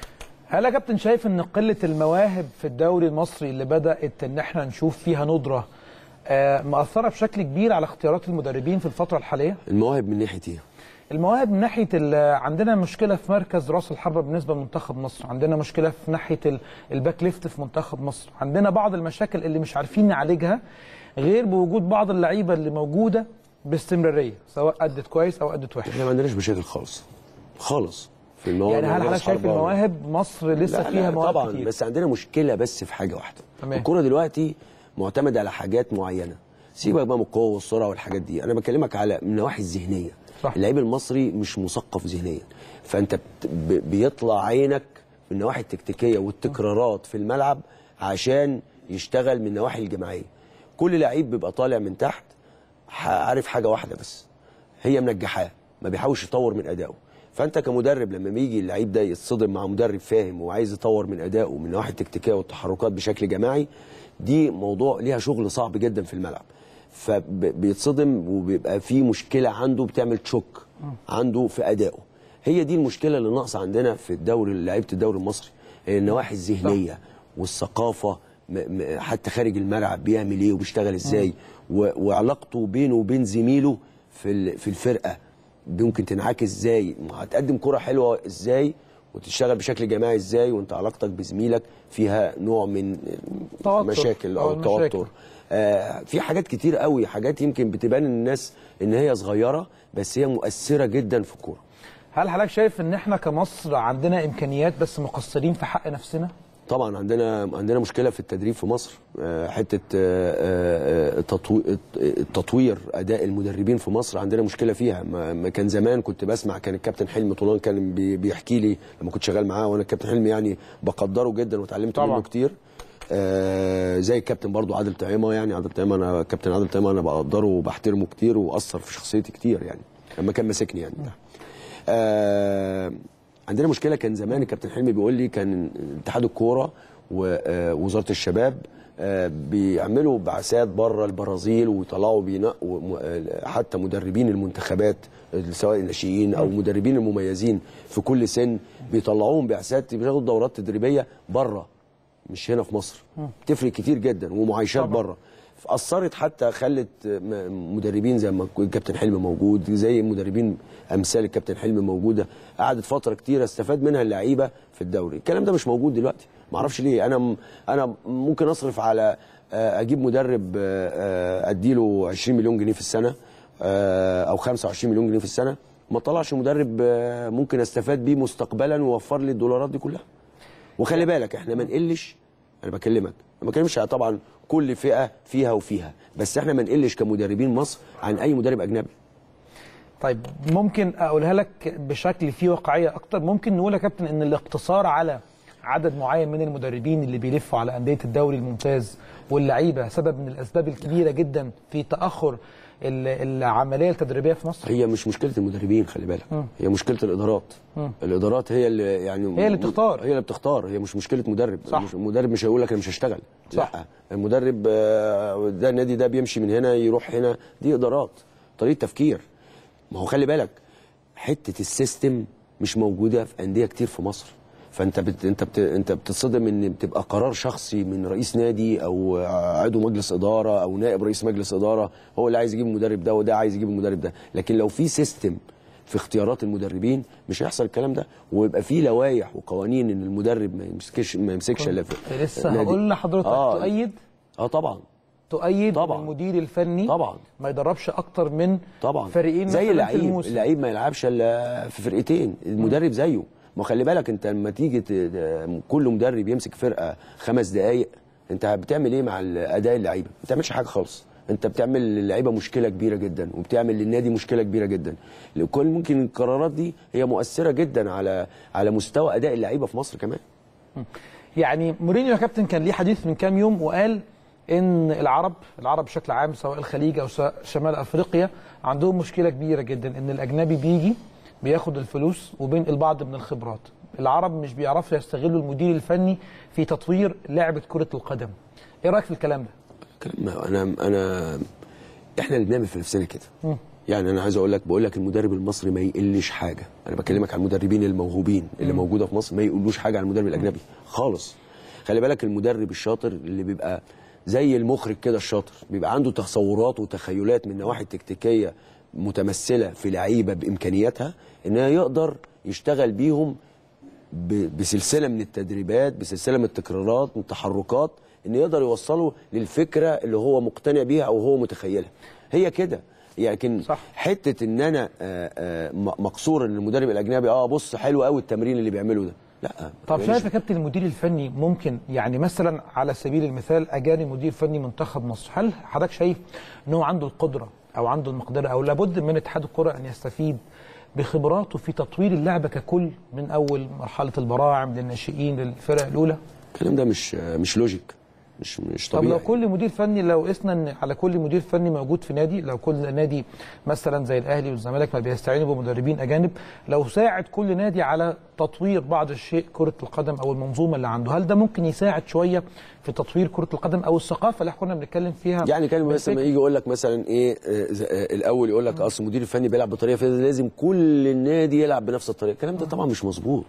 هل يا كابتن شايف ان قله المواهب في الدوري المصري اللي بدات ان احنا نشوف فيها ندره آه، مأثره بشكل كبير على اختيارات المدربين في الفتره الحاليه؟ المواهب من ناحيه ايه؟ المواهب من ناحيه ال- عندنا مشكله في مركز راس الحربه بالنسبه لمنتخب مصر، عندنا مشكله في ناحيه ال- الباك ليفت في منتخب مصر، عندنا بعض المشاكل اللي مش عارفين نعالجها غير بوجود بعض اللعيبه اللي موجوده باستمراريه سواء ادت كويس او ادت وحش. احنا ما عندناش مشاكل خالص خالص في المواهب يعني هل موضوع حضرتك شايف الحربة- المواهب مصر لسه لا فيها لا مواهب طبعا كتير؟ بس عندنا مشكله بس في حاجه واحده تمام. الكوره دلوقتي معتمده على حاجات معينه سيبك بقى من القوه والسرعه والحاجات دي انا بكلمك على من النواحي الذهنيه صح. اللعيب المصري مش مثقف ذهنيا فانت بت- ب- بيطلع عينك من النواحي التكتيكيه والتكرارات في الملعب عشان يشتغل من النواحي الجماعيه كل لعيب بيبقى طالع من تحت ح- عارف حاجه واحده بس هي منجحاه ما بيحاولش يطور من ادائه فانت كمدرب لما بيجي اللعيب ده يتصدم مع مدرب فاهم وعايز يطور من ادائه من النواحي التكتيكيه والتحركات بشكل جماعي دي موضوع ليها شغل صعب جدا في الملعب فبيتصدم وبيبقى في مشكله عنده بتعمل تشوك عنده في ادائه هي دي المشكله اللي ناقصه عندنا في الدوري لعيبه الدوري المصري هي النواحي الذهنيه والثقافه م- م- حتى خارج الملعب بيعمل ايه وبيشتغل ازاي و- وعلاقته بينه وبين زميله في ال- في الفرقه ممكن تنعكس ازاي هتقدم كرة حلوه ازاي وتشتغل بشكل جماعي ازاي وانت علاقتك بزميلك فيها نوع من توتر مشاكل أو او المشاكل. توتر آه في حاجات كتير قوي حاجات يمكن بتبان للناس ان هي صغيره بس هي مؤثره جدا في الكوره هل حضرتك شايف ان احنا كمصر عندنا امكانيات بس مقصرين في حق نفسنا؟ طبعا عندنا عندنا مشكله في التدريب في مصر آه، حته آه، آه، تطوي- التطوير اداء المدربين في مصر عندنا مشكله فيها ما ما كان زمان كنت بسمع كان الكابتن حلمي طولان كان بي- بيحكي لي لما كنت شغال معاه وانا الكابتن حلمي يعني بقدره جدا وتعلمت طبعا. منه كتير آه، زي الكابتن برضو عادل طعيمه يعني عادل طعيمه انا كابتن عادل طعيمه انا بقدره وبحترمه كتير واثر في شخصيتي كتير يعني لما كان ماسكني يعني آه عندنا مشكله كان زمان الكابتن حلمي بيقول لي كان اتحاد الكوره ووزاره الشباب آه، بيعملوا بعثات بره البرازيل ويطلعوا بينقوا م- آه، حتى مدربين المنتخبات سواء الناشئين او المدربين المميزين في كل سن بيطلعوهم بعثات بياخدوا دورات تدريبيه بره مش هنا في مصر تفرق كتير جدا ومعايشات بره اثرت حتى خلت م- مدربين زي ما يكون الكابتن حلمي موجود زي مدربين امثال الكابتن حلمي موجوده قعدت فتره كتيره استفاد منها اللعيبه في الدوري الكلام ده مش موجود دلوقتي ما اعرفش ليه انا م- انا ممكن اصرف على آه، اجيب مدرب آه، آه، اديله 20 مليون جنيه في السنه آه، او 25 مليون جنيه في السنه ما طلعش مدرب آه، ممكن استفاد بيه مستقبلا ووفر لي الدولارات دي كلها وخلي بالك احنا ما نقلش انا بكلمك ما بكلمش طبعا كل فئه فيها وفيها بس احنا ما نقلش كمدربين مصر عن اي مدرب اجنبي طيب ممكن اقولها لك بشكل فيه واقعيه اكتر ممكن نقول يا كابتن ان الاقتصار على عدد معين من المدربين اللي بيلفوا على انديه الدوري الممتاز واللعيبه سبب من الاسباب الكبيره جدا في تاخر ال- العمليه التدريبيه في مصر هي مش مشكله المدربين خلي بالك هي مشكله الادارات الادارات هي اللي يعني هي اللي بتختار. هي اللي بتختار هي مش مشكله مدرب صح. مش المدرب مش هيقول لك انا مش هشتغل صح. لا المدرب آه، ده النادي ده بيمشي من هنا يروح هنا دي ادارات طريقه تفكير ما هو خلي بالك حته السيستم مش موجوده في انديه كتير في مصر فانت بت... انت بت... انت بتصدم ان بتبقى قرار شخصي من رئيس نادي او عضو مجلس اداره او نائب رئيس مجلس اداره هو اللي عايز يجيب المدرب ده وده عايز يجيب المدرب ده لكن لو في سيستم في اختيارات المدربين مش هيحصل الكلام ده ويبقى في لوائح وقوانين ان المدرب ما يمسكش ما يمسكش الا في لسه نادي. هقول لحضرتك آه. تؤيد اه طبعا تؤيد طبعاً. إن المدير الفني طبعاً. ما يدربش اكتر من طبعا فريقين مثلاً زي في اللعيب الموسم. اللعيب ما يلعبش الا في فرقتين المدرب زيه ما خلي بالك انت لما تيجي ت- كل مدرب يمسك فرقه خمس دقائق انت بتعمل ايه مع اداء اللعيبه ما بتعملش حاجه خالص انت بتعمل للعيبه مشكله كبيره جدا وبتعمل للنادي مشكله كبيره جدا كل ممكن القرارات دي هي مؤثره جدا على على مستوى اداء اللعيبه في مصر كمان يعني مورينيو يا كابتن كان ليه حديث من كام يوم وقال ان العرب العرب بشكل عام سواء الخليج او سواء شمال افريقيا عندهم مشكله كبيره جدا ان الاجنبي بيجي بياخد الفلوس وبينقل بعض من الخبرات العرب مش بيعرفوا يستغلوا المدير الفني في تطوير لعبه كره القدم ايه رايك في الكلام ده كلام انا انا احنا اللي بنعمل في نفسنا كده يعني انا عايز اقول لك بقول لك المدرب المصري ما يقلش حاجه انا بكلمك عن المدربين الموهوبين اللي موجوده في مصر ما يقولوش حاجه عن المدرب الاجنبي خالص خلي بالك المدرب الشاطر اللي بيبقى زي المخرج كده الشاطر بيبقى عنده تصورات وتخيلات من النواحي التكتيكيه متمثله في لعيبه بامكانياتها انها يقدر يشتغل بيهم ب- بسلسله من التدريبات بسلسله من التكرارات من التحركات ان يقدر يوصله للفكره اللي هو مقتنع بيها او هو متخيلها هي كده لكن صح. حته ان انا آه، آه، م- مقصور ان المدرب الاجنبي اه بص حلو قوي التمرين اللي بيعمله ده لا طب مش- شايف يا كابتن المدير الفني ممكن يعني مثلا على سبيل المثال اجاني مدير فني منتخب مصر هل حضرتك شايف ان هو عنده القدره او عنده المقدره او لابد من اتحاد الكره ان يستفيد بخبراته في تطوير اللعبه ككل من اول مرحله البراعم للناشئين للفرق الاولى الكلام ده مش آه، مش لوجيك مش مش طب طبيعي لو كل مدير فني لو قسنا ان على كل مدير فني موجود في نادي لو كل نادي مثلا زي الاهلي والزمالك ما بيستعينوا بمدربين اجانب لو ساعد كل نادي على تطوير بعض الشيء كره القدم او المنظومه اللي عنده هل ده ممكن يساعد شويه في تطوير كره القدم او الثقافه اللي احنا كنا بنتكلم فيها يعني كان مثلا بالفكر؟ لما يجي يقول لك مثلا ايه آه، ز- آه، الاول يقول لك اصل المدير الفني بيلعب بطريقه فده لازم كل النادي يلعب بنفس الطريقه الكلام ده طبعا مش مظبوط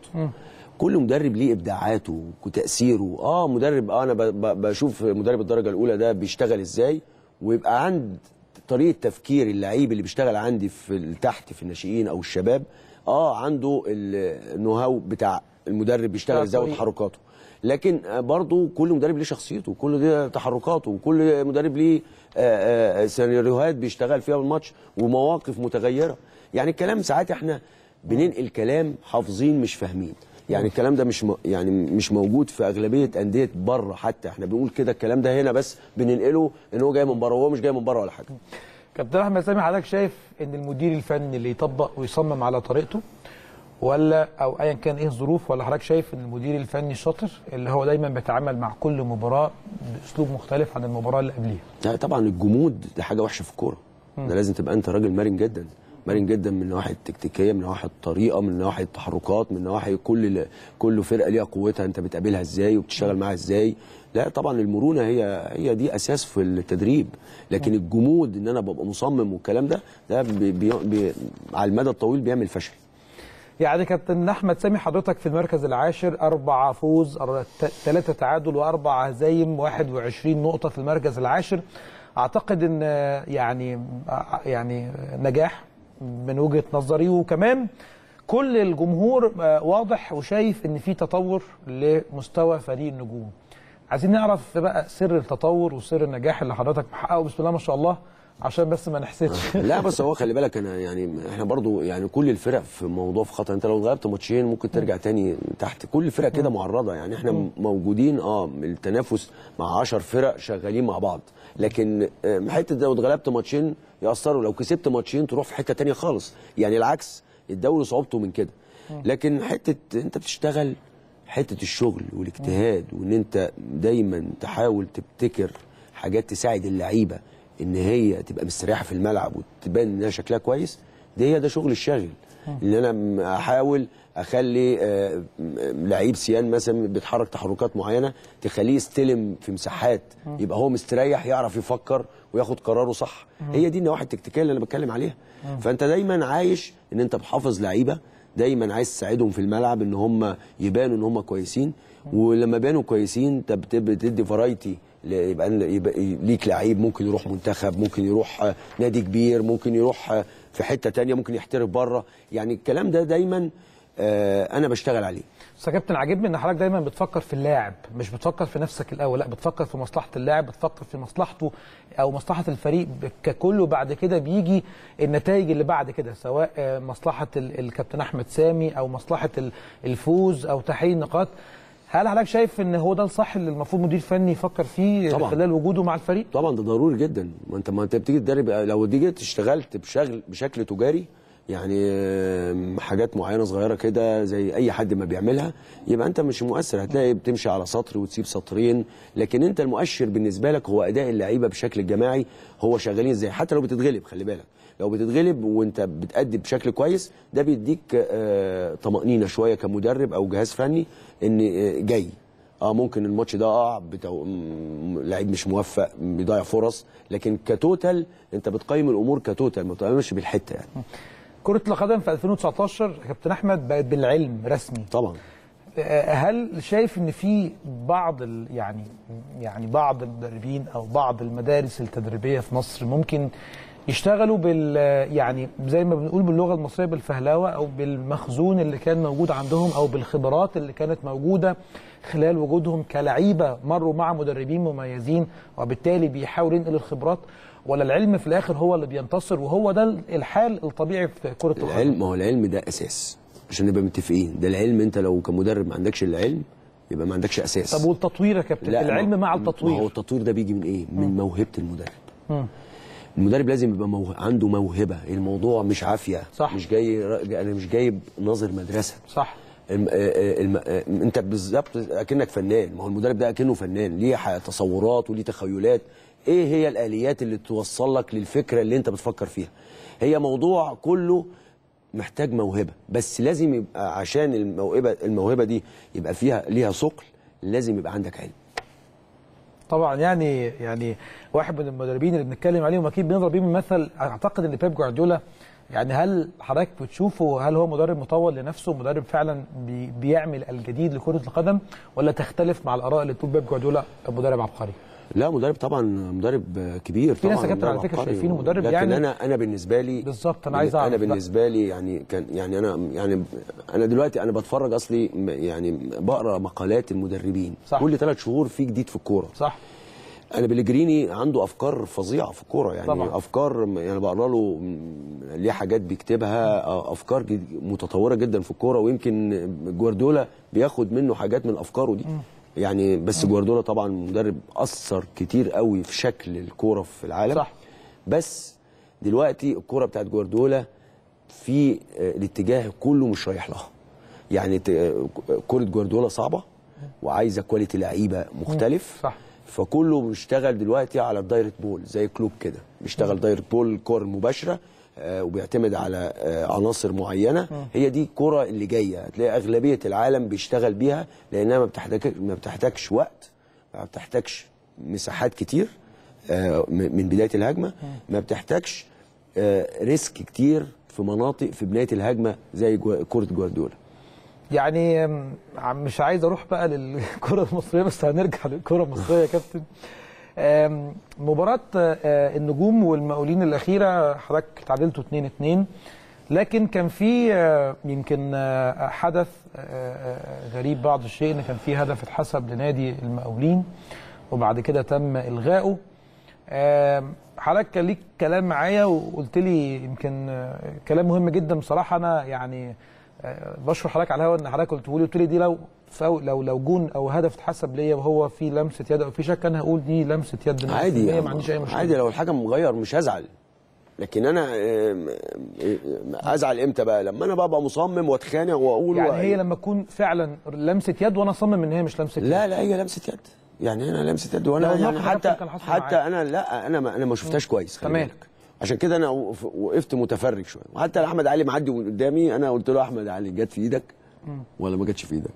كل مدرب ليه ابداعاته وتاثيره اه مدرب اه انا ب- ب- بشوف مدرب الدرجه الاولى ده بيشتغل ازاي ويبقى عند طريقه تفكير اللعيب اللي بيشتغل عندي في ال- تحت في الناشئين او الشباب اه عنده ال- النو هاو بتاع المدرب بيشتغل بتاع ازاي الطريقة. وتحركاته لكن آه، برضو كل مدرب ليه شخصيته كل ده تحركاته وكل مدرب ليه آه، آه، سيناريوهات بيشتغل فيها الماتش ومواقف متغيره يعني الكلام ساعات احنا بننقل كلام حافظين مش فاهمين يعني الكلام ده مش م... يعني مش موجود في اغلبيه انديه بره حتى احنا بنقول كده الكلام ده هنا بس بننقله ان هو جاي من بره وهو مش جاي من بره ولا حاجه كابتن احمد سامي حضرتك شايف ان المدير الفني اللي يطبق ويصمم على طريقته ولا او ايا كان ايه الظروف ولا حضرتك شايف ان المدير الفني الشاطر اللي هو دايما بيتعامل مع كل مباراه باسلوب مختلف عن المباراه اللي قبليها لا طبعا الجمود ده حاجه وحشه في الكوره ده لازم تبقى انت راجل مرن جدا مرن جدا من النواحي التكتيكيه من نواحي الطريقه من نواحي التحركات من نواحي كل كل فرقه ليها قوتها انت بتقابلها ازاي وبتشتغل معاها ازاي لا طبعا المرونه هي هي دي اساس في التدريب لكن الجمود ان انا ببقى مصمم والكلام ده ده بي بي بي على المدى الطويل بيعمل فشل يعني كابتن احمد سامي حضرتك في المركز العاشر أربعة فوز ثلاثة تعادل وأربع هزايم 21 نقطة في المركز العاشر أعتقد إن آه، يعني آه، يعني نجاح من وجهة نظري وكمان كل الجمهور آه، واضح وشايف إن في تطور لمستوى فريق النجوم عايزين نعرف بقى سر التطور وسر النجاح اللي حضرتك محققه بسم الله ما شاء الله عشان بس ما نحسدش لا بس هو خلي بالك انا يعني احنا برضو يعني كل الفرق في موضوع في خطر انت لو غيرت ماتشين ممكن ترجع تاني تحت كل الفرق كده معرضه يعني احنا موجودين اه التنافس مع 10 فرق شغالين مع بعض لكن آه، حته لو اتغلبت ماتشين ياثروا لو كسبت ماتشين تروح في حته تانية خالص يعني العكس الدوري صعوبته من كده لكن حته انت بتشتغل حته الشغل والاجتهاد وان انت دايما تحاول تبتكر حاجات تساعد اللعيبه ان هي تبقى مستريحه في الملعب وتبان انها شكلها كويس ده هي ده شغل الشاغل ان انا م- احاول اخلي آه، م- لعيب سيان مثلا بيتحرك تحركات معينه تخليه يستلم في مساحات يبقى هو مستريح يعرف يفكر وياخد قراره صح هي دي النواحي التكتيكيه اللي انا بتكلم عليها فانت دايما عايش ان انت بتحافظ لعيبه دايما عايز تساعدهم في الملعب ان هم يبانوا ان هم كويسين ولما بيبانوا كويسين انت بت- بتدي فرايتي يبقى يبقى ليك لعيب ممكن يروح منتخب ممكن يروح آه، نادي كبير ممكن يروح آه، في حته تانية ممكن يحترف بره يعني الكلام ده دايما آه، انا بشتغل عليه بس يا كابتن عاجبني ان حضرتك دايما بتفكر في اللاعب مش بتفكر في نفسك الاول لا بتفكر في مصلحه اللاعب بتفكر في مصلحته او مصلحه الفريق ككل وبعد كده بيجي النتائج اللي بعد كده سواء آه، مصلحه ال- الكابتن احمد سامي او مصلحه ال- الفوز او تحقيق النقاط هل حضرتك شايف ان هو ده الصح اللي المفروض مدير فني يفكر فيه طبعاً. خلال وجوده مع الفريق؟ طبعا ده ضروري جدا ما انت ما انت بتيجي تدرب لو جيت اشتغلت بشغل بشكل تجاري يعني آم، حاجات معينه صغيره كده زي اي حد ما بيعملها يبقى انت مش مؤثر هتلاقي بتمشي على سطر وتسيب سطرين لكن انت المؤشر بالنسبه لك هو اداء اللعيبه بشكل جماعي هو شغالين ازاي حتى لو بتتغلب خلي بالك لو بتتغلب وانت بتأدي بشكل كويس ده بيديك آه، طمأنينة شويه كمدرب او جهاز فني ان آه، جاي اه ممكن الماتش ده اه بتو... م- لعيب مش موفق بيضيع فرص لكن كتوتال انت بتقيم الامور كتوتال ما بتقيمش بالحته يعني كره القدم في 2019 يا كابتن احمد بقت بالعلم رسمي طبعا آه، هل شايف ان في بعض ال- يعني يعني بعض المدربين او بعض المدارس التدريبيه في مصر ممكن يشتغلوا بال يعني زي ما بنقول باللغه المصريه بالفهلوه او بالمخزون اللي كان موجود عندهم او بالخبرات اللي كانت موجوده خلال وجودهم كلعيبه مروا مع مدربين مميزين وبالتالي بيحاول ينقل الخبرات ولا العلم في الاخر هو اللي بينتصر وهو ده الحال الطبيعي في كره القدم العلم ما هو العلم ده اساس عشان نبقى متفقين ده العلم انت لو كمدرب ما عندكش العلم يبقى ما عندكش اساس طب والتطوير يا كابتن لا، العلم ما- مع ما هو التطوير التطوير ده بيجي من ايه؟ من موهبه المدرب. المدرب لازم يبقى موه... عنده موهبه، الموضوع مش عافيه صح. مش جاي انا مش جايب ناظر مدرسه صح الم... آه، آه، الم... آه، انت بالظبط اكنك فنان، ما هو المدرب ده اكنه فنان، ليه ح- تصورات وليه تخيلات، ايه هي الاليات اللي توصل لك للفكره اللي انت بتفكر فيها؟ هي موضوع كله محتاج موهبه، بس لازم يبقى عشان الموهبه الموهبه دي يبقى فيها ليها ثقل لازم يبقى عندك علم. طبعا يعني يعني واحد من المدربين اللي بنتكلم عليهم اكيد بنضرب بيهم المثل اعتقد ان بيب جوارديولا يعني هل حضرتك بتشوفه هل هو مدرب مطور لنفسه مدرب فعلا بي بيعمل الجديد لكره القدم ولا تختلف مع الاراء اللي تقول بيب جوارديولا مدرب عبقري لا مدرب طبعا مدرب كبير في ناس طبعا يا كابتن على مدرب فكرة عبقري. شايفينه مدرب لكن يعني- انا انا بالنسبه لي بالظبط، أنا عايز أعرف. انا لا. بالنسبه لي يعني كان يعني انا يعني انا دلوقتي انا بتفرج اصلي م- يعني بقرا مقالات المدربين صح. كل ثلاث شهور في جديد في الكوره صح انا بلجريني عنده افكار فظيعه في الكوره يعني طبعا. طبعا. افكار م- يعني بقرا له م- ليه حاجات بيكتبها آه، افكار جد- متطوره جدا في الكوره ويمكن جوارديولا بياخد منه حاجات من افكاره دي يعني بس جوارديولا طبعا مدرب اثر كتير قوي في شكل الكوره في العالم صح. بس دلوقتي الكوره بتاعت جوارديولا في آه، الاتجاه كله مش رايح لها يعني ت- آه، كره جوارديولا صعبه وعايزه كواليتي لعيبه مختلف صح. فكله بيشتغل دلوقتي على الدايركت بول زي كلوب كده بيشتغل دايركت بول الكور المباشره آه، وبيعتمد على آه، عناصر معينه هي دي الكره اللي جايه هتلاقي اغلبيه العالم بيشتغل بيها لانها ما بتحتاج ما بتحتاجش وقت ما بتحتاجش مساحات كتير آه، م- من بدايه الهجمه ما بتحتاجش آه، ريسك كتير في مناطق في بدايه الهجمه زي جو- كره جوارديولا يعني أم، عم- مش عايز اروح بقى للكره المصريه بس هنرجع للكره المصريه يا كابتن أم، مباراة آه، النجوم والمقاولين الأخيرة حضرتك تعادلتوا 2-2 لكن كان في آه، يمكن آه، حدث آه، آه، غريب بعض الشيء ان كان في هدف اتحسب لنادي المقاولين وبعد كده تم الغائه آم، حضرتك كان ليك كلام معايا وقلت لي يمكن آه، كلام مهم جدا بصراحه انا يعني آه، بشكر حضرتك على الهوا ان حضرتك قلته لي قلت لي دي لو فاو- لو لو جون او هدف اتحسب ليا وهو في لمسه يد او في شك انا هقول دي لمسه يد 100% عادي يعني ما عنديش اي مشكله عادي لو الحكم مغير مش هزعل لكن انا آم، آم، ازعل امتى بقى لما انا ببقى مصمم واتخانق واقول يعني وأ- هي لما تكون فعلا لمسه يد وانا اصمم ان هي مش لمسه يد لا لا هي لمسه يد يعني انا لمسه يد وانا لو يعني الموقف حتى نفسه كان حصل حتى معاك. انا لا انا ما انا ما شفتهاش كويس خلي تمام. بالك. عشان كده انا وقف- وقفت متفرج شويه وحتى احمد علي معدي من قدامي انا قلت له احمد علي جت في ايدك ولا ما جاتش في ايدك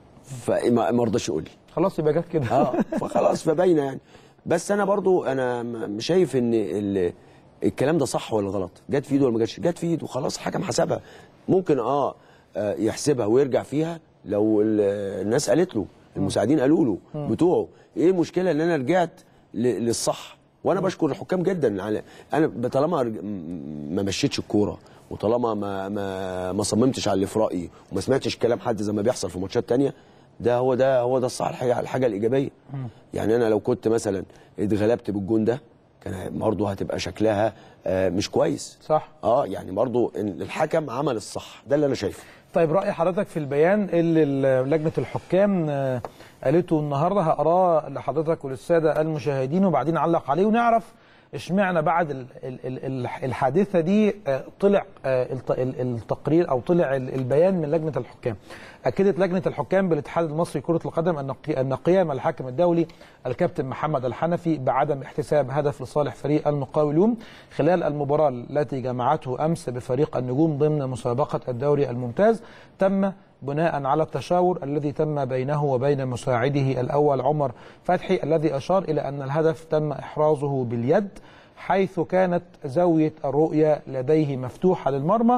فما ما رضاش يقول لي خلاص يبقى جت كده اه فخلاص فباينه يعني بس انا برضو انا م- شايف ان ال- الكلام ده صح ولا غلط جت في ايده ولا ما جاتش جت في ايده خلاص الحكم حسبها ممكن اه آه، يحسبها ويرجع فيها لو ال- الناس قالت له المساعدين قالوا له بتوعه ايه المشكله ان انا رجعت ل- للصح وانا بشكر الحكام جدا على انا طالما رج- م- ما مشيتش الكوره وطالما ما ما ما صممتش على اللي في رايي وما سمعتش كلام حد زي ما بيحصل في ماتشات تانية ده هو ده هو ده الصح الحاجه الحاجه الايجابيه يعني انا لو كنت مثلا اتغلبت بالجون ده كان برضه هتبقى شكلها آه، مش كويس صح اه يعني برضه إن الحكم عمل الصح ده اللي انا شايفه طيب رأي حضرتك في البيان اللي ال- لجنة الحكام آه، قالته النهارده هقراه لحضرتك وللسادة المشاهدين وبعدين نعلق عليه ونعرف اشمعنى بعد ال- ال- ال- ال- الحادثة دي آه، طلع آه، الت- ال- التقرير أو طلع ال- البيان من لجنة الحكام أكدت لجنة الحكام بالاتحاد المصري لكرة القدم أن قي- أن قيام الحكم الدولي الكابتن محمد الحنفي بعدم احتساب هدف لصالح فريق المقاولون خلال المباراة التي جمعته أمس بفريق النجوم ضمن مسابقة الدوري الممتاز تم بناء على التشاور الذي تم بينه وبين مساعده الأول عمر فتحي الذي أشار إلى أن الهدف تم إحرازه باليد حيث كانت زاوية الرؤية لديه مفتوحة للمرمى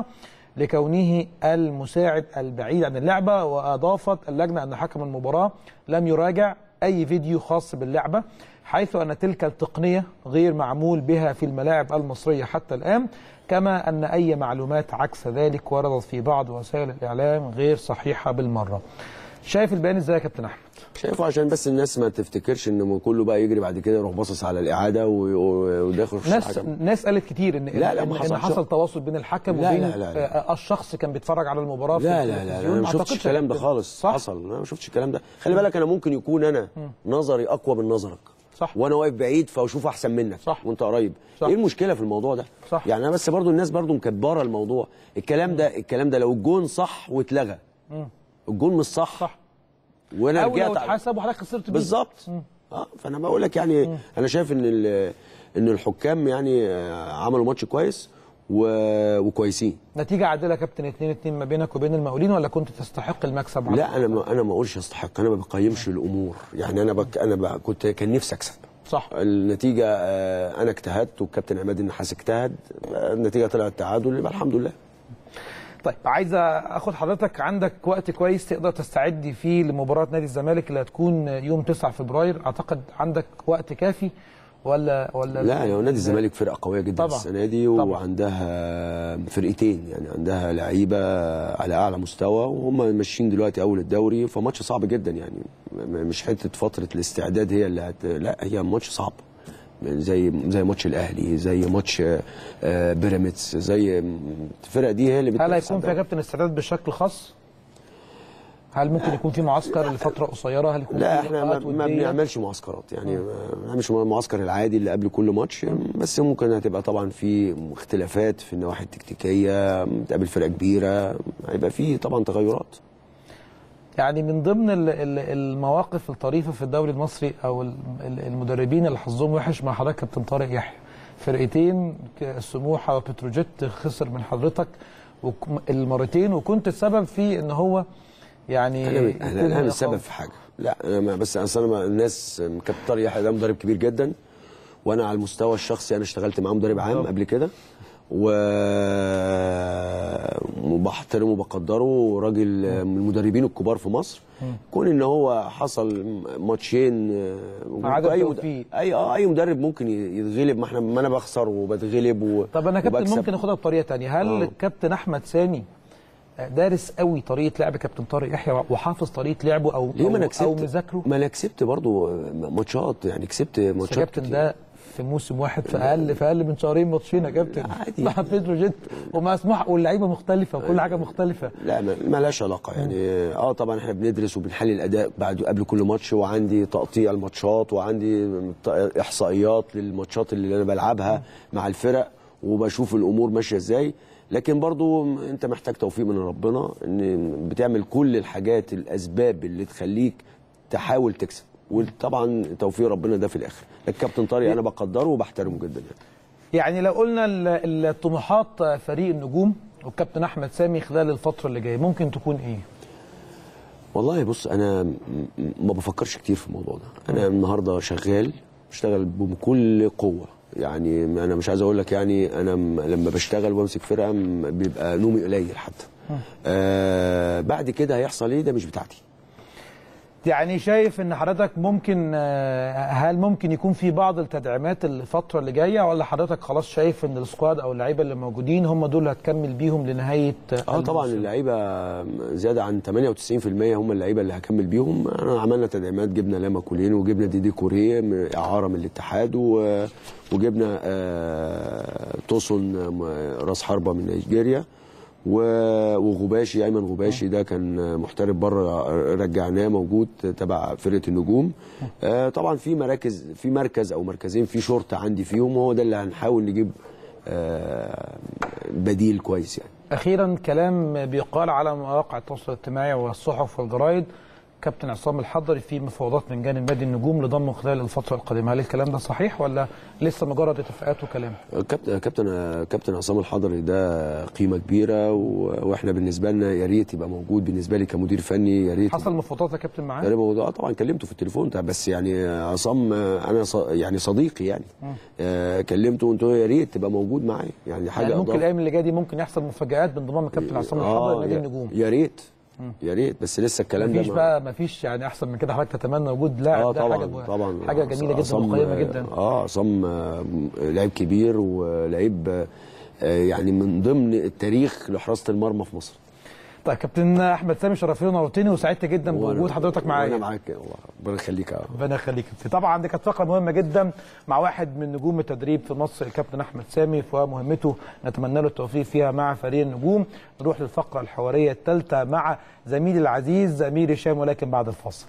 لكونه المساعد البعيد عن اللعبة وأضافت اللجنة أن حكم المباراة لم يراجع أي فيديو خاص باللعبة حيث أن تلك التقنية غير معمول بها في الملاعب المصرية حتى الآن كما أن أي معلومات عكس ذلك وردت في بعض وسائل الإعلام غير صحيحة بالمرة شايف البيان ازاي يا كابتن أحمد؟ شايفه عشان بس الناس ما تفتكرش ان كله بقى يجري بعد كده يروح باصص على الاعاده و- و- وداخل في ناس الحكم. ناس قالت كتير ان لا، لا، ان, ما إن حصلش. حصل تواصل بين الحكم لا، وبين لا، لا، لا. آه، الشخص كان بيتفرج على المباراه في لا لا لا, لا التلفزيون. انا ما شفتش أعتقدش الكلام ده كده. خالص صح حصل انا ما شفتش الكلام ده خلي بالك انا ممكن يكون انا نظري اقوى من نظرك صح. وانا واقف بعيد فاشوف احسن منك صح. وانت قريب صح. ايه المشكله في الموضوع ده صح. يعني انا بس برضو الناس برضو مكبره الموضوع الكلام ده الكلام ده لو الجون صح واتلغى الجون مش صح صح وانا او لو رجعت على- اتحسب وحضرتك خسرت بيه. بالظبط اه فانا بقول لك يعني انا شايف ان ال- ان الحكام يعني آه، عملوا ماتش كويس و- وكويسين نتيجه عادله يا كابتن 2 2 ما بينك وبين المقاولين ولا كنت تستحق المكسب على لا انا ما انا ما اقولش استحق انا ما بقيمش الامور يعني انا بك انا بق كنت كان نفسي اكسب صح النتيجه آه، انا اجتهدت والكابتن عماد النحاس اجتهد آه، النتيجه طلعت تعادل يبقى الحمد لله طيب عايز اخد حضرتك عندك وقت كويس تقدر تستعد فيه لمباراه نادي الزمالك اللي هتكون يوم 9 فبراير اعتقد عندك وقت كافي ولا ولا لا يا نادي الزمالك فرقه قويه جدا طبعا. السنه دي طبعا. وعندها فرقتين يعني عندها لعيبه على اعلى مستوى وهم ماشيين دلوقتي اول الدوري فماتش صعب جدا يعني م- مش حته فتره الاستعداد هي اللي هت... لا هي ماتش صعب زي زي ماتش الاهلي زي ماتش آه، بيراميدز زي الفرق دي هي اللي هل بتنافس هيكون على فيها الدوري. كابتن استعداد بشكل خاص؟ هل ممكن يكون في معسكر لفتره قصيره؟ هل يكون لا في احنا ما, لقاءات ما ودية؟ بنعملش معسكرات يعني ما بنعملش المعسكر العادي اللي قبل كل ماتش بس ممكن هتبقى طبعا في اختلافات في النواحي التكتيكيه تقابل فرقه كبيره هيبقى في طبعا تغيرات يعني من ضمن ال- ال- المواقف الطريفه في الدوري المصري او ال- ال- المدربين اللي حظهم وحش مع حضرتك كابتن طارق يحيى فرقتين ك- سموحه وبتروجيت خسر من حضرتك وك- المرتين وكنت السبب في ان هو يعني انا يكون انا انا من مش سبب الأخوات. في حاجه لا انا ما بس اصل انا ما- الناس كابتن طارق يحيى ده مدرب كبير جدا وانا على المستوى الشخصي انا اشتغلت معاه مدرب عام قبل كده و وبحترمه وبقدره راجل من المدربين الكبار في مصر كون ان هو حصل ماتشين عدم اي توفيق. اي اه اي مدرب ممكن يتغلب ما احنا ما انا بخسر وبتغلب و... طب انا كابتن وبكسب. ممكن اخدها بطريقه تانية هل آه. كابتن احمد سامي دارس قوي طريقه لعب كابتن طارق يحيى وحافظ طريقه لعبه او ليه ما انا أو- او كسبت مذاكره ما انا كسبت برضو ماتشات يعني كسبت بس ماتشات يا كابتن كتير. ده في موسم واحد في اقل في اقل من شهرين ماتشين يا كابتن عادي. مع بتروجيت ومع سموحه واللعيبه مختلفه وكل حاجه مختلفه لا ما ما لهاش علاقه يعني اه طبعا احنا بندرس وبنحلل الاداء بعد قبل كل ماتش وعندي تقطيع الماتشات وعندي ت- احصائيات للماتشات اللي انا بلعبها مع الفرق وبشوف الامور ماشيه ازاي لكن برضو انت محتاج توفيق من ربنا ان بتعمل كل الحاجات الاسباب اللي تخليك تحاول تكسب وطبعا توفيق ربنا ده في الاخر الكابتن طارق انا بقدره وبحترمه جدا يعني يعني لو قلنا ال- الطموحات فريق النجوم والكابتن احمد سامي خلال الفتره اللي جايه ممكن تكون ايه؟ والله بص انا م- م- ما بفكرش كتير في الموضوع ده انا النهارده شغال بشتغل بكل قوه يعني انا مش عايز اقول لك يعني انا م- لما بشتغل وامسك فرقه م- بيبقى نومي قليل حتى آه بعد كده هيحصل ايه ده مش بتاعتي يعني شايف ان حضرتك ممكن آه، هل ممكن يكون في بعض التدعيمات الفتره اللي جايه ولا حضرتك خلاص شايف ان السكواد او اللعيبه اللي موجودين هم دول اللي هتكمل بيهم لنهايه اه طبعا الموسم؟ اللعيبه زياده عن 98% هم اللعيبه اللي هكمل بيهم انا عملنا تدعيمات جبنا لاما كولين وجبنا ديدي كوريه من- اعاره من الاتحاد و- وجبنا آه توسون آه، راس حربه من نيجيريا و- وغباشي ايمن غباشي ده كان محترف بره رجعناه موجود تبع فرقه النجوم آه طبعا في مراكز في مركز او مركزين في شرطه عندي فيهم وهو ده اللي هنحاول نجيب آه بديل كويس يعني اخيرا كلام بيقال على مواقع التواصل الاجتماعي والصحف والجرايد كابتن عصام الحضري في مفاوضات من جانب نادي النجوم لضمه خلال الفتره القادمه هل الكلام ده صحيح ولا لسه مجرد اتفاقات وكلام كابتن كابتن كابتن عصام الحضري ده قيمه كبيره و- واحنا بالنسبه لنا يا ريت يبقى موجود بالنسبه لي كمدير فني يا ريت حصل مفاوضات يا كابتن معاه تقريبا موضوع- اه طبعا كلمته في التليفون ده بس يعني عصام آه، انا ص- يعني صديقي يعني آه كلمته وقلت له يا ريت تبقى موجود معايا يعني حاجه يعني ممكن أضاف. الايام اللي جايه دي ممكن يحصل مفاجات بانضمام الكابتن عصام الحضري لنادي يا- النجوم يا ريت يا ريت بس لسه الكلام ده مفيش ما- بقى مفيش يعني احسن من كده حضرتك تتمنى وجود لاعب اه ده طبعا حاجه طبعا حاجه جميله جدا عصام- وقيمه جدا اه عصام آه، لعيب كبير ولعيب آه، يعني من ضمن التاريخ لحراسه المرمى في مصر طيب كابتن احمد سامي شرفتني ونورتني وسعدت جدا وأنا- بوجود حضرتك معايا وانا معاك والله ربنا يخليك يا رب. ربنا يخليك طبعا دي كانت فقره مهمه جدا مع واحد من نجوم التدريب في مصر الكابتن احمد سامي ومهمته نتمنى له التوفيق فيها مع فريق النجوم نروح للفقره الحواريه الثالثه مع زميلي العزيز امير هشام ولكن بعد الفاصل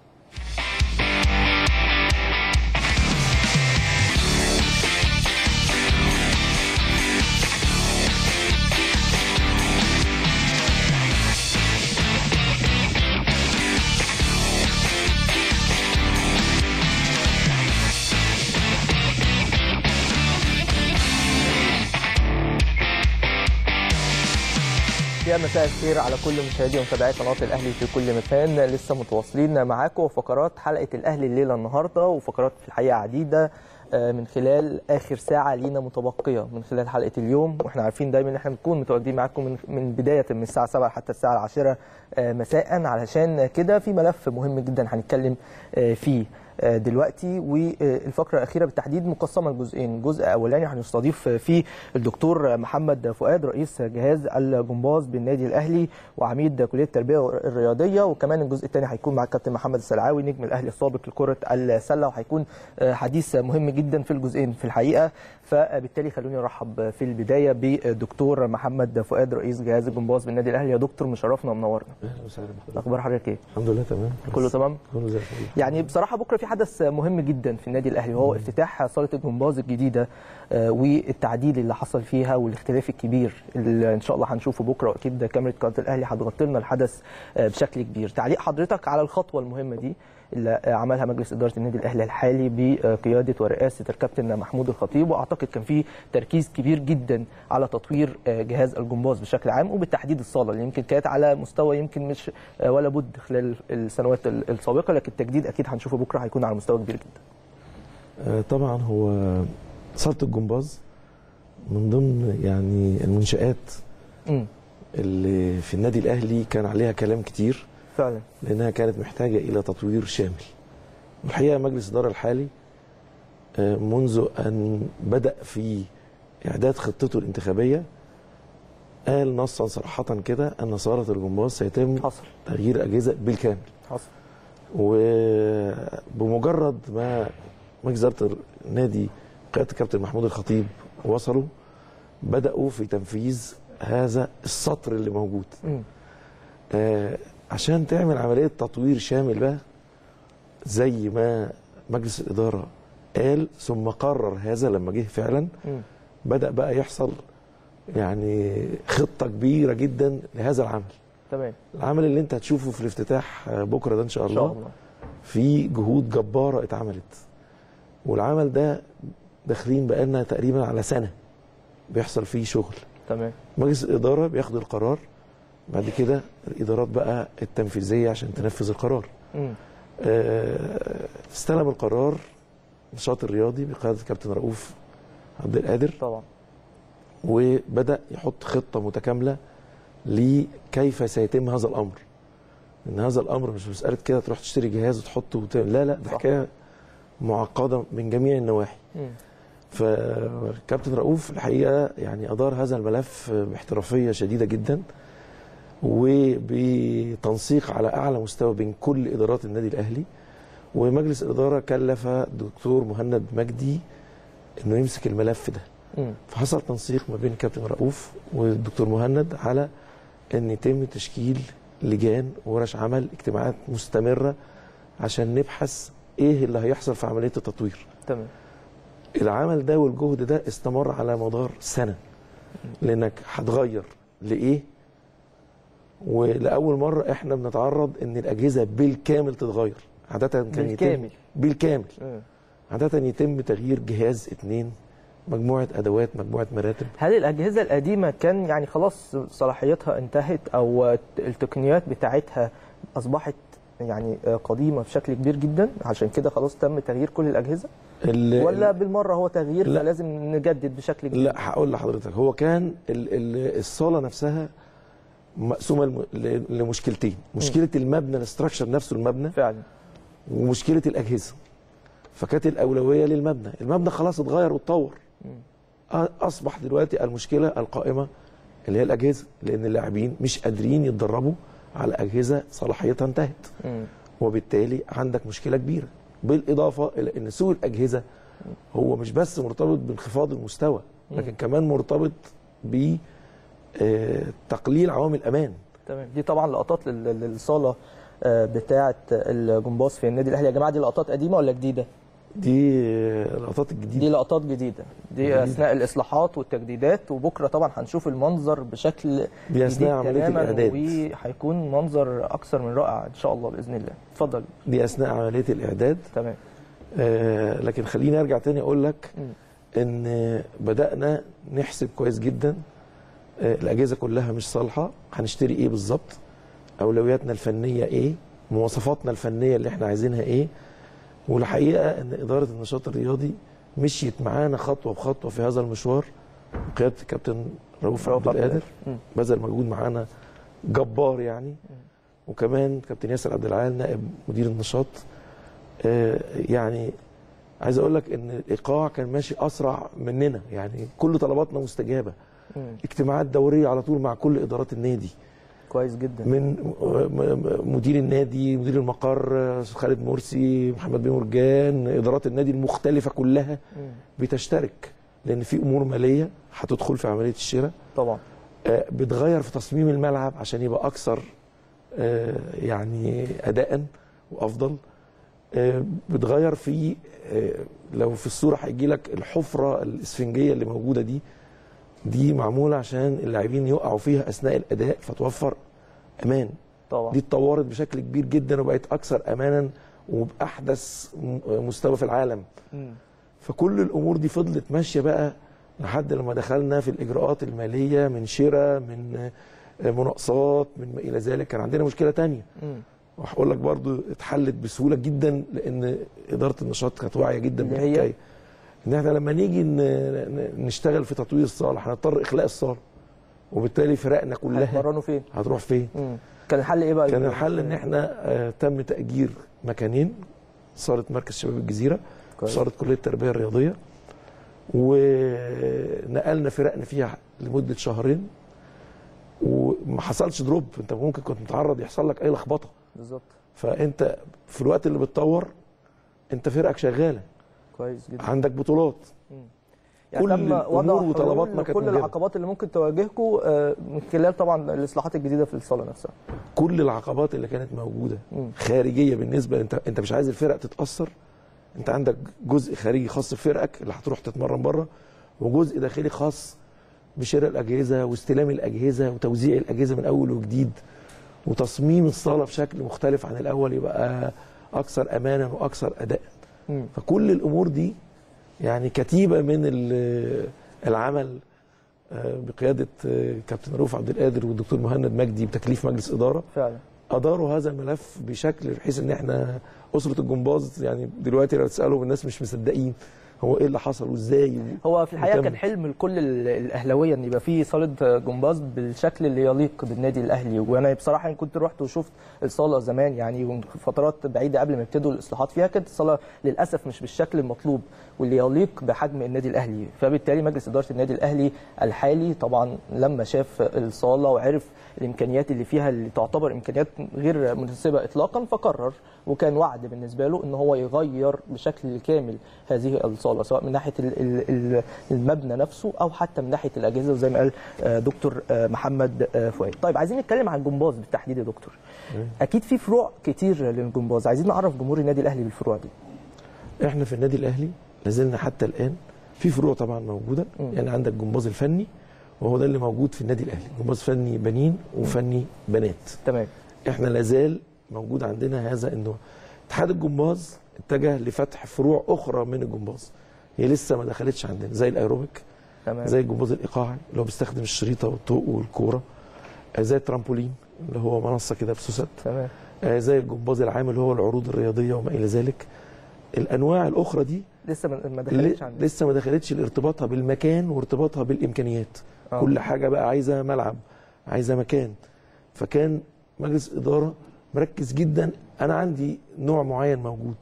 يا مساء الخير على كل مشاهدي ومتابعي قناه الاهلي في كل مكان لسه متواصلين معاكم وفقرات حلقه الاهلي الليله النهارده وفقرات في الحقيقه عديده آه، من خلال اخر ساعه لينا متبقيه من خلال حلقه اليوم واحنا عارفين دايما ان احنا بنكون متواجدين معاكم من من بدايه من الساعه 7 حتى الساعه 10 آه، مساء علشان كده في ملف مهم جدا هنتكلم آه، فيه آه، دلوقتي والفقره الاخيره بالتحديد مقسمه لجزئين جزء اولاني هنستضيف فيه الدكتور محمد فؤاد رئيس جهاز الجمباز بالنادي الاهلي وعميد كليه التربيه الرياضيه وكمان الجزء الثاني هيكون مع الكابتن محمد السلعاوي نجم الاهلي السابق لكره السله وهيكون آه، حديث مهم جدا في الجزئين في الحقيقه فبالتالي خلوني ارحب في البدايه بالدكتور محمد فؤاد رئيس جهاز الجمباز بالنادي الاهلي يا دكتور مشرفنا ومنورنا اهلا وسهلا بحضرتك اخبار حضرتك ايه الحمد لله تمام كله تمام كله زي الفل يعني بصراحه بكره في حدث مهم جدا في النادي الاهلي وهو افتتاح صاله الجمباز الجديده آه، والتعديل اللي حصل فيها والاختلاف الكبير اللي ان شاء الله هنشوفه بكره واكيد كاميرا قناه الاهلي هتغطي لنا الحدث آه، بشكل كبير تعليق حضرتك على الخطوه المهمه دي اللي آه، عملها مجلس اداره النادي الاهلي الحالي بقياده ورئاسه الكابتن محمود الخطيب واعتقد كان في تركيز كبير جدا على تطوير آه، جهاز الجمباز بشكل عام وبالتحديد الصاله اللي يمكن كانت على مستوى يمكن مش آه، ولا بد خلال السنوات ال- السابقه لكن التجديد اكيد هنشوفه بكره هيكون على مستوى كبير جدا آه طبعا هو صاله الجمباز من ضمن يعني المنشآت امم اللي في النادي الاهلي كان عليها كلام كتير فعلا لانها كانت محتاجه الى تطوير شامل والحقيقه مجلس الاداره الحالي آه، منذ ان بدا في اعداد خطته الانتخابيه قال نصا صراحه كده ان صاله الجمباز سيتم حصل تغيير اجهزه بالكامل حصل وبمجرد ما مجلس اداره النادي قياده الكابتن محمود الخطيب وصلوا بداوا في تنفيذ هذا السطر اللي موجود مم. آه عشان تعمل عمليه تطوير شامل بقى زي ما مجلس الاداره قال ثم قرر هذا لما جه فعلا مم. بدا بقى يحصل يعني خطه كبيره جدا لهذا العمل تمام العمل اللي انت هتشوفه في الافتتاح آه، بكره ده ان شاء ان الله, شاء الله في جهود جباره اتعملت والعمل ده داخلين بقالنا تقريبا على سنه بيحصل فيه شغل تمام مجلس الاداره بياخد القرار بعد كده الادارات بقى التنفيذيه عشان تنفذ القرار مم. آه، استلم القرار النشاط الرياضي بقياده الكابتن رؤوف عبد القادر طبعا وبدا يحط خطه متكامله لكيف سيتم هذا الامر ان هذا الامر مش مساله كده تروح تشتري جهاز وتحطه وت... لا لا ده صح. حكايه معقده من جميع النواحي مم. فكابتن رؤوف الحقيقه يعني ادار هذا الملف باحترافيه شديده جدا وبتنسيق على اعلى مستوى بين كل ادارات النادي الاهلي ومجلس الاداره كلف الدكتور مهند مجدي انه يمسك الملف ده مم. فحصل تنسيق ما بين كابتن رؤوف والدكتور مهند على ان يتم تشكيل لجان ورش عمل اجتماعات مستمره عشان نبحث ايه اللي هيحصل في عمليه التطوير تمام العمل ده والجهد ده استمر على مدار سنه لانك هتغير لايه ولاول مره احنا بنتعرض ان الاجهزه بالكامل تتغير عاده كان بالكامل. يتم بالكامل مم. عاده يتم تغيير جهاز اتنين مجموعه ادوات مجموعه مراتب هل الأجهزة القديمة كان يعني خلاص صلاحيتها انتهت أو التقنيات بتاعتها أصبحت يعني قديمة بشكل كبير جدا عشان كده خلاص تم تغيير كل الأجهزة ال- ولا بالمرة هو تغيير لا. فلازم نجدد بشكل كبير لا هقول لحضرتك هو كان ال- ال- الصاله نفسها مقسومه لم- ل- لمشكلتين مشكله المبنى الاستراكشر نفسه المبنى فعلا ومشكله الاجهزه فكانت الاولويه للمبنى المبنى خلاص اتغير واتطور أ- اصبح دلوقتي المشكله القائمه اللي هي الاجهزه لان اللاعبين مش قادرين يتدربوا على اجهزه صلاحيتها انتهت مم. وبالتالي عندك مشكله كبيره بالاضافه الى ان سوق الاجهزه هو مش بس مرتبط بانخفاض المستوى لكن كمان مرتبط ب آه، تقليل عوامل الامان تمام دي طبعا لقطات لل- للصالة آه، بتاعة الجمباز في النادي الأهلي يا جماعة دي لقطات قديمة ولا جديدة؟ دي آه، اللقطات الجديده دي لقطات جديدة دي أثناء الإصلاحات والتجديدات وبكرة طبعا هنشوف المنظر بشكل دي أثناء جديد عملية تماماً الإعداد. وهيكون منظر أكثر من رائع إن شاء الله بإذن الله اتفضل دي اثناء عمليه الاعداد تمام آه، لكن خليني ارجع تاني اقول لك ان آه، بدانا نحسب كويس جدا آه، الاجهزه كلها مش صالحه هنشتري ايه بالظبط اولوياتنا الفنيه ايه مواصفاتنا الفنيه اللي احنا عايزينها ايه والحقيقه ان اداره النشاط الرياضي مشيت معانا خطوه بخطوه في هذا المشوار بقياده الكابتن رؤوف رؤوف عبد عبد القادر مم. بذل مجهود معانا جبار يعني وكمان كابتن ياسر عبد العال نائب مدير النشاط آه، يعني عايز اقول لك ان الايقاع كان ماشي اسرع مننا يعني كل طلباتنا مستجابه مم. اجتماعات دوريه على طول مع كل ادارات النادي كويس جدا من م- م- مدير النادي مدير المقر آه، أستاذ خالد مرسي محمد بن مرجان ادارات النادي المختلفه كلها مم. بتشترك لان في امور ماليه هتدخل في عمليه الشراء طبعا آه، بتغير في تصميم الملعب عشان يبقى اكثر آه، يعني اداء وافضل آه، بتغير في آه، لو في الصوره هيجي لك الحفره الاسفنجيه اللي موجوده دي دي معموله عشان اللاعبين يقعوا فيها اثناء الاداء فتوفر امان طبعا دي اتطورت بشكل كبير جدا وبقت اكثر امانا وباحدث م- مستوى في العالم مم. فكل الامور دي فضلت ماشيه بقى لحد لما دخلنا في الاجراءات الماليه من شراء من آه، مناقصات من ما الى ذلك كان عندنا مشكله تانية مم. وهقول لك برضو اتحلت بسهوله جدا لان اداره النشاط كانت واعيه جدا اللي هي؟ بالحكايه ان احنا لما نيجي ن- ن- نشتغل في تطوير الصاله هنضطر اخلاء الصاله وبالتالي فرقنا كلها هيتمرنوا فين؟ هتروح فين؟ مم. كان الحل ايه بقى؟ كان الحل ان احنا آه، تم تاجير مكانين صاله مركز شباب الجزيره كويس. وصاله كليه التربيه الرياضيه ونقلنا فرقنا فيها لمده شهرين وما حصلش دروب انت ممكن كنت متعرض يحصل لك اي لخبطه بالظبط فانت في الوقت اللي بتطور انت فرقك شغاله كويس جدا عندك بطولات يعني كل تم الأمور وضع وطلبات حلول ما كانت لكل موجودة. العقبات اللي ممكن تواجهكم آه، من خلال طبعا الاصلاحات الجديده في الصاله نفسها كل العقبات اللي كانت موجوده خارجيه بالنسبه انت انت مش عايز الفرق تتاثر انت عندك جزء خارجي خاص بفرقك اللي هتروح تتمرن بره وجزء داخلي خاص بشراء الاجهزه واستلام الاجهزه وتوزيع الاجهزه من اول وجديد وتصميم الصاله بشكل مختلف عن الاول يبقى اكثر امانا واكثر اداء مم. فكل الامور دي يعني كتيبه من ال- العمل آه، بقياده آه، كابتن رؤوف عبد القادر والدكتور مهند مجدي بتكليف مجلس اداره فعلا اداروا هذا الملف بشكل بحيث ان احنا اسره الجمباز يعني دلوقتي لو تسالهم الناس مش مصدقين هو ايه اللي حصل وازاي هو في الحقيقه نكمل. كان حلم لكل ال- الاهلاويه ان يبقى في صاله جمباز بالشكل اللي يليق بالنادي الاهلي وانا بصراحه إن كنت رحت وشفت الصاله زمان يعني من فترات بعيده قبل ما يبتدوا الاصلاحات فيها كانت الصاله للاسف مش بالشكل المطلوب واللي يليق بحجم النادي الاهلي فبالتالي مجلس اداره النادي الاهلي الحالي طبعا لما شاف الصاله وعرف الامكانيات اللي فيها اللي تعتبر امكانيات غير مناسبه اطلاقا فقرر وكان وعد بالنسبه له ان هو يغير بشكل كامل هذه الصاله سواء من ناحيه ال- ال- ال- المبنى نفسه او حتى من ناحيه الاجهزه زي ما قال آه، دكتور آه، محمد آه، فؤاد. طيب عايزين نتكلم عن الجمباز بالتحديد يا دكتور. اكيد في فروع كتير للجمباز، عايزين نعرف جمهور النادي الاهلي بالفروع دي. احنا في النادي الاهلي لازلنا حتى الان في فروع طبعا موجوده يعني عندك الجمباز الفني وهو ده اللي موجود في النادي الاهلي جمباز فني بنين وفني بنات تمام. احنا لازال موجود عندنا هذا انه اتحاد الجمباز اتجه لفتح فروع اخرى من الجمباز هي لسه ما دخلتش عندنا زي الايروبيك تمام. زي الجمباز الايقاعي اللي هو بيستخدم الشريطه والطوق والكوره آه، زي الترامبولين اللي هو منصه كده بسوست تمام. آه، زي الجمباز العام اللي هو العروض الرياضيه وما الى ذلك الانواع الاخرى دي لسه ما ما ل- دخلتش عندنا. لسه ما دخلتش لارتباطها بالمكان وارتباطها بالامكانيات آه. كل حاجه بقى عايزه ملعب عايزه مكان فكان مجلس اداره مركز جدا انا عندي نوع معين موجود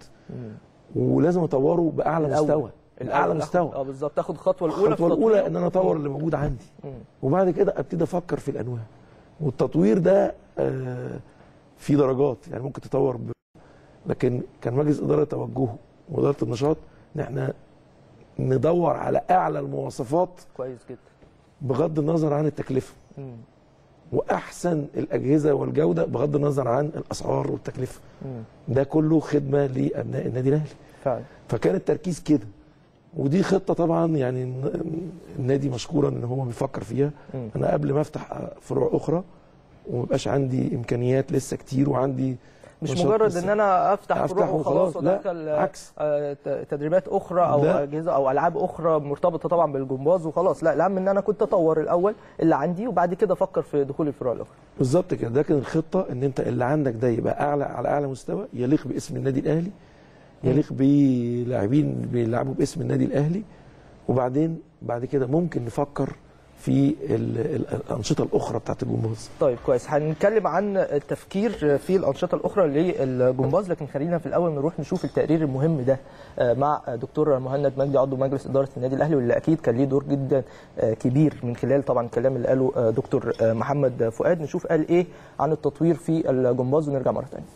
ولازم اطوره باعلى الأول. مستوى باعلى الأول آخد- مستوى اه بالظبط تاخد الخطوه الاولى في الخطوه الاولى تطويره. ان انا اطور اللي موجود عندي مم. وبعد كده ابتدي افكر في الانواع والتطوير ده آه، في درجات يعني ممكن تطور ب... لكن كان مجلس اداره توجهه واداره النشاط ان احنا ندور على اعلى المواصفات كويس جدا. بغض النظر عن التكلفه مم. واحسن الاجهزه والجوده بغض النظر عن الاسعار والتكلفه مم. ده كله خدمه لابناء النادي الاهلي فعلا. فكان التركيز كده ودي خطه طبعا يعني الن- النادي مشكورا ان هو بيفكر فيها مم. انا قبل ما افتح فروع اخرى وميبقاش عندي امكانيات لسه كتير وعندي مش نشاط مجرد لسه. ان انا افتح أفتح فروع وخلاص. وخلاص لا، وادخل عكس. آه، ت- تدريبات اخرى او لا. اجهزه او العاب اخرى مرتبطه طبعا بالجمباز وخلاص لا الاهم ان انا كنت اطور الاول اللي عندي وبعد كده افكر في دخول الفروع الاخرى بالظبط كده ده كان الخطه ان انت اللي عندك ده يبقى اعلى على اعلى مستوى يليق باسم النادي الاهلي يليق بلاعبين بيلعبوا باسم النادي الاهلي وبعدين بعد كده ممكن نفكر في ال- ال- الانشطه الاخرى بتاعت الجمباز طيب كويس هنتكلم عن التفكير في الانشطه الاخرى للجمباز لكن خلينا في الاول نروح نشوف التقرير المهم ده آه، مع دكتور مهند مجدي عضو مجلس اداره النادي الاهلي واللي اكيد كان ليه دور جدا آه، كبير من خلال طبعا الكلام اللي قاله آه، دكتور آه، محمد فؤاد نشوف قال ايه عن التطوير في الجمباز ونرجع مره ثانيه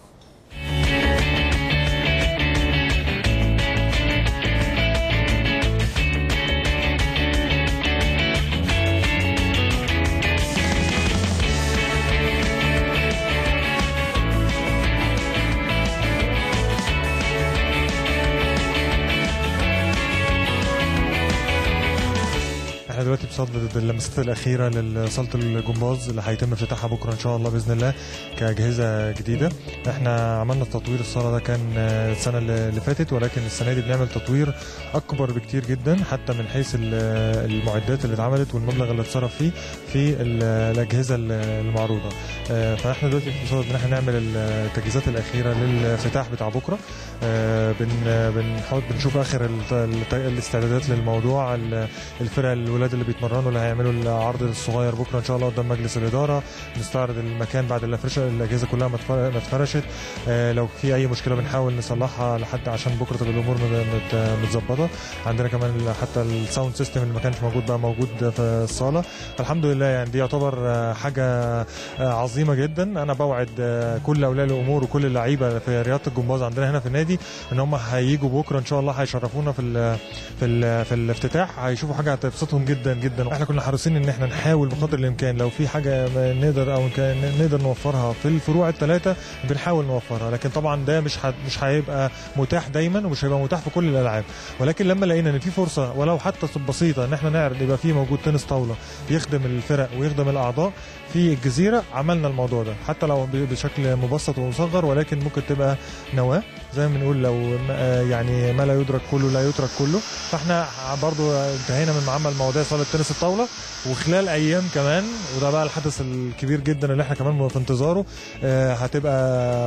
احنا دلوقتي بصدد اللمسات الاخيره لصاله الجمباز اللي هيتم افتتاحها بكره ان شاء الله باذن الله كاجهزه جديده احنا عملنا تطوير الصاله ده كان آه، السنه اللي اللي فاتت ولكن السنه دي بنعمل تطوير اكبر بكتير جدا حتى من حيث ال- المعدات اللي اتعملت والمبلغ اللي اتصرف فيه في ال- الاجهزه ال- المعروضه آه، فاحنا دلوقتي في صدد ان احنا نعمل التجهيزات الاخيره للافتتاح بتاع بكره آه، بن بنحاول بنشوف اخر الت- الت- الاستعدادات للموضوع ال- الفرق الولاد اللي اللي بيتمرنوا اللي هيعملوا العرض الصغير بكره ان شاء الله قدام مجلس الاداره نستعرض المكان بعد الفرشه الاجهزه كلها ما اتفر- ما اتفرشت آه، لو في اي مشكله بنحاول نصلحها لحد عشان بكره تبقى الامور مت- مت- متظبطه عندنا كمان حتى الساوند سيستم اللي ما كانش موجود بقى موجود في الصاله الحمد لله يعني دي يعتبر آه، حاجه آه، عظيمه جدا انا بوعد آه، كل اولياء الامور وكل اللعيبه في رياضه الجمباز عندنا هنا في النادي ان هم هيجوا بكره ان شاء الله هيشرفونا في ال في ال في الافتتاح هيشوفوا حاجه هتبسطهم جدا جدا احنا كنا حريصين ان احنا نحاول بقدر الامكان لو في حاجه ما نقدر او كان نقدر نوفرها في الفروع الثلاثه بنحاول نوفرها لكن طبعا ده مش ه- مش هيبقى متاح دايما ومش هيبقى متاح في كل الالعاب ولكن لما لقينا ان في فرصه ولو حتى بسيطه ان احنا نعرض يبقى في موجود تنس طاوله يخدم الفرق ويخدم الاعضاء في الجزيره عملنا الموضوع ده حتى لو ب- بشكل مبسط ومصغر ولكن ممكن تبقى نواه زي ما بنقول لو م- آه يعني ما لا يدرك كله لا يترك كله فاحنا برضو انتهينا من معمل مواضيع صاله تنس الطاوله وخلال ايام كمان وده بقى الحدث الكبير جدا اللي احنا كمان في انتظاره آه، هتبقى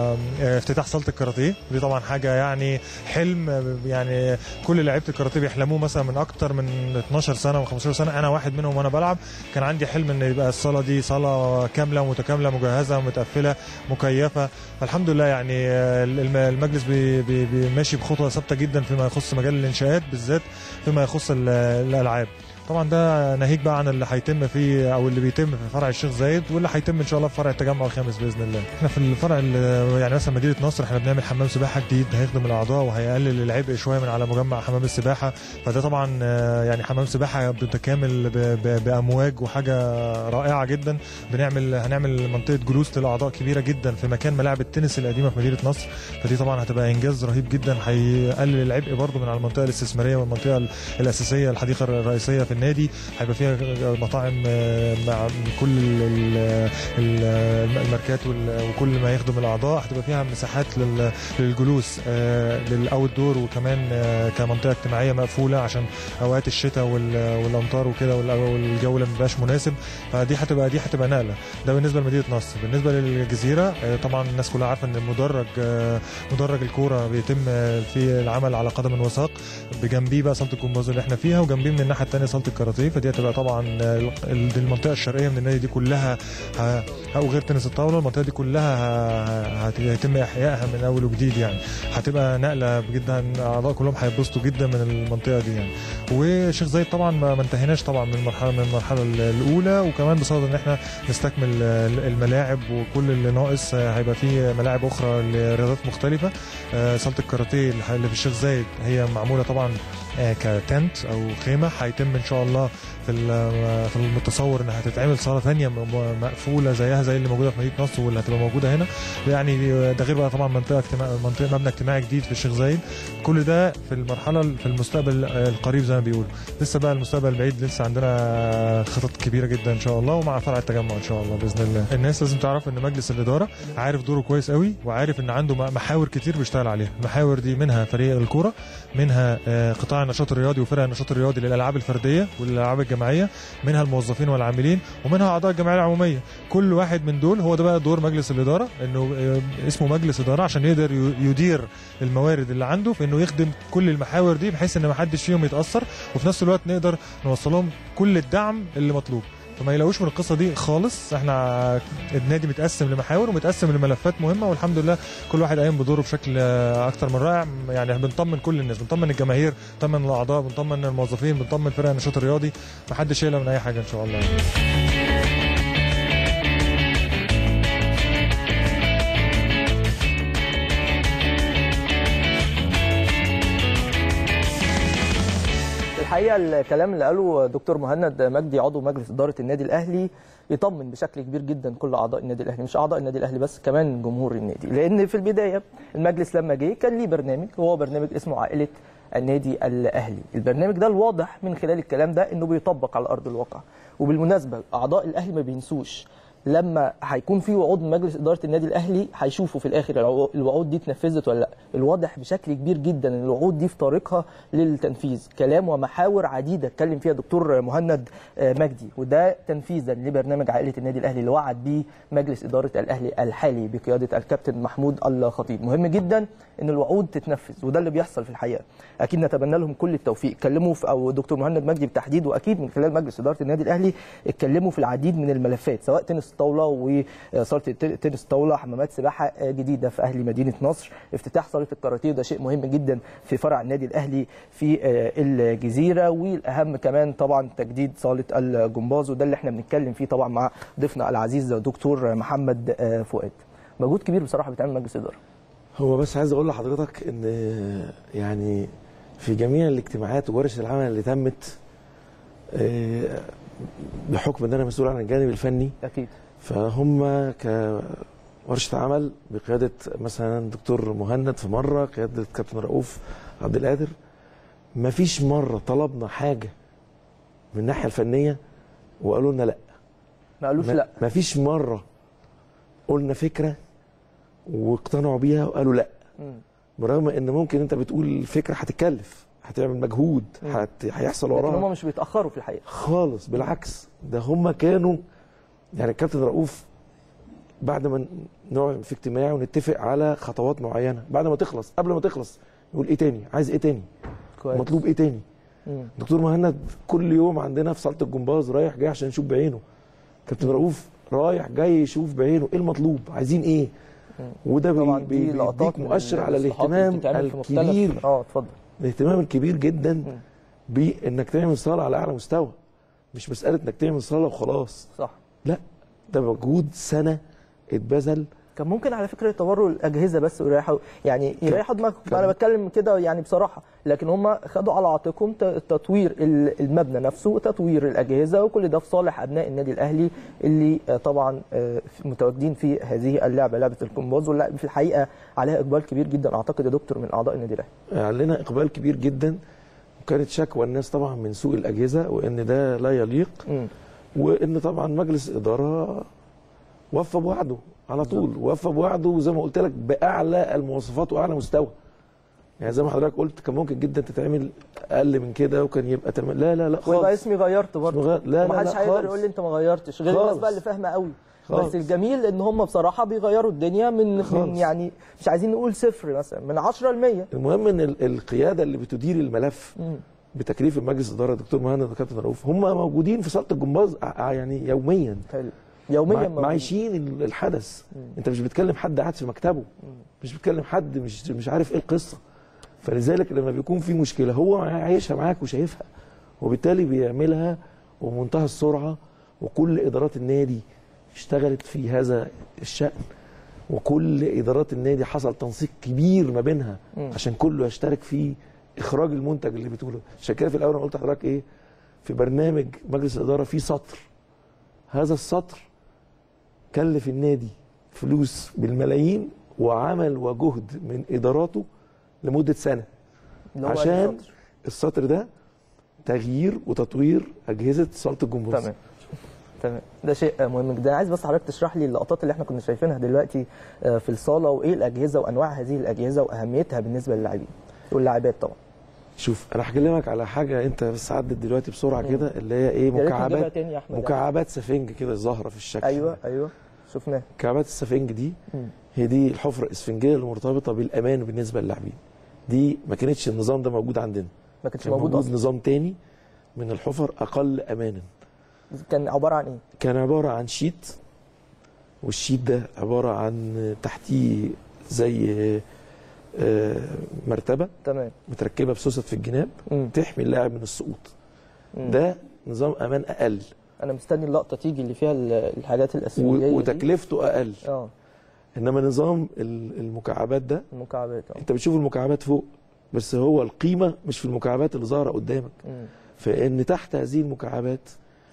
آه، افتتاح صاله الكاراتيه ودي طبعا حاجه يعني حلم آه، يعني كل لعيبه الكاراتيه بيحلموه مثلا من اكتر من 12 سنه و15 سنه انا واحد منهم وانا بلعب كان عندي حلم ان يبقى الصاله دي صاله كامله متكامله مجهزه متقفله مكيفه فالحمد لله يعني آه، الم- المجلس بي بي بي ماشي بخطوه ثابته جدا فيما يخص مجال الانشاءات بالذات فيما يخص ال- الالعاب طبعا ده ناهيك بقى عن اللي هيتم فيه او اللي بيتم في فرع الشيخ زايد واللي هيتم ان شاء الله في فرع التجمع الخامس باذن الله احنا في الفرع ال- يعني مثلا مدينه نصر احنا بنعمل حمام سباحه جديد هيخدم الاعضاء وهيقلل العبء شويه من على مجمع حمام السباحه فده طبعا آه، يعني حمام سباحه متكامل ب- ب- بامواج وحاجه رائعه جدا بنعمل هنعمل منطقه جلوس للاعضاء كبيره جدا في مكان ملاعب التنس القديمه في مدينه نصر فدي طبعا هتبقى انجاز رهيب جدا هيقلل العبء برضو من على المنطقه الاستثماريه والمنطقه ال- الاساسيه الحديقه الرئيسيه في النادي هيبقى فيها مطاعم آه، مع كل ال- ال- ال- الماركات وال- وكل ما يخدم الاعضاء هتبقى فيها مساحات لل- للجلوس للاوت دور وكمان آه، كمنطقه اجتماعيه مقفوله عشان اوقات الشتاء وال- والامطار وكده وال- والجو لما بيبقاش مناسب فدي هتبقى دي هتبقى نقله ده بالنسبه لمدينه نصر بالنسبه للجزيره آه، طبعا الناس كلها عارفه ان المدرج آه، مدرج الكوره بيتم آه، في العمل على قدم وساق بجنبيه بقى صاله الجمباز اللي احنا فيها وجنبيه من الناحيه الثانيه صاله الكاراتيه فدي هتبقى طبعا آه، ال- دي المنطقه الشرقيه من النادي دي كلها ه- او غير تنس الطاوله المنطقه دي كلها ه- هت- هيتم احيائها من اول وجديد يعني هتبقى نقله جدا الاعضاء كلهم هيتبسطوا جدا من المنطقه دي يعني وشيخ زايد طبعا ما ما انتهيناش طبعا من المرحله من المرحله الاولى وكمان بصدد ان احنا نستكمل ال- الملاعب وكل اللي ناقص آه، هيبقى فيه ملاعب اخرى لرياضات مختلفه آه، صاله الكاراتيه اللي اللي في الشيخ زايد هي معموله طبعا آه، كتنت او خيمه هيتم ان شاء الله في ال- في المتصور انها هتتعمل صاله ثانيه م- م- مقفوله زيها زي اللي موجوده في مدينه نصر واللي هتبقى موجوده هنا يعني ده غير بقى طبعا منطقه اجتماع منطقه مبنى اجتماعي جديد في الشيخ زايد كل ده في المرحله في المستقبل القريب زي ما بيقولوا لسه بقى المستقبل البعيد لسه عندنا خطط كبيره جدا ان شاء الله ومع فرع التجمع ان شاء الله باذن الله الناس لازم تعرف ان مجلس الاداره عارف دوره كويس قوي وعارف ان عنده م- محاور كتير بيشتغل عليها المحاور دي منها فريق الكوره منها آه، قطاع النشاط الرياضي وفرق النشاط الرياضي للالعاب الفرديه والالعاب الجماعيه منها الموظفين والعاملين ومنها اعضاء الجمعيه العموميه كل واحد من دول هو ده بقى دور مجلس الاداره انه آه، اسمه مجلس اداره عشان يقدر ي- يدير الموارد اللي عنده في انه يخدم كل المحاور دي بحيث ان ما حدش فيهم يتاثر وفي نفس الوقت نقدر نوصلهم كل الدعم اللي مطلوب فما يلاقوش من القصه دي خالص احنا النادي متقسم لمحاور ومتقسم لملفات مهمه والحمد لله كل واحد قايم بدوره بشكل آه، اكتر من رائع يعني بنطمن كل الناس بنطمن الجماهير بنطمن الاعضاء بنطمن الموظفين بنطمن فرق النشاط الرياضي ما حدش يقلق من اي حاجه ان شاء الله يعني. الحقيقه الكلام اللي قاله دكتور مهند مجدي عضو مجلس اداره النادي الاهلي يطمن بشكل كبير جدا كل اعضاء النادي الاهلي مش اعضاء النادي الاهلي بس كمان جمهور النادي لان في البدايه المجلس لما جه كان ليه برنامج وهو برنامج اسمه عائله النادي الاهلي البرنامج ده الواضح من خلال الكلام ده انه بيطبق على ارض الواقع وبالمناسبه اعضاء الاهلي ما بينسوش لما هيكون في وعود من مجلس اداره النادي الاهلي هيشوفوا في الاخر العو- الوعود دي اتنفذت ولا لا الواضح بشكل كبير جدا ان الوعود دي في طريقها للتنفيذ كلام ومحاور عديده اتكلم فيها دكتور مهند آه، مجدي وده تنفيذا لبرنامج عائله النادي الاهلي اللي وعد بيه مجلس اداره الاهلي الحالي بقياده الكابتن محمود الخطيب مهم جدا ان الوعود تتنفذ وده اللي بيحصل في الحقيقه اكيد نتمنى لهم كل التوفيق اتكلموا في او دكتور مهند مجدي بالتحديد واكيد من خلال مجلس اداره النادي الاهلي اتكلموا في العديد من الملفات سواء تنس طاوله وصاله الت- تنس طاوله حمامات سباحه جديده في اهل مدينه نصر افتتاح صاله الكاراتيه وده شيء مهم جدا في فرع النادي الاهلي في آه، الجزيره والاهم كمان طبعا تجديد صاله الجمباز وده اللي احنا بنتكلم فيه طبعا مع ضيفنا العزيز دكتور محمد آه، فؤاد مجهود كبير بصراحه بيتعمل مجلس الاداره هو بس عايز اقول لحضرتك ان يعني في جميع الاجتماعات وورش العمل اللي تمت آه، بحكم ان انا مسؤول عن الجانب الفني اكيد فهم كورشة عمل بقيادة مثلا دكتور مهند في مرة قيادة كابتن رؤوف عبد القادر ما فيش مرة طلبنا حاجة من الناحية الفنية وقالوا لنا لا ما قالوش ما- لا ما فيش مرة قلنا فكرة واقتنعوا بيها وقالوا لا مم. برغم ان ممكن انت بتقول الفكرة هتتكلف هتعمل مجهود هت... هيحصل لكن وراها هم مش بيتاخروا في الحقيقه خالص بالعكس ده هم كانوا يعني الكابتن رؤوف بعد ما نقعد في اجتماع ونتفق على خطوات معينه بعد ما تخلص قبل ما تخلص يقول ايه تاني عايز ايه تاني كويس مطلوب ايه تاني مم. دكتور مهند كل يوم عندنا في صاله الجمباز رايح جاي عشان يشوف بعينه كابتن رؤوف رايح جاي يشوف بعينه ايه المطلوب عايزين ايه وده بي طبعا بي دي لقطات بيديك من مؤشر على الصحافة اللي الاهتمام بتتعمل في مختلف- الكبير اه اتفضل الاهتمام الكبير جدا بانك تعمل صاله على اعلى مستوى مش مساله انك تعمل صاله وخلاص صح لا ده مجهود سنه اتبذل كان ممكن على فكره يطوروا الاجهزه بس ويريحوا يعني يريحوا دماغهم انا بتكلم كده يعني بصراحه لكن هم خدوا على عاتقهم ت- تطوير ال- المبنى نفسه وتطوير الاجهزه وكل ده في صالح ابناء النادي الاهلي اللي آه، طبعا آه، متواجدين في هذه اللعبه لعبه الكومبوز واللعبه في الحقيقه عليها اقبال كبير جدا اعتقد يا دكتور من اعضاء النادي الاهلي علينا اقبال كبير جدا وكانت شكوى الناس طبعا من سوء الاجهزه وان ده لا يليق مم. وان طبعا مجلس الاداره وفى بوعده على طول وفى بوعده وزي ما قلت لك باعلى المواصفات واعلى مستوى يعني زي ما حضرتك قلت كان ممكن جدا تتعمل اقل من كده وكان يبقى تمام لا لا لا ويبقى خالص اسمي غيرت برضه اسمه غير- لا لا ومحدش لا هيقدر خالص. يقول لي انت ما غيرتش غير الناس خالص. بقى اللي فاهمه قوي خالص. بس الجميل ان هم بصراحه بيغيروا الدنيا من من خالص. يعني مش عايزين نقول صفر مثلا من 10 ل 100 المهم ان ال- القياده اللي بتدير الملف بتكليف المجلس الاداره دكتور مهند وكابتن رؤوف هم موجودين في صاله الجمباز ع- يعني يوميا حلو يوميا مع- موجود. معايشين ال- الحدث انت مش بتكلم حد قاعد في مكتبه مش بتكلم حد مش مش عارف ايه القصه فلذلك لما بيكون في مشكله هو عايشها معاك وشايفها وبالتالي بيعملها ومنتهى السرعه وكل ادارات النادي اشتغلت في هذا الشان وكل ادارات النادي حصل تنسيق كبير ما بينها عشان كله يشترك في اخراج المنتج اللي بتقوله عشان كده في الاول انا قلت لحضرتك ايه في برنامج مجلس الاداره في سطر هذا السطر كلف النادي فلوس بالملايين وعمل وجهد من اداراته لمده سنه اللي هو عشان السطر. السطر ده تغيير وتطوير اجهزه صاله الجمهور تمام تمام ده شيء مهم جدا عايز بس حضرتك تشرح لي اللقطات اللي احنا كنا شايفينها دلوقتي آه، في الصاله وايه الاجهزه وانواع هذه الاجهزه واهميتها بالنسبه للاعبين واللاعبات طبعا شوف انا هكلمك على حاجه انت بس عدت دلوقتي بسرعه كده اللي هي ايه يا ريت نجيبها مكعبات تاني يا احمد مكعبات سفنج كده ظاهره في الشكل ايوه ايوه شفناه مكعبات السفنج دي مم. هي دي الحفره الاسفنجيه المرتبطه بالامان بالنسبه للاعبين دي ما كانتش النظام ده موجود عندنا ما كانش كان موجود موجود اصلا نظام تاني من الحفر اقل امانا كان عباره عن ايه؟ كان عباره عن شيت والشيت ده عباره عن تحتيه زي آه، مرتبه تمام متركبه بسوست في الجناب مم. تحمي اللاعب من السقوط مم. ده نظام امان اقل انا مستني اللقطه تيجي اللي فيها ال- الحاجات الاسفنجيه و- دي. وتكلفته اقل اه انما نظام ال- المكعبات ده المكعبات اه انت بتشوف المكعبات فوق بس هو القيمه مش في المكعبات اللي ظاهره قدامك مم. فان تحت هذه المكعبات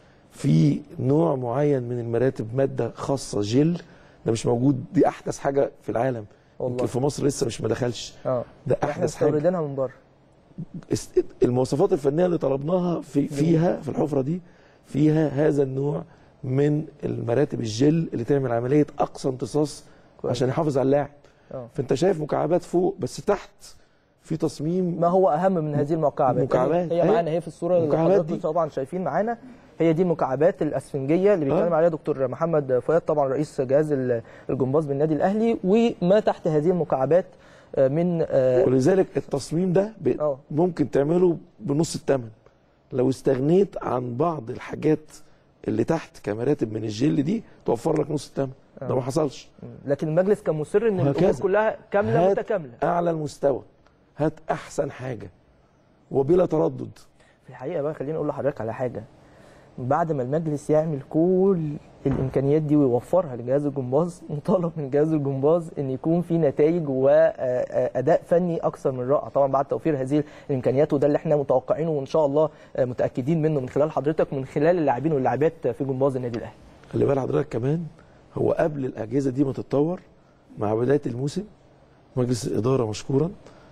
في نوع معين من المراتب ماده خاصه جل ده مش موجود دي احدث حاجه في العالم والله. يمكن في مصر لسه مش ما دخلش اه ده احنا احدث حاجه مستوردينها من بره است- المواصفات الفنيه اللي طلبناها في فيها في الحفره دي فيها هذا النوع من المراتب الجل اللي تعمل عمليه اقصى امتصاص كويس. عشان يحافظ على اللاعب اه فانت شايف مكعبات فوق بس تحت في تصميم ما هو اهم من هذه المكعبات مكعبات. هي أيوة. معانا هي في الصوره اللي المكعبات حضراتكم دي. طبعا شايفين معانا هي دي المكعبات الاسفنجيه اللي بيتكلم آه. عليها دكتور محمد فؤاد طبعا رئيس جهاز ال- الجمباز بالنادي الاهلي وما تحت هذه المكعبات آه، من آه، ولذلك التصميم ده ب- آه. ممكن تعمله بنص الثمن لو استغنيت عن بعض الحاجات اللي تحت كمراتب من الجل دي توفر لك نص الثمن ده ما حصلش لكن المجلس كان مصر ان الامور وهكذا. كلها كامله هات متكامله اعلى المستوى هات احسن حاجه وبلا تردد في الحقيقه بقى خليني اقول لحضرتك على حاجه بعد ما المجلس يعمل كل الامكانيات دي ويوفرها لجهاز الجمباز مطالب من جهاز الجمباز ان يكون في نتائج واداء فني اكثر من رائع طبعا بعد توفير هذه الامكانيات وده اللي احنا متوقعينه وان شاء الله آه، متاكدين منه من خلال حضرتك ومن خلال اللاعبين واللاعبات في جمباز النادي الاهلي خلي بال حضرتك كمان هو قبل الاجهزه دي ما تتطور مع بدايه الموسم مجلس الاداره مشكورا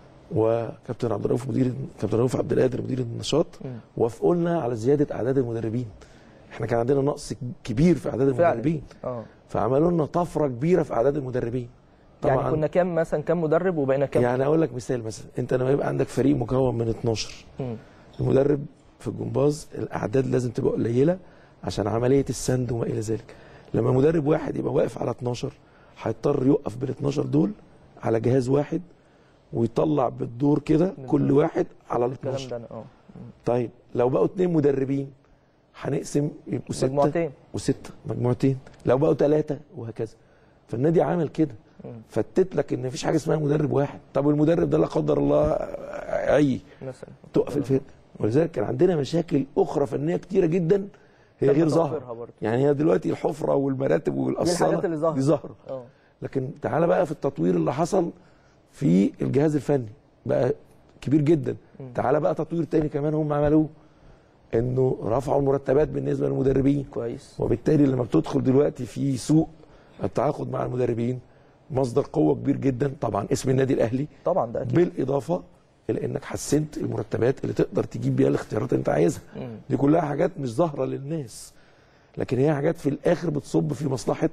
وكابتن عبد الرؤوف مدير كابتن رؤوف عبد القادر مدير النشاط وافقوا لنا على زياده اعداد المدربين احنا كان عندنا نقص كبير في اعداد فعلا. المدربين اه فعملوا لنا طفره كبيره في اعداد المدربين يعني كنا كام مثلا كام مدرب وبقينا كام يعني اقول لك مثال مثلا انت لما يبقى عندك فريق مكون من 12 مم. المدرب في الجمباز الاعداد لازم تبقى قليله عشان عمليه السند وما الى ذلك لما مدرب واحد يبقى واقف على 12 هيضطر يوقف بال 12 دول على جهاز واحد ويطلع بالدور كده كل واحد على ال الكلام 12 ده أنا- اه طيب لو بقوا اثنين مدربين هنقسم يبقوا سته مجموعتين. وسته مجموعتين لو بقوا ثلاثه وهكذا فالنادي عمل كده فتت لك ان مفيش حاجه اسمها مدرب واحد طب والمدرب ده لا قدر الله عي مثلا تقف الفرقه ولذلك كان عندنا مشاكل اخرى فنيه كتيره جدا هي تم غير توفيرها ظاهره برضه. يعني هي دلوقتي الحفره والمراتب والقصاله الحاجات اللي ظاهرة. دي ظاهره اه لكن تعالى بقى في التطوير اللي حصل في الجهاز الفني بقى كبير جدا تعالى بقى تطوير تاني كمان هم عملوه انه رفعوا المرتبات بالنسبه للمدربين كويس وبالتالي لما بتدخل دلوقتي في سوق التعاقد مع المدربين مصدر قوه كبير جدا طبعا اسم النادي الاهلي طبعا ده اكيد بالاضافه الى انك حسنت المرتبات اللي تقدر تجيب بيها الاختيارات اللي انت عايزها دي كلها حاجات مش ظاهره للناس لكن هي حاجات في الاخر بتصب في مصلحه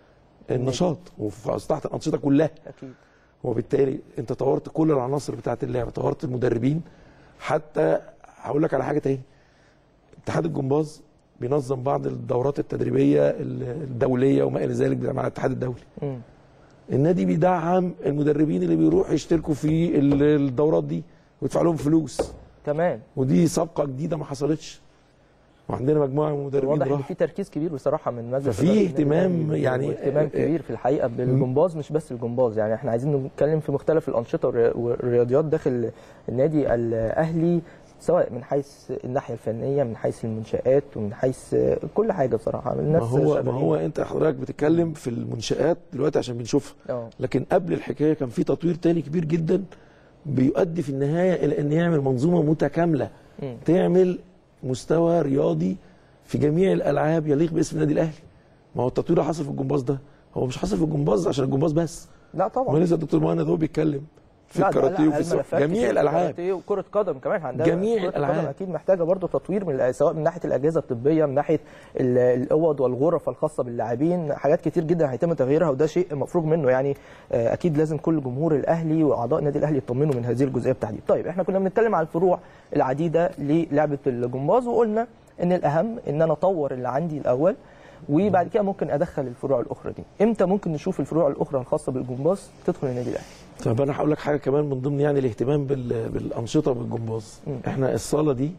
النشاط وفي مصلحه الانشطه كلها اكيد وبالتالي انت طورت كل العناصر بتاعه اللعبه طورت المدربين حتى هقول لك على حاجه تاني اتحاد الجمباز بينظم بعض الدورات التدريبيه الدوليه وما الى ذلك مع الاتحاد الدولي مم. النادي بيدعم المدربين اللي بيروحوا يشتركوا في ال- الدورات دي ويدفع لهم فلوس كمان ودي سابقه جديده ما حصلتش وعندنا مجموعه من المدربين واضح ان راحوا في تركيز كبير بصراحه من مجلس ففي إدارة النادي اهتمام الأهلي يعني- اهتمام كبير في الحقيقه بالجمباز مش بس الجمباز يعني احنا عايزين نتكلم في مختلف الانشطه والري- والرياضيات داخل النادي الاهلي سواء من حيث الناحيه الفنيه من حيث المنشات ومن حيث كل حاجه بصراحه الناس ما هو ما شغالين. هو انت حضرتك بتتكلم في المنشات دلوقتي عشان بنشوفها اه لكن قبل الحكايه كان في تطوير تاني كبير جدا بيؤدي في النهايه الى ان يعمل منظومه متكامله مم. تعمل مستوى رياضي في جميع الالعاب يليق باسم النادي الاهلي ما هو التطوير اللي حصل في الجمباز ده هو مش حصل في الجمباز عشان الجمباز بس لا ما طبعا لسه الدكتور مهند هو بيتكلم في لا، ده- الكاراتيه لا، وفي السباحة. الملفات جميع كتير، الالعاب كاراتيه وكرة قدم كمان عندنا جميع كرة الألعاب. القدم اكيد محتاجه برضه تطوير من سواء من ناحيه الاجهزه الطبيه من ناحيه ال- الاوض والغرف الخاصه باللاعبين حاجات كتير جدا هيتم تغييرها وده شيء مفروغ منه يعني آه، اكيد لازم كل جمهور الاهلي واعضاء النادي الاهلي يطمنوا من هذه الجزئيه بالتحديد طيب احنا كنا بنتكلم عن الفروع العديده للعبه الجمباز وقلنا ان الاهم ان انا اطور اللي عندي الاول وبعد كده ممكن ادخل الفروع الاخرى دي امتى ممكن نشوف الفروع الاخرى الخاصه بالجمباز تدخل النادي الاهلي طب انا هقول لك حاجه كمان من ضمن يعني الاهتمام بال- بالانشطه بالجمباز مم. احنا الصاله دي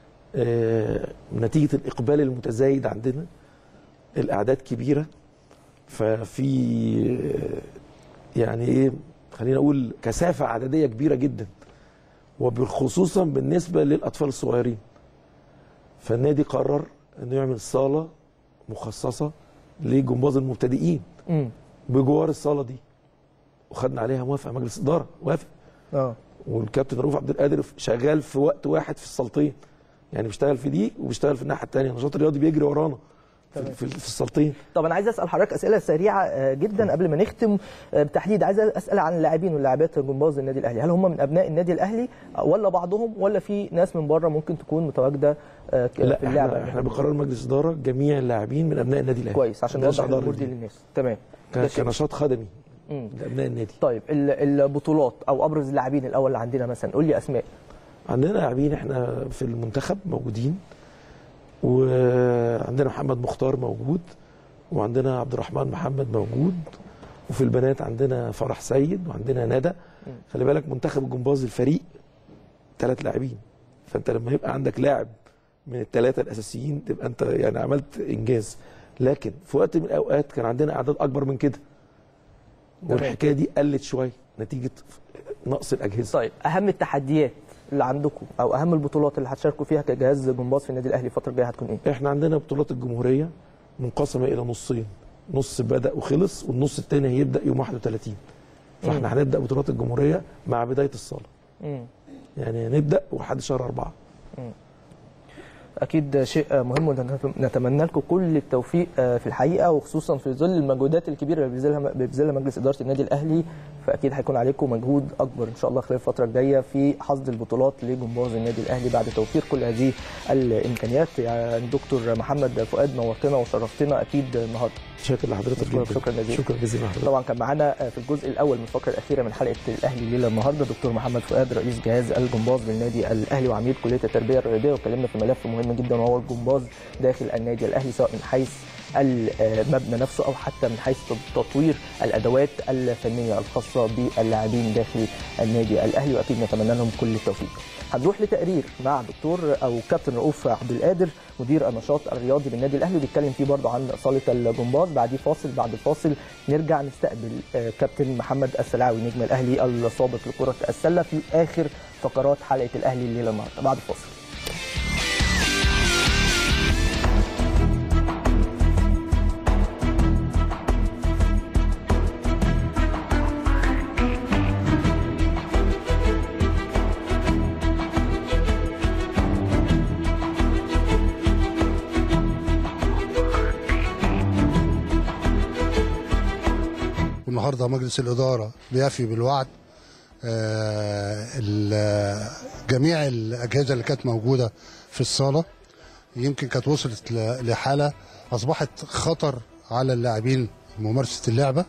آه، نتيجه الاقبال المتزايد عندنا الاعداد كبيره ففي آه، يعني ايه خلينا اقول كثافه عدديه كبيره جدا وبخصوصا بالنسبه للاطفال الصغيرين فالنادي قرر انه يعمل صاله مخصصه لجمباز المبتدئين امم بجوار الصاله دي وخدنا عليها موافقه مجلس اداره وافق اه والكابتن رؤوف عبد القادر شغال في وقت واحد في الصالتين يعني بيشتغل في دي وبيشتغل في الناحيه الثانيه النشاط الرياضي بيجري ورانا في, تمام. في, في الصالتين طب انا عايز اسال حضرتك اسئله سريعه آه، جدا قبل ما نختم آه، بالتحديد عايز اسال عن اللاعبين واللاعبات جمباز النادي الاهلي هل هم من ابناء النادي الاهلي ولا بعضهم ولا في ناس من بره ممكن تكون متواجده آه، ك- لا في اللعبه احنا, احنا بقرار مجلس اداره جميع اللاعبين من ابناء النادي الاهلي كويس عشان ملناش نوضح إدارة الامور دي دي. للناس تمام ك- ده شيء. كنشاط خدمي مم. لابناء النادي طيب ال- البطولات او ابرز اللاعبين الاول اللي عندنا مثلا قول لي اسماء عندنا لاعبين احنا في المنتخب موجودين وعندنا محمد مختار موجود وعندنا عبد الرحمن محمد موجود وفي البنات عندنا فرح سيد وعندنا ندى خلي بالك منتخب الجمباز الفريق ثلاث لاعبين فانت لما يبقى عندك لاعب من الثلاثه الاساسيين تبقى انت يعني عملت انجاز لكن في وقت من الاوقات كان عندنا اعداد اكبر من كده والحكايه دي قلت شويه نتيجه نقص الاجهزه طيب اهم التحديات اللي عندكم او اهم البطولات اللي هتشاركوا فيها كجهاز جمباز في النادي الاهلي الفتره الجايه هتكون ايه احنا عندنا بطولات الجمهوريه منقسمه الى نصين نص بدا وخلص والنص الثاني هيبدا يوم 31 فاحنا هنبدا بطولات الجمهوريه مع بدايه الصاله مم. يعني هنبدا لحد شهر أربعة اكيد شيء مهم ونتمنى لكم كل التوفيق في الحقيقه وخصوصا في ظل المجهودات الكبيره اللي بيبذلها بيبذلها مجلس اداره النادي الاهلي فاكيد هيكون عليكم مجهود اكبر ان شاء الله خلال الفتره الجايه في حصد البطولات لجمهور النادي الاهلي بعد توفير كل هذه الامكانيات يعني دكتور محمد فؤاد نورتنا وشرفتنا اكيد النهارده شكرا لحضرتك شكرا جدا شكرا جزيلا شكرا جزيلا لحضرتك طبعا كان معانا في الجزء الاول من الفقره الاخيره من حلقه الاهلي الليله النهارده دكتور محمد فؤاد رئيس جهاز الجمباز بالنادي الاهلي وعميد كليه التربيه الرياضيه واتكلمنا في ملف مهم جدا وهو الجمباز داخل النادي الاهلي سواء من حيث المبنى نفسه او حتى من حيث تطوير الادوات الفنيه الخاصه باللاعبين داخل النادي الاهلي واكيد نتمنى لهم كل التوفيق. هنروح لتقرير مع دكتور او كابتن رؤوف عبد القادر مدير النشاط الرياضي بالنادي الاهلي بيتكلم فيه برضه عن صاله الجمباز بعديه فاصل بعد الفاصل نرجع نستقبل آه، كابتن محمد السلاوي نجم الاهلي السابق لكره السله في اخر فقرات حلقه الاهلي الليله النهارده بعد الفاصل. والنهارده مجلس الاداره بيفي بالوعد آه، ال- جميع الاجهزه اللي كانت موجوده في الصاله يمكن كانت وصلت ل- لحاله اصبحت خطر على اللاعبين ممارسه اللعبه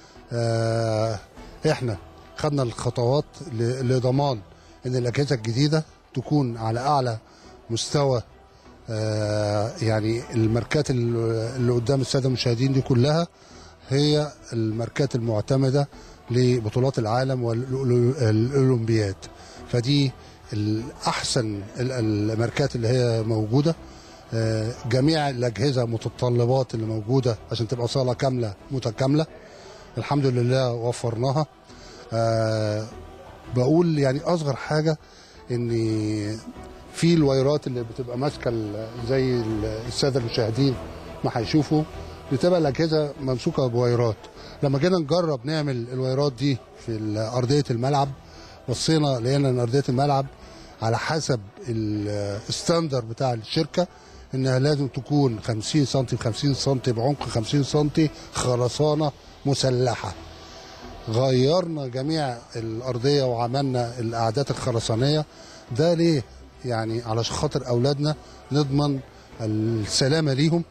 آه، احنا خدنا الخطوات ل- لضمان ان الاجهزه الجديده تكون على اعلى مستوى آه، يعني الماركات اللي اللي قدام الساده المشاهدين دي كلها هي الماركات المعتمده لبطولات العالم والاولمبياد فدي الاحسن ال- الماركات اللي هي موجوده آه، جميع الاجهزه متطلبات اللي موجوده عشان تبقى صاله كامله متكامله الحمد لله وفرناها آه، بقول يعني اصغر حاجه ان في الوايرات اللي بتبقى ماسكه ال- زي ال- الساده المشاهدين ما هيشوفوا بتبقى الاجهزه ممسوكه بوايرات لما جينا نجرب نعمل الوايرات دي في ال- ارضيه الملعب بصينا لقينا ان ارضيه الملعب على حسب ال- الستاندر بتاع الشركه انها لازم تكون 50 سم في 50 سم بعمق 50 سم خرسانه مسلحه غيرنا جميع الارضيه وعملنا الاعداد الخرسانيه ده ليه يعني علشان خاطر اولادنا نضمن السلامه ليهم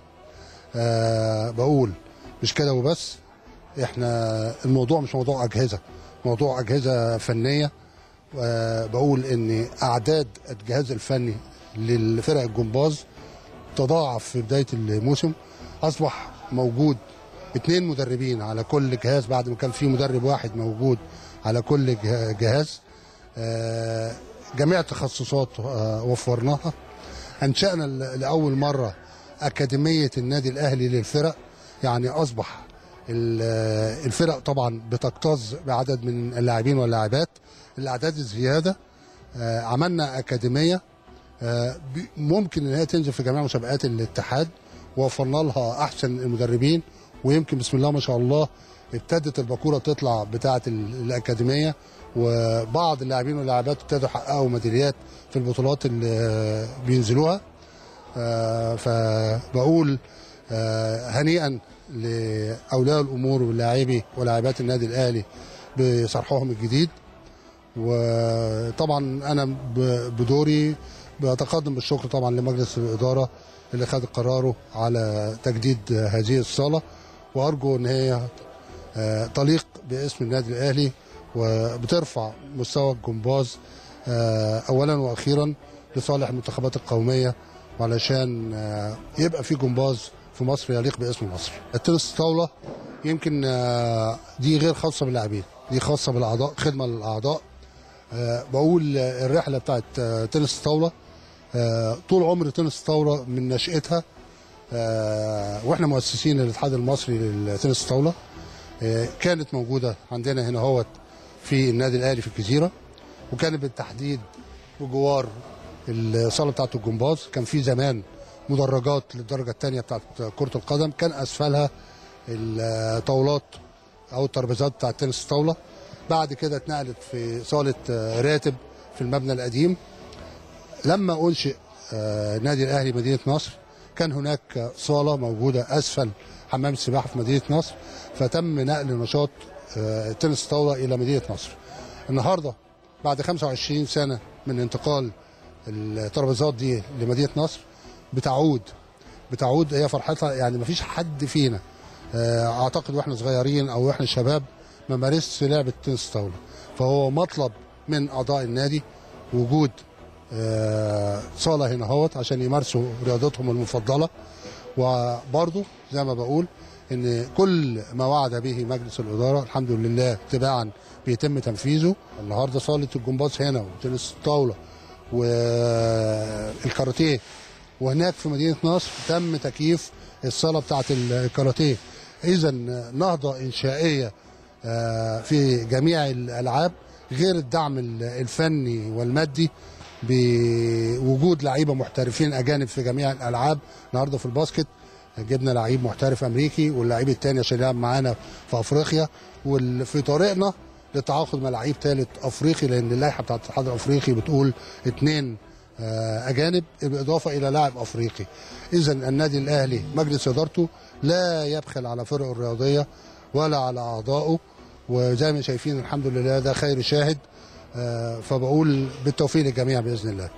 آه بقول مش كده وبس احنا الموضوع مش موضوع اجهزه موضوع اجهزه فنيه آه بقول ان اعداد الجهاز الفني للفرق الجمباز تضاعف في بدايه الموسم اصبح موجود اثنين مدربين على كل جهاز بعد ما كان في مدرب واحد موجود على كل جه- جهاز آه، جميع التخصصات آه، وفرناها انشانا ل- لاول مره اكاديميه النادي الاهلي للفرق يعني اصبح ال- آه، الفرق طبعا بتكتظ بعدد من اللاعبين واللاعبات الاعداد الزياده آه، عملنا اكاديميه آه، ب- ممكن ان هي تنزل في جميع مسابقات الاتحاد ووفرنا لها احسن المدربين ويمكن بسم الله ما شاء الله ابتدت الباكوره تطلع بتاعه ال- الاكاديميه وبعض اللاعبين واللاعبات ابتدوا يحققوا ميداليات في البطولات اللي بينزلوها آه، فبقول آه، هنيئا لاولياء الامور واللاعبي ولاعبات النادي الاهلي بصرحهم الجديد وطبعا انا ب- بدوري بتقدم بالشكر طبعا لمجلس الاداره اللي خد قراره على تجديد هذه الصاله وارجو ان هي آه، تليق باسم النادي الاهلي وبترفع مستوى الجمباز آه، اولا واخيرا لصالح المنتخبات القوميه وعلشان آه، يبقى في جمباز في مصر يليق باسم مصر. التنس الطاوله يمكن آه، دي غير خاصه باللاعبين دي خاصه بالاعضاء خدمه للاعضاء آه، بقول آه، الرحله بتاعت آه، تنس الطاوله آه، طول عمر تنس الطاوله من نشاتها آه، واحنا مؤسسين الاتحاد المصري للتنس الطاوله آه، كانت موجوده عندنا هنا هوت في النادي الاهلي في الجزيره وكانت بالتحديد بجوار الصاله بتاعت الجمباز كان في زمان مدرجات للدرجه الثانيه بتاعت كره القدم كان اسفلها الطاولات او الترابيزات بتاعت تنس الطاوله بعد كده اتنقلت في صاله آه، راتب في المبنى القديم لما انشئ آه، نادي الاهلي مدينه نصر كان هناك صاله موجوده اسفل حمام السباحه في مدينه نصر فتم نقل نشاط آه، تنس الطاوله الى مدينه نصر. النهارده بعد 25 سنه من انتقال الترابيزات دي لمدينه نصر بتعود بتعود هي فرحتها يعني ما فيش حد فينا آه، اعتقد واحنا صغيرين او واحنا شباب ما مارسش لعبه تنس طاوله فهو مطلب من اعضاء النادي وجود آه، صاله هنا اهوت عشان يمارسوا رياضتهم المفضله وبرضه زي ما بقول ان كل ما وعد به مجلس الاداره الحمد لله تباعا بيتم تنفيذه النهارده صاله الجمباز هنا وتنس الطاوله والكاراتيه وهناك في مدينه نصر تم تكييف الصاله بتاعه الكاراتيه اذا نهضه انشائيه آه، في جميع الالعاب غير الدعم الفني والمادي بوجود لعيبه محترفين اجانب في جميع الالعاب النهارده في الباسكت جبنا لعيب محترف امريكي واللعيب الثاني عشان يلعب معانا في افريقيا وفي طريقنا للتعاقد مع لعيب ثالث افريقي لان اللائحه بتاعت الاتحاد الافريقي بتقول اثنين اجانب بالاضافه الى لاعب افريقي اذا النادي الاهلي مجلس ادارته لا يبخل على فرقه الرياضيه ولا على اعضائه وزي ما شايفين الحمد لله ده خير شاهد آه، فبقول بالتوفيق للجميع باذن الله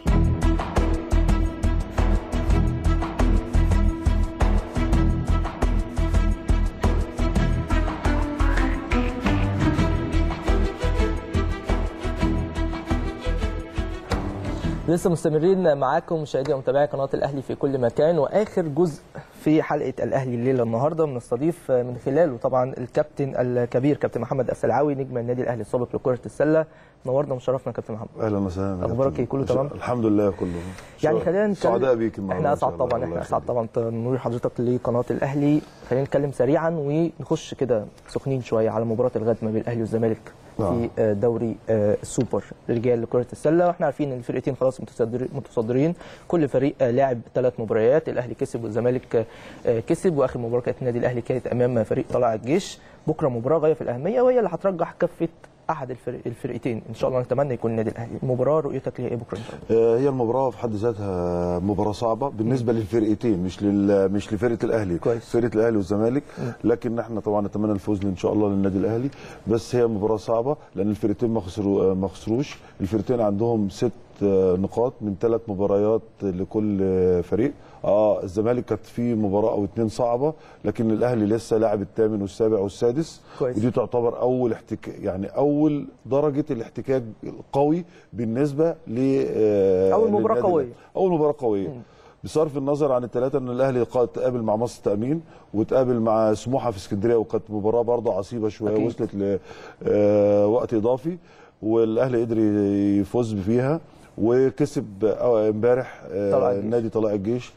لسه مستمرين معاكم مشاهدي ومتابعي قناه الاهلي في كل مكان واخر جزء في حلقه الاهلي الليله النهارده بنستضيف من خلاله طبعا الكابتن الكبير كابتن محمد السلعاوي نجم النادي الاهلي السابق لكره السله نورنا وشرفنا كابتن محمد اهلا وسهلا اخبارك ايه كله تمام الحمد لله كله يعني خلينا نتكلم سعداء بيك النهارده احنا إن اسعد شاء الله. طبعا الله احنا اسعد يخليك. طبعا تنوير حضرتك لقناه الاهلي خلينا نتكلم سريعا ونخش كده سخنين شويه على مباراه الغد ما بين الاهلي والزمالك في آه، دوري آه، السوبر رجال لكره السله واحنا عارفين ان الفرقتين خلاص متصدر- متصدرين كل فريق آه، لعب ثلاث مباريات الاهلي كسب والزمالك آه، كسب واخر مباراه كانت النادي الاهلي كانت امام فريق طلائع الجيش بكره مباراه غايه في الاهميه وهي اللي هترجح كفه احد الفرق الفرقتين ان شاء الله نتمنى يكون النادي الاهلي المباراه رؤيتك ليها ايه بكره ان شاء الله آه، هي المباراه في حد ذاتها مباراه صعبه بالنسبه للفرقتين مش لل مش لفرقه الاهلي كويس. فرقه الاهلي والزمالك لكن احنا طبعا نتمنى الفوز ان شاء الله للنادي الاهلي بس هي مباراه صعبه لان الفرقتين ما خسروا ما خسروش الفرقتين عندهم ست آه، نقاط من ثلاث مباريات لكل آه، فريق اه الزمالك كانت في مباراه او اتنين صعبه لكن الاهلي لسه لاعب الثامن والسابع والسادس كويس. ودي تعتبر اول احتكاك يعني اول درجه الاحتكاك القوي بالنسبه ل آه، أول مباراة للنادي قوية. الأهلي. اول مباراه قويه بصرف النظر عن الثلاثه ان الاهلي قا- تقابل مع مصر التامين وتقابل مع سموحه في اسكندريه وكانت مباراه برضه عصيبه شويه أكيد. وصلت لوقت اضافي والاهلي قدر يفوز فيها وكسب آه، امبارح آه، طلائع الجيش. نادي طلائع الجيش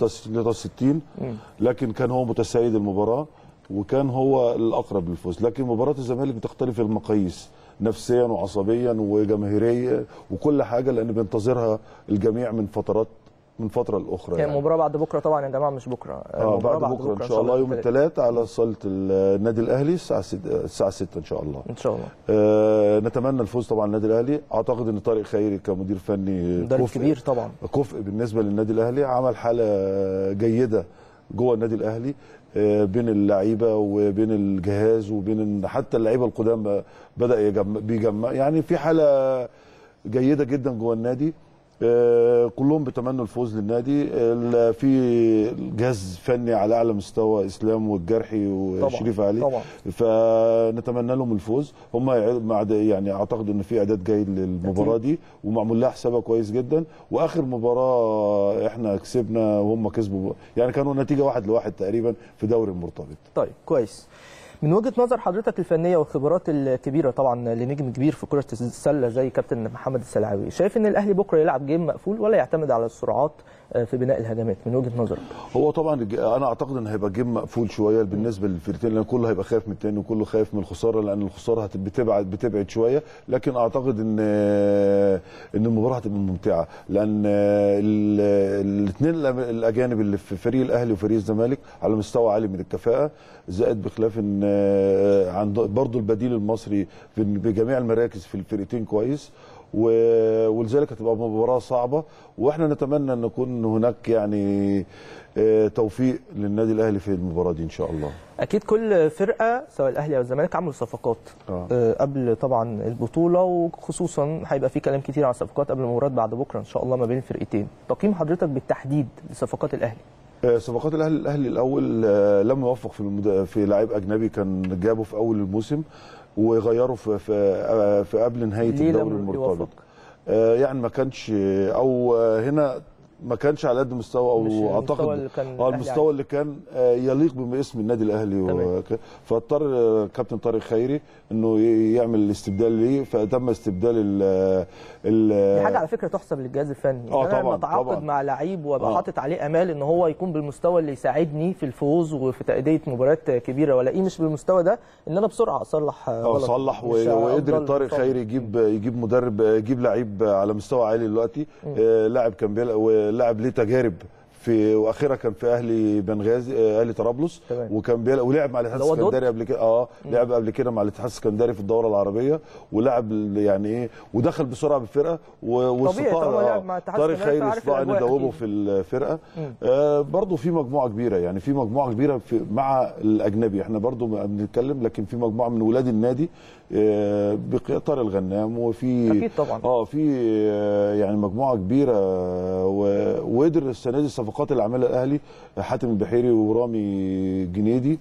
66 لكن كان هو متسيد المباراه وكان هو الاقرب للفوز لكن مباراه الزمالك بتختلف المقاييس نفسيا وعصبيا وجماهيريا وكل حاجه لان بينتظرها الجميع من فترات من فتره لاخرى هي يعني. المباراه بعد بكره طبعا يا جماعه مش بكره اه المباراة بعد بكره ان شاء الله يوم الثلاث على صاله النادي الاهلي الساعه 6 الساعه 6 ان شاء الله ان شاء الله آه نتمنى الفوز طبعا للنادي الاهلي اعتقد ان طارق خيري كمدير فني مدرب كفء- كبير طبعا كفء بالنسبه للنادي الاهلي عمل حاله جيده جوه النادي الاهلي آه، بين اللعيبه وبين الجهاز وبين حتى اللعيبه القدام بقى بدا يجمع بيجمع يعني في حاله جيده جدا جوه النادي آه، كلهم بيتمنوا الفوز للنادي ال- في جهاز فني على اعلى مستوى اسلام والجرحي وشريف علي طبعا. فنتمنى لهم الفوز هم يع- مع ده- يعني اعتقد ان في اعداد جيد للمباراه دي ومعمول لها حسابها كويس جدا واخر مباراه احنا كسبنا وهم كسبوا يعني كانوا نتيجه واحد لواحد تقريبا في دوري المرتبط طيب كويس من وجهه نظر حضرتك الفنيه والخبرات الكبيره طبعا لنجم كبير في كره السله زي كابتن محمد السلعاوي شايف ان الاهلي بكره يلعب جيم مقفول ولا يعتمد على السرعات آه، في بناء الهجمات من وجهه نظرك هو طبعا الج- انا اعتقد ان هيبقى جيم مقفول شويه بالنسبه للفرقتين لان كله هيبقى خايف من التاني وكله خايف من الخساره لان الخساره هت- بتبعد بتبعد شويه لكن اعتقد ان ان المباراه هتبقى ممتعه لان الاثنين الاجانب اللي في فريق الاهلي وفريق الزمالك على مستوى عالي من الكفاءه زائد بخلاف ان عند برضه البديل المصري في- بجميع المراكز في الفرقتين كويس و- ولذلك هتبقى مباراه صعبه واحنا نتمنى ان يكون هناك يعني آه، توفيق للنادي الاهلي في المباراه دي ان شاء الله اكيد كل فرقه سواء الاهلي او الزمالك عملوا صفقات آه. آه، قبل طبعا البطوله وخصوصا هيبقى في كلام كتير عن صفقات قبل المباراه بعد بكره ان شاء الله ما بين الفرقتين تقييم حضرتك بالتحديد لصفقات الاهلي آه، صفقات الاهلي الاهلي الاول آه، لم يوفق في المد... في لاعب اجنبي كان جابه في اول الموسم وغيره في في, آه، في قبل نهايه ليه الدوري لم المرتبط يوفق؟ آه، يعني ما كانش او آه، هنا ما كانش على قد مستوى مش او المستوى اعتقد اللي كان اه الأهلي المستوى اللي كان آه، يليق باسم النادي الاهلي تمام. وك- فاضطر آه، كابتن طارق خيري انه ي- يعمل الاستبدال ليه فتم استبدال ال ال دي حاجه على فكره تحسب للجهاز الفني آه، إن انا طبعاً، لما اتعاقد طبعاً. مع لعيب وابقى آه. حاطط عليه امال ان هو يكون بالمستوى اللي يساعدني في الفوز وفي تاديه مباريات كبيره والاقيه مش بالمستوى ده ان انا بسرعه اصلح اه غلط صلح مش و- وقدر أفضل طارق مصاب. خيري يجيب يجيب مدرب يجيب لعيب على مستوى عالي دلوقتي آه، لاعب كان بيلعب ولاعب ليه تجارب في واخرها كان في اهلي بنغازي آه، اهلي طرابلس تمام. وكان بيلعب ولعب مع الاتحاد اللي هو دوت؟ السكندري قبل كده اه لعب قبل كده مع الاتحاد السكندري في الدوره العربيه ولعب يعني ايه ودخل بسرعه بالفرقه و- واستطاع طالما آه، لعب مع الاتحاد طارق السكندري خيري فعارف استطاع ان الأجواء يدوبه أكيد. في الفرقه آه برضه في مجموعه كبيره يعني في مجموعه كبيره في مع الاجنبي احنا برضه ما بنتكلم لكن في مجموعه من ولاد النادي آه بقياده طارق الغنام وفي أكيد طبعاً. اه في آه يعني مجموعه كبيره آه، و- وقدر السنه دي الصفقات اللي عملها الاهلي حاتم البحيري ورامي جنيدي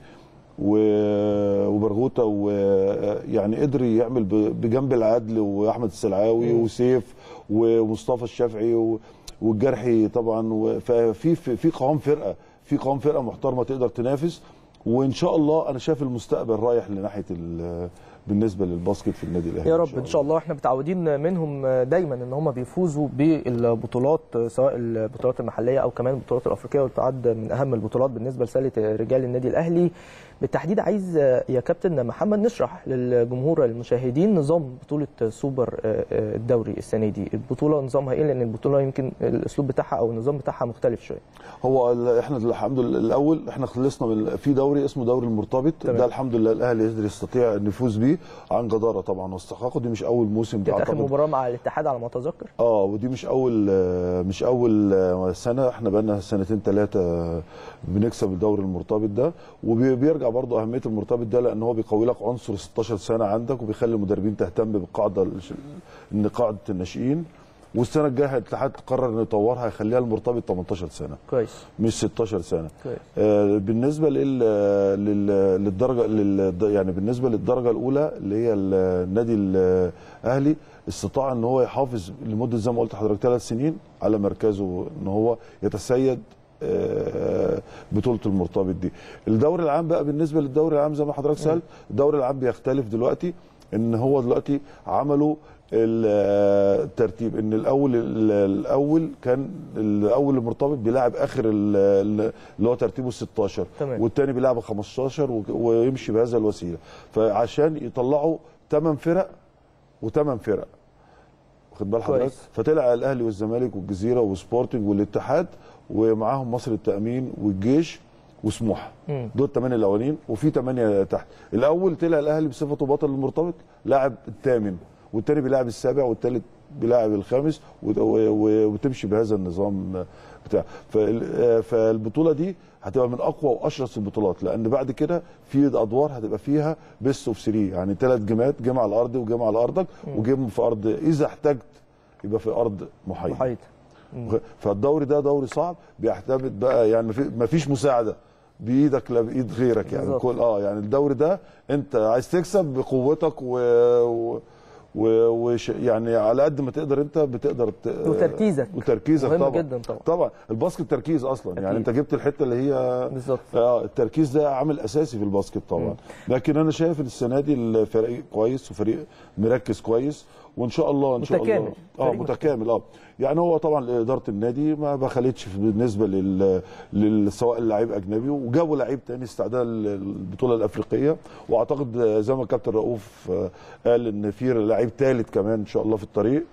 و- وبرغوته ويعني قدر يعمل ب- بجنب العدل واحمد السلعاوي وسيف ومصطفى الشافعي و- والجرحي طبعا و- ففي في في قوام فرقه في قوام فرقه محترمه تقدر تنافس وان شاء الله انا شايف المستقبل رايح لناحيه ال- بالنسبه للباسكت في النادي الاهلي يا رب ان شاء الله احنا متعودين منهم دايما ان هم بيفوزوا بالبطولات سواء البطولات المحليه او كمان البطولات الافريقيه وتعد من اهم البطولات بالنسبه لسله رجال النادي الاهلي بالتحديد عايز يا كابتن محمد نشرح للجمهور المشاهدين نظام بطوله سوبر الدوري السنه دي البطوله نظامها ايه لان البطوله يمكن الاسلوب بتاعها او النظام بتاعها مختلف شويه هو ال- احنا الحمد لله الاول احنا خلصنا من في دوري اسمه دوري المرتبط تمام. ده الحمد لله الاهلي يقدر يستطيع ان يفوز بيه عن جداره طبعا واستحقاقه دي مش اول موسم كانت اخر أعتقد. مباراه مع الاتحاد على ما اتذكر اه ودي مش اول آه، مش اول آه، سنه احنا بقالنا سنتين ثلاثه بنكسب الدوري المرتبط ده وبيرجع برضو اهميه المرتبط ده لان هو بيقوي لك عنصر 16 سنه عندك وبيخلي المدربين تهتم بالقاعده الش- ان قاعده الناشئين والسنه الجايه الاتحاد قرر انه يطورها يخليها المرتبط 18 سنه كويس مش 16 سنه كويس آه، بالنسبه لل لل للدرجه لل يعني بالنسبه للدرجه الاولى اللي هي النادي الاهلي استطاع ان هو يحافظ لمده زي ما قلت لحضرتك ثلاث سنين على مركزه ان هو يتسيد آه، بطوله المرتبط دي الدوري العام بقى بالنسبه للدوري العام زي ما حضرتك سالت الدوري العام بيختلف دلوقتي ان هو دلوقتي عملوا ال- الترتيب ان الاول الاول كان الاول المرتبط بيلاعب اخر ال- ال- اللي هو ترتيبه 16 تمام. والتاني بيلعب 15 و- ويمشي بهذا الوسيله فعشان يطلعوا 8 فرق و8 فرق واخد بال حضرتك كويس. فطلع الاهلي والزمالك والجزيره وسبورتنج والاتحاد ومعاهم مصر التامين والجيش وسموحه مم. دول الثمانيه الاولين وفي ثمانيه تحت الاول طلع الاهلي بصفته بطل المرتبط لاعب الثامن والثاني بيلاعب السابع والثالث بيلاعب الخامس وت- و- و- وتمشي بهذا النظام بتاع فال- فالبطوله دي هتبقى من اقوى واشرس البطولات لان بعد كده في ادوار هتبقى فيها بيست اوف 3 يعني ثلاث جيمات جيم على الارض وجيم على ارضك وجيم في ارض اذا احتجت يبقى في ارض محايده محايد فالدوري ده دوري صعب بيعتمد بقى يعني مفي- مفيش مساعده بايدك لا بايد غيرك يعني بالظبط. كل اه يعني الدوري ده انت عايز تكسب بقوتك و, و... و... وش يعني على قد ما تقدر انت بتقدر ت... وتركيزك. وتركيزك مهم طبعا جدا طبعا. طبعا الباسكت تركيز اصلا أكيد. يعني انت جبت الحته اللي هي بالظبط. اه التركيز ده عامل اساسي في الباسكت طبعا لكن انا شايف ان السنه دي الفريق كويس وفريق مركز كويس وان شاء الله ان شاء متكامل. الله اه فريق متكامل اه يعني هو طبعا اداره النادي ما بخلتش بالنسبه لل, لل... سواء اللعيب اجنبي وجابوا لعيب تاني استعداد للبطوله الافريقيه واعتقد زي ما الكابتن رؤوف آه، قال ان في لعيب ثالث كمان ان شاء الله في الطريق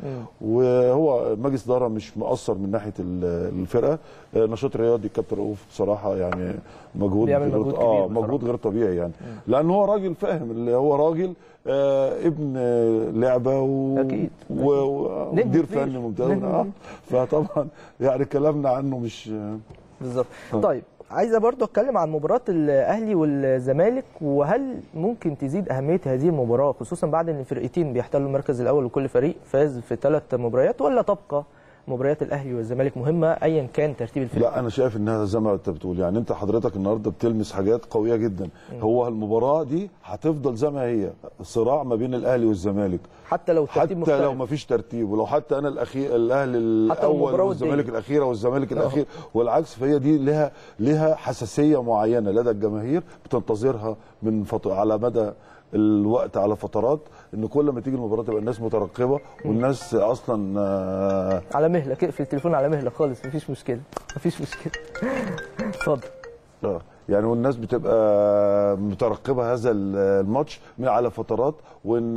وهو مجلس اداره مش مقصر من ناحيه ال- الفرقه آه، نشاط رياضي الكابتن رؤوف بصراحه يعني مجهود بيعمل غير- مجهود كبير اه بصراحة. مجهود غير طبيعي يعني لان هو راجل فاهم اللي هو راجل آه ابن آه، لعبه و... أكيد. و... و... نجم مدير كبير. فني ممتاز نجم اه كبير. فطبعا يعني كلامنا عنه مش بالظبط طيب عايزه برضو اتكلم عن مباراه الاهلي والزمالك وهل ممكن تزيد اهميه هذه المباراه خصوصا بعد ان الفرقتين بيحتلوا المركز الاول وكل فريق فاز في ثلاث مباريات ولا تبقى مباريات الاهلي والزمالك مهمه ايا كان ترتيب الفرق لا انا شايف انها زي ما انت بتقول يعني انت حضرتك النهارده بتلمس حاجات قويه جدا هو المباراه دي هتفضل زي ما هي صراع ما بين الاهلي والزمالك حتى لو الترتيب حتى مختلف لو ما فيش ترتيب ولو حتى انا الاخير الاهلي حتى لو الاول مباراة والزمالك ودية. الاخيره والزمالك الاخير والعكس فهي دي لها لها حساسيه معينه لدى الجماهير بتنتظرها من فط... على مدى الوقت على فترات ان كل ما تيجي المباراه تبقى الناس مترقبه والناس اصلا آه، على مهلك اقفل التليفون على مهلك خالص مفيش مشكله مفيش مشكله اتفضل اه يعني والناس بتبقى مترقبه هذا الماتش من على فترات وان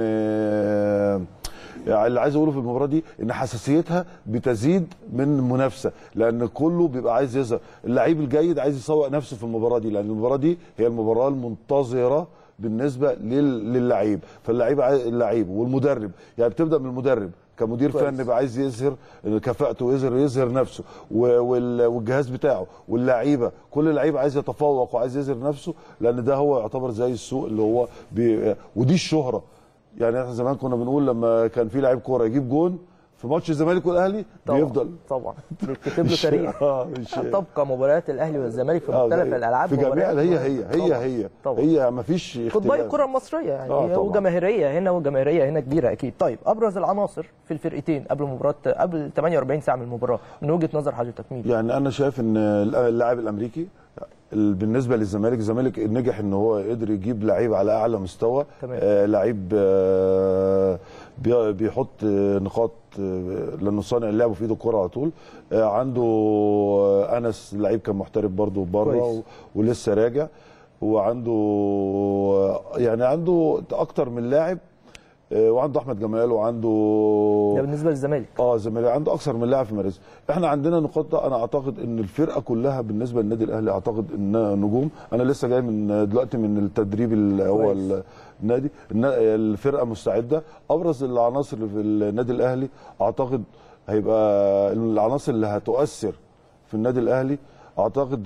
آه، يعني اللي عايز اقوله في المباراه دي ان حساسيتها بتزيد من المنافسه لان كله بيبقى عايز يظهر اللعيب الجيد عايز يسوق نفسه في المباراه دي لان المباراه دي هي المباراه المنتظره بالنسبه لل- للعيب فاللعيب عايز- اللعيب والمدرب يعني بتبدا من المدرب كمدير كويس. فني بقى عايز يظهر كفاءته ويظهر يظهر نفسه و- وال- والجهاز بتاعه واللعيبه كل لعيب عايز يتفوق وعايز يظهر نفسه لان ده هو يعتبر زي السوق اللي هو بي ودي الشهره يعني احنا زمان كنا بنقول لما كان في لعيب كوره يجيب جون في ماتش الزمالك والاهلي طبعا بيفضل طبعا بيتكتب له مش- تاريخ اه مش تبقى مباريات الاهلي والزمالك في آه، مختلف زي- الالعاب في جميع مباريات هي هي هي طبعاً. هي طبعا هي ما فيش خد بالك الكره المصريه يعني آه، هي طبعاً. وجماهيريه هنا وجماهيريه هنا كبيره اكيد طيب ابرز العناصر في الفرقتين قبل مباراه قبل 48 ساعه من المباراه من وجهه نظر حضرتك مين يعني انا شايف ان اللاعب الامريكي ال- بالنسبه للزمالك الزمالك نجح ان هو قدر يجيب لعيب على اعلى مستوى تمام. آه لعيب آه بي- بيحط آه، نقاط آه، لانه صانع اللعب في ايده الكوره على طول آه عنده آه، انس لعيب كان محترف برضه بره كويس. و- ولسه راجع وعنده آه، يعني عنده اكتر من لاعب آه، وعنده احمد جمال وعنده ده بالنسبه للزمالك اه الزمالك عنده اكثر من لاعب في مركز احنا عندنا نقاط ده انا اعتقد ان الفرقه كلها بالنسبه للنادي الاهلي اعتقد انها نجوم انا لسه جاي من دلوقتي من التدريب اللي هو كويس. النادي النا- الفرقه مستعده ابرز العناصر اللي في النادي الاهلي اعتقد هيبقى العناصر اللي هتؤثر في النادي الاهلي اعتقد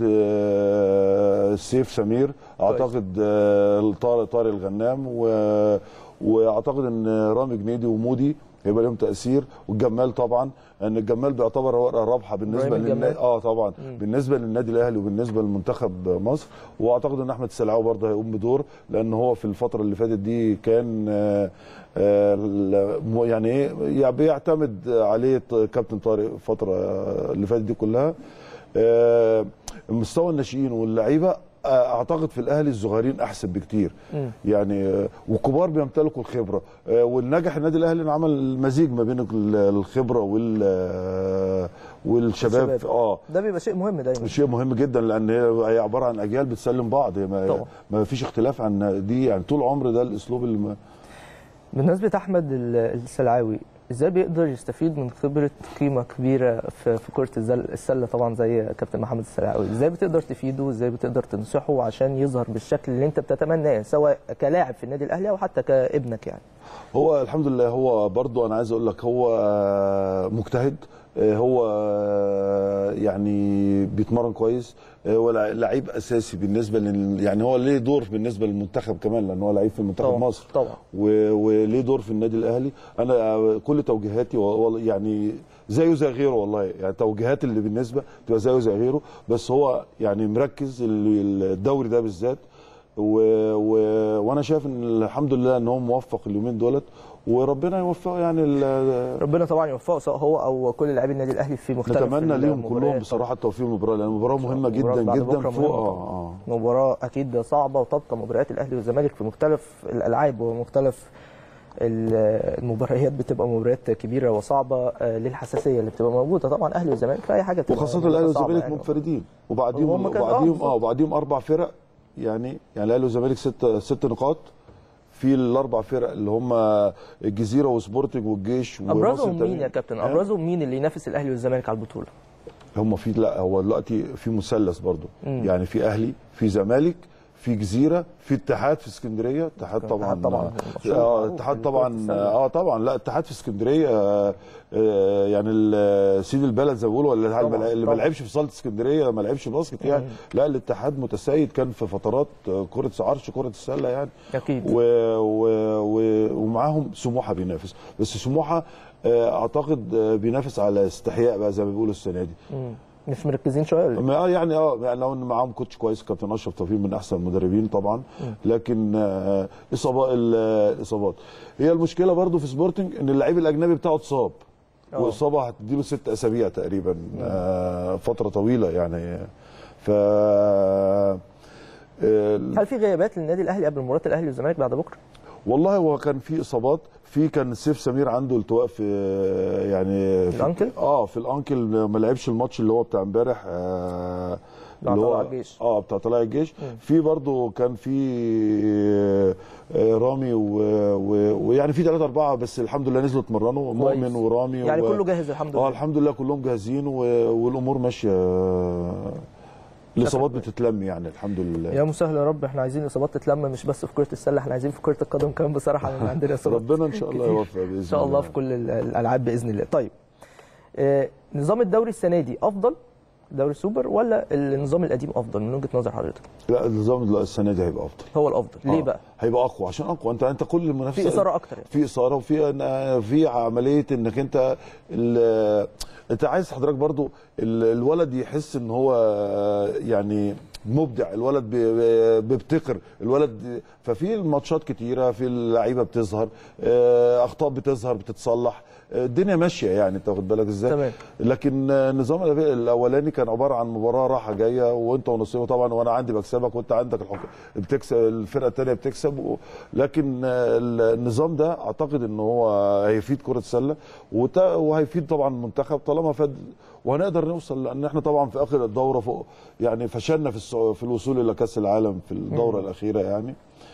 آه، سيف سمير اعتقد آه، طارق طارق الغنام و واعتقد ان رامي جنيدي ومودي هيبقى لهم تاثير والجمال طبعا ان الجمال بيعتبر ورقه رابحه بالنسبه إبراهيم الجمال. للنادي اه طبعا بالنسبه للنادي الاهلي وبالنسبه لمنتخب مصر واعتقد ان احمد السلعاوي برضه هيقوم بدور لان هو في الفتره اللي فاتت دي كان آه آه ال- يعني ايه يعني بيعتمد عليه ط- كابتن طارق الفتره اللي فاتت دي كلها آه مستوى الناشئين واللعيبه آه، اعتقد في الاهلي الصغيرين احسن بكتير يعني آه، والكبار بيمتلكوا الخبره آه، والنجح النادي الاهلي انه عمل مزيج ما بين ال- الخبره وال آه، والشباب الشباب. اه ده بيبقى شيء مهم دايما شيء مهم جدا لان هي هي عباره عن اجيال بتسلم بعض هي ما, طبعا. ما فيش اختلاف عن دي يعني طول عمر ده الاسلوب اللي ما بالنسبه احمد ال- السلعاوي ازاي بيقدر يستفيد من خبره قيمه كبيره في في كره الزل- السله طبعا زي كابتن محمد السلاعوي ازاي بتقدر تفيده ازاي بتقدر تنصحه عشان يظهر بالشكل اللي انت بتتمناه سواء كلاعب في النادي الاهلي او حتى كابنك يعني هو الحمد لله هو برضو انا عايز اقول لك هو آه، مجتهد آه، هو آه، يعني بيتمرن كويس آه، هو لع- لعيب اساسي بالنسبه لل يعني هو ليه دور بالنسبه للمنتخب كمان لان هو لعيب في منتخب طبعا مصر طبعا و- وليه دور في النادي الاهلي انا آه، كل توجيهاتي و- و- يعني زيه زي غيره والله يعني توجيهات اللي بالنسبه تبقى زيه زي غيره بس هو يعني مركز ال- الدوري ده بالذات و... و... وانا شايف ان الحمد لله ان هو موفق اليومين دولت وربنا يوفقه يعني ال... ربنا طبعا يوفقه سواء هو او كل لاعبي النادي الاهلي في مختلف نتمنى ليهم المباريات. كلهم بصراحه التوفيق المباراه لان المباراه مهمه مباراة جدا بعد جدا بكرة فوق مهمة اه اه مباراة أكيد صعبة وتبقى مباريات الأهلي والزمالك في مختلف الألعاب ومختلف ال- المباريات بتبقى مباريات كبيرة وصعبة آه، للحساسية اللي بتبقى موجودة طبعا أهلي والزمالك في أي حاجة بتبقى وخاصه مباراة الاهلي صعبة والزمالك يعني. منفردين وبعديهم وهم كان- آه، وبعديهم بالظبط. اه وبعديهم اربع فرق يعني يعني الاهلي والزمالك ست ست نقاط في الاربع فرق اللي هم الجزيره وسبورتنج والجيش ومصر أبرزهم التانية. مين يا كابتن؟ آه. أبرزهم مين اللي ينافس الأهلي والزمالك على البطولة؟ هم في لا هو دلوقتي في مثلث برضو مم. يعني في اهلي في زمالك في جزيره في اتحاد في اسكندريه اتحاد طبعا الاتحاد طبعاً مشهور اه معروف اتحاد في طبعا كرة السلة. اه طبعا لا اتحاد في اسكندريه آه آه يعني ال- سيد البلد زي ما بيقولوا ولا طبعاً، اللي ما طبعاً. لعبش في صاله اسكندريه ما لعبش باسكت يعني لا الاتحاد متسيد كان في فترات آه، كره عرش كره السله يعني أكيد و و و ومعاهم سموحه بينافس بس سموحه آه، اعتقد آه، بينافس على استحياء بقى زي ما بيقولوا السنه دي مم. مش مركزين شوية ولا إيه؟ ما- اه يعني اه يعني لو ان معاهم كوتش كويس كابتن اشرف توفيق من احسن المدربين طبعا لكن آه، اصابات الاصابات هي المشكله برضو في سبورتنج ان اللعيب الاجنبي بتاعه اتصاب آه. واصابه هتديله ست اسابيع تقريبا آه، فتره طويله يعني ف آه، هل في غيابات للنادي الأهلي قبل مباراة الأهلي والزمالك بعد بكرة؟ والله هو كان في اصابات في كان سيف سمير عنده التواء في يعني في الأنكل؟ اه في الانكل ما لعبش الماتش اللي هو بتاع امبارح آه بتاع اللي هو طلائع الجيش. اه بتاع طلائع الجيش في برضه كان في آه، آه، رامي و- و- ويعني في ثلاثة أربعة بس الحمد لله نزلوا اتمرنوا مؤمن ورامي يعني و... كله جاهز الحمد اه لله الحمد لله كلهم جاهزين و... والامور ماشيه الاصابات بتتلم يعني الحمد لله يا مسهل يا رب احنا عايزين الاصابات تتلم مش بس في كره السله احنا عايزين في كره القدم كمان بصراحه لان عندنا اصابات ربنا ان شاء الله كتير. يوفق باذن ان شاء الله في كل ال- الالعاب باذن الله طيب آه نظام الدوري السنه دي افضل دوري السوبر ولا النظام القديم افضل من وجهه نظر حضرتك لا النظام السنه دي هيبقى افضل هو الافضل ليه آه، بقى هيبقى اقوى عشان اقوى انت انت كل المنافسه في اثاره اكتر يعني. في اثاره وفي في عمليه انك انت ال- انت عايز حضرتك برضو ال- الولد يحس ان هو يعني مبدع الولد بي- بيبتكر الولد ففي الماتشات كتيره في اللعيبه بتظهر آه، اخطاء بتظهر بتتصلح آه، الدنيا ماشيه يعني انت واخد بالك ازاي تمام. لكن آه، النظام الاولاني كان عباره عن مباراه راحه جايه وانت ونصيبه طبعا وانا عندي بكسبك وانت عندك الحك... بتكسب الفرقه الثانيه بتكسب و... لكن آه، النظام ده اعتقد ان هو هيفيد كره السله وت... وهيفيد طبعا المنتخب طالما فاد وهنقدر نوصل لان احنا طبعا في اخر الدوره فوق يعني فشلنا في السع... في الوصول الى كاس العالم في الدوره الاخيره يعني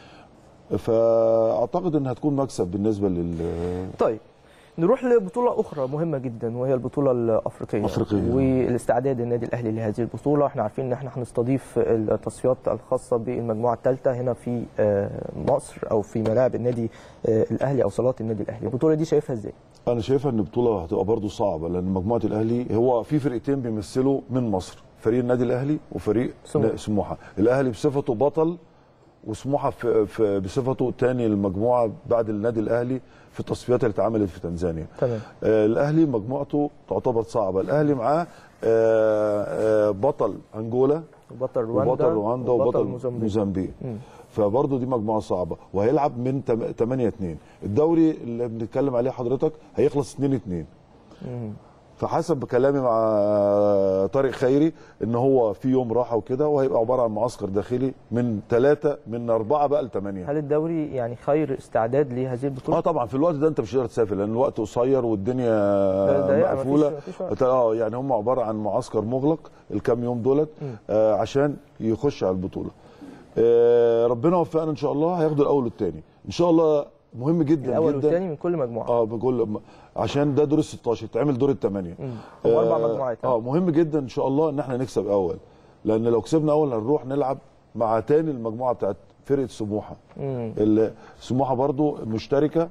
فاعتقد انها هتكون مكسب بالنسبه لل طيب نروح لبطولة أخرى مهمة جدا وهي البطولة الأفريقية أفريقية. والاستعداد النادي الأهلي لهذه البطولة احنا عارفين إن احنا هنستضيف التصفيات الخاصة بالمجموعة الثالثة هنا في آه، مصر أو في ملاعب النادي آه، الأهلي أو صالات النادي الأهلي البطولة دي شايفها إزاي؟ انا شايفها ان البطوله هتبقى برضو صعبه لان مجموعه الاهلي هو في فرقتين بيمثلوا من مصر فريق النادي الاهلي وفريق سموحة. ن- سموحه الاهلي بصفته بطل وسموحه في في بصفته تاني المجموعه بعد النادي الاهلي في التصفيات اللي اتعملت في تنزانيا تمام آه الاهلي مجموعته تعتبر صعبه الاهلي معاه آه آه بطل انجولا بطل رواندا وبطل رواندا وبطل موزمبيق موزمبيق مم. فبرضه دي مجموعه صعبه وهيلعب من 8 2 الدوري اللي بنتكلم عليه حضرتك هيخلص 2 2 مم. فحسب كلامي مع طارق خيري ان هو في يوم راحه وكده وهيبقى عباره عن معسكر داخلي من ثلاثه من اربعه بقى لثمانيه هل الدوري يعني خير استعداد لهذه البطولة؟ اه طبعا في الوقت ده انت مش هتقدر تسافر لان الوقت قصير والدنيا ضيقة، مقفوله مفيش- مفيش وقت. وت- اه يعني هم عباره عن معسكر مغلق الكام يوم دولت آه عشان يخش على البطوله آه ربنا وفقنا ان شاء الله هياخدوا الاول والثاني ان شاء الله مهم جدا الاول جدا والثاني من كل مجموعه اه بقول عشان ده دور ال 16 يتعمل دور الثمانيه هو اربع مجموعات اه مهم جدا ان شاء الله ان احنا نكسب اول لان لو كسبنا اول هنروح نلعب مع تاني المجموعه بتاعت فرقه سموحه ال- سموحه برضو مشتركه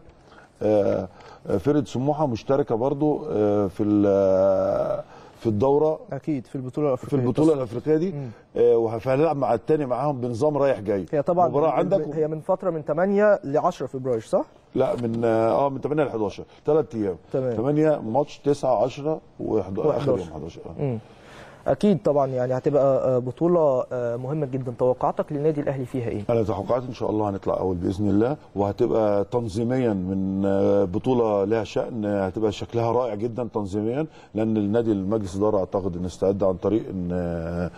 آه، آه، فرقه سموحه مشتركه برضو آه، في ال- في الدوره اكيد في البطوله في الافريقيه البطوله الافريقيه دي آه، وهنلعب مع التاني معاهم بنظام رايح جاي هي طبعا مباراه عندك هي من فتره من 8 ل 10 فبراير صح؟ لا من اه من 8 ل 11 ثلاث ايام تمام. 8 ماتش 9 10 و11 اخر يوم 11. 11 آه. مم. اكيد طبعا يعني هتبقى آه، بطوله آه، مهمه جدا توقعاتك للنادي الاهلي فيها ايه؟ انا توقعات ان شاء الله هنطلع اول باذن الله وهتبقى تنظيميا من آه، بطوله لها شان آه، هتبقى شكلها رائع جدا تنظيميا لان النادي المجلس الاداره اعتقد ان استعد عن طريق ان آه،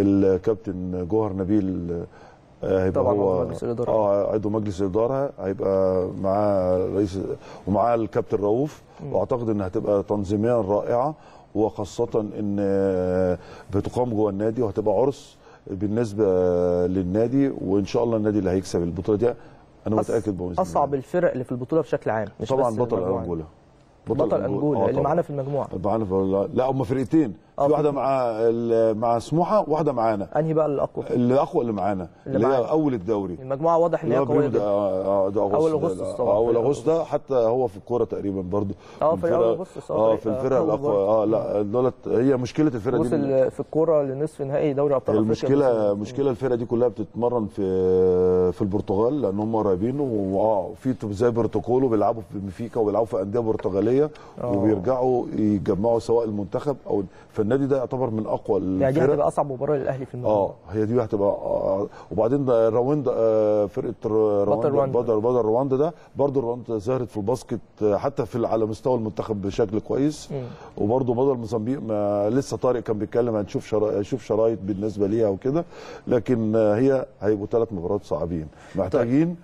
الكابتن جوهر نبيل آه، هيبقى طبعاً هو عضو مجلس الإدارة. اه عضو مجلس الاداره هيبقى معاه رئيس ومعاه الكابتن رؤوف واعتقد ان هتبقى تنظيميا رائعه وخاصه ان آه، بتقام جوه النادي وهتبقى عرس بالنسبه للنادي وان شاء الله النادي اللي هيكسب البطوله دي انا متاكد بإذن الله. اصعب الفرق اللي في البطوله بشكل عام مش طبعا بس بطل المجموعة. انجولا بطل انجولا آه اللي طبعاً. معانا في المجموعه معانا في لا هم فرقتين آه، في واحده في- مع ال- مع سموحه واحده معانا انهي بقى الاقوى؟ اللي اقوى اللي معانا اللي اللي, هي معانا. اول الدوري المجموعه واضح ان اللي هي هو قويه بريمو ده جدا اه آه، ده اغسطس أول ده- أغسطس ده- طبعاً. آه، اول فريق اغسطس ده حتى هو في الكوره تقريبا برضو آه، في فريق الفرق- أول أغسطس، آه، اه فريق- في الفرق آه، الاقوى برضو. اه لا دولت هي مشكله الفرقه دي وصل في الكوره لنصف نهائي دوري ابطال افريقيا المشكله بس- مشكله الفرقه دي كلها بتتمرن في في البرتغال لان هم قريبين واه في زي بروتوكول وبيلعبوا في بنفيكا وبيلعبوا في انديه برتغاليه وبيرجعوا يجمعوا سواء المنتخب او فالنادي ده يعتبر من اقوى يعني دي الفرق هتبقى اصعب مباراه للاهلي في المجموعه اه هي دي هتبقى آه وبعدين ده رواندا آه فرقه ر- رواندا رواندا. بدر بدر رواندا ده برضه رواندا ظهرت في الباسكت آه، حتى في على مستوى المنتخب بشكل كويس وبرضه بدر موزمبيق ما لسه طارق كان بيتكلم هنشوف شرا... هنشوف شرايط بالنسبه ليها وكده لكن آه، هي هيبقوا ثلاث مباريات صعبين محتاجين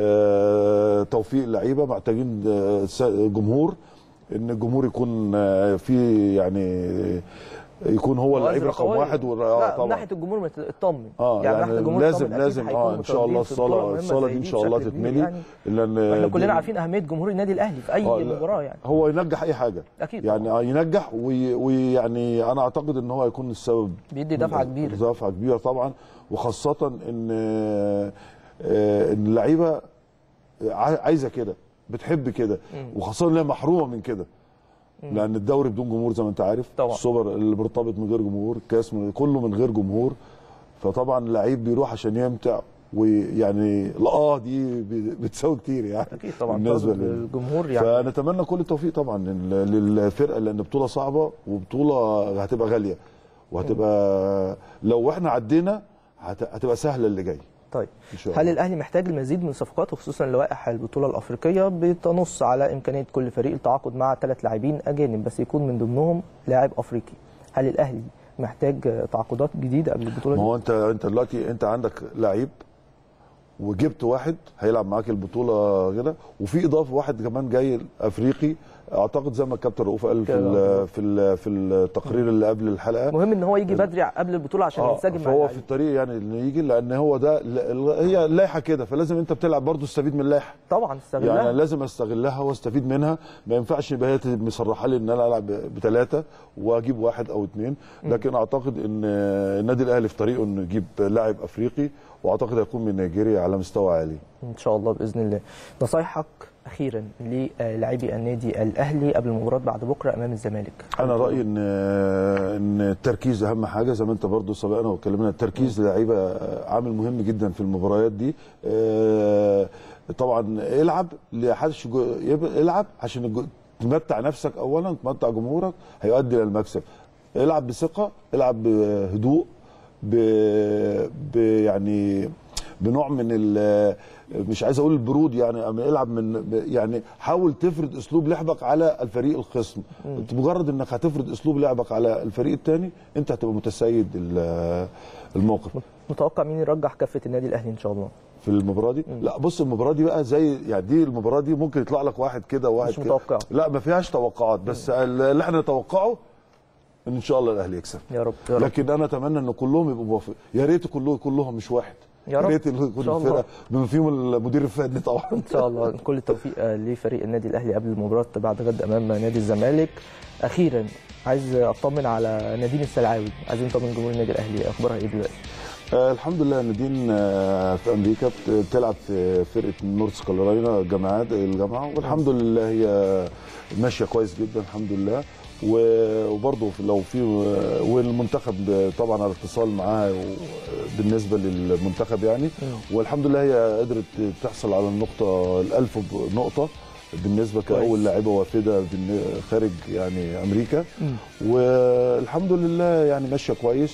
آه توفيق اللعيبه محتاجين آه س- جمهور ان الجمهور يكون آه في يعني يكون هو اللعيب مؤازرة رقم قوية. واحد ور- لا آه من طبعا ناحيه الجمهور مت- اطمن اه يعني, من يعني, ناحيه الجمهور لازم اطمن. أكيد لازم هيكونوا اه ان شاء الله متواجدين في بطولة الصاله مهمة الصاله زي دي ان شاء الله بشكل كبير تتملي يعني. لان احنا دي- كلنا عارفين اهميه جمهور النادي الاهلي في اي آه، لا. مباراه يعني هو ينجح اي حاجه أكيد يعني آه ينجح وي- ويعني انا اعتقد ان هو هيكون السبب بيدي دفعه كبيره دفعه كبيره طبعا وخاصه ان آه، آه، ان اللعيبه عاي- عايزه كده بتحب كده وخاصه ان هي محرومه من كده لان الدوري بدون جمهور زي ما انت عارف طبعا. السوبر اللي مرتبط من غير جمهور الكاس من- كله من غير جمهور فطبعا اللعيب بيروح عشان يمتع ويعني الاه دي ب- بتساوي كتير يعني اكيد طبعا بالنسبه طبعاً لل- الجمهور يعني فنتمنى كل التوفيق طبعا لل- للفرقه لان بطوله صعبه وبطوله هتبقى غاليه وهتبقى لو احنا عدينا هت- هتبقى سهله اللي جاي طيب إن شاء هل الله. الاهلي محتاج المزيد من الصفقات وخصوصا لوائح البطوله الافريقيه بتنص على امكانيه كل فريق التعاقد مع ثلاث لاعبين اجانب بس يكون من ضمنهم لاعب افريقي هل الاهلي محتاج تعاقدات جديده قبل البطوله ما دي هو انت انت دلوقتي انت عندك لعيب وجبت واحد هيلعب معاك البطوله كده وفي اضافه واحد كمان جاي افريقي اعتقد زي ما الكابتن رؤوف قال في ال في ال في التقرير اللي قبل الحلقه مهم ان هو يجي بدري قبل البطوله عشان اه ينسجم مع فهو في اللعيبة. الطريق يعني انه يجي لان هو ده ل- ال- هي اللائحه كده فلازم انت بتلعب برضه تستفيد من اللائحه طبعا استغلها يعني لازم استغلها واستفيد منها ما ينفعش يبقى هي مصرحه لي ان انا العب بثلاثه واجيب واحد او اثنين لكن اعتقد ان النادي الاهلي في طريقه انه يجيب لاعب افريقي واعتقد هيكون من نيجيريا على مستوى عالي ان شاء الله باذن الله نصايحك اخيرا للاعبي النادي الاهلي قبل المباراه بعد بكره امام الزمالك انا رايي ان ان التركيز اهم حاجه زي ما انت برضو سبقنا واتكلمنا التركيز للعيبه عامل مهم جدا في المباريات دي آه، طبعا العب لحدش جو- يبقى- العب عشان الجو- تمتع نفسك اولا تمتع جمهورك هيؤدي للمكسب العب بثقه العب بهدوء ب... ب... يعني بنوع من ال... مش عايز اقول البرود يعني أما العب من يعني حاول تفرض اسلوب لعبك على الفريق الخصم انت مجرد انك هتفرض اسلوب لعبك على الفريق الثاني انت هتبقى متسيد ال- الموقف متوقع مين يرجح كفه النادي الاهلي ان شاء الله في المباراه دي لا بص المباراه دي بقى زي يعني دي المباراه دي ممكن يطلع لك واحد كده وواحد مش كده. متوقع. لا ما فيهاش توقعات بس اللي احنا نتوقعه ان شاء الله الاهلي يكسب يا رب يا رب لكن انا اتمنى ان كلهم يبقوا موافق يا ريت كلهم كلهم مش واحد يا رب. ريت إن يكون شاء الله. الفرقه بما فيهم المدير الفني طبعا ان شاء الله كل التوفيق آه، لفريق النادي الاهلي قبل المباراه بعد غد امام نادي الزمالك اخيرا عايز اطمن على نادين السلعاوي عايزين نطمن جمهور النادي الاهلي اخبارها ايه دلوقتي آه الحمد لله نادين آه في امريكا بت- بتلعب في فرقه نورث كارولاينا جامعات الجامعه والحمد لله هي ماشيه كويس جدا الحمد لله و- وبرضه في- لو في والمنتخب طبعا على اتصال معاها و- بالنسبه للمنتخب يعني والحمد لله هي قدرت تحصل على النقطه الألف نقطه بالنسبه كاول لاعبه وافده بالن- خارج يعني امريكا والحمد لله يعني ماشيه كويس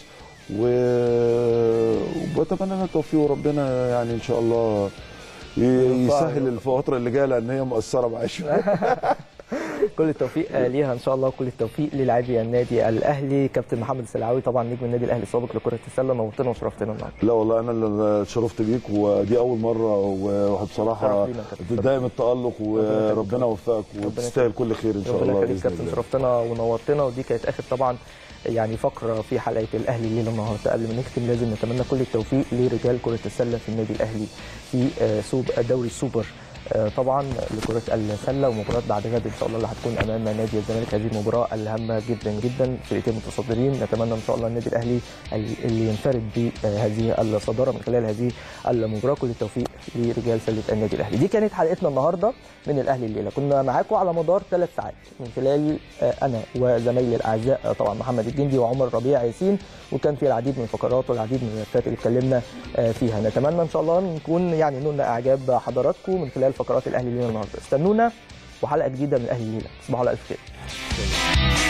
و- وبتمنى لها التوفيق وربنا يعني ان شاء الله ي- يسهل الفتره اللي جايه لان هي مؤثره معايا شويه كل التوفيق آه، ليها ان شاء الله كل التوفيق للاعبي النادي الاهلي كابتن محمد السلعاوي طبعا نجم النادي الاهلي السابق لكره السله نورتنا وشرفتنا النهارده لا والله انا اللي اتشرفت بيك ودي اول مره وبصراحه شرف لينا يا كابتن. دائم التالق وربنا يوفقك وتستاهل كل خير ان شاء ربنا الله يخليك باذن كابتن الله شرفتنا ونورتنا ودي كانت اخر طبعا يعني فقره في حلقه الاهلي الليله النهارده قبل ما نختم لازم نتمنى كل التوفيق لرجال كره السله في النادي الاهلي في آه، سوب دوري السوبر آه، طبعا لكره السله ومباراه بعد غد ان شاء الله اللي هتكون امام نادي الزمالك هذه المباراه الهامه جدا جدا فرقتين متصدرين نتمنى ان شاء الله النادي الاهلي اللي ينفرد بهذه الصداره من خلال هذه المباراه كل التوفيق لرجال سله النادي الاهلي دي كانت حلقتنا النهارده من الاهلي الليله كنا معاكم على مدار ثلاث ساعات من خلال آه، انا وزمايلي الاعزاء آه، طبعا محمد الجندي وعمر ربيع ياسين وكان في العديد من الفقرات والعديد من الملفات اللي اتكلمنا آه، فيها نتمنى ان شاء الله نكون يعني نلنا اعجاب حضراتكم من خلال فقرات الاهلي الليله النهارده استنونا وحلقه جديده من الاهلي الليله تصبحوا على الف خير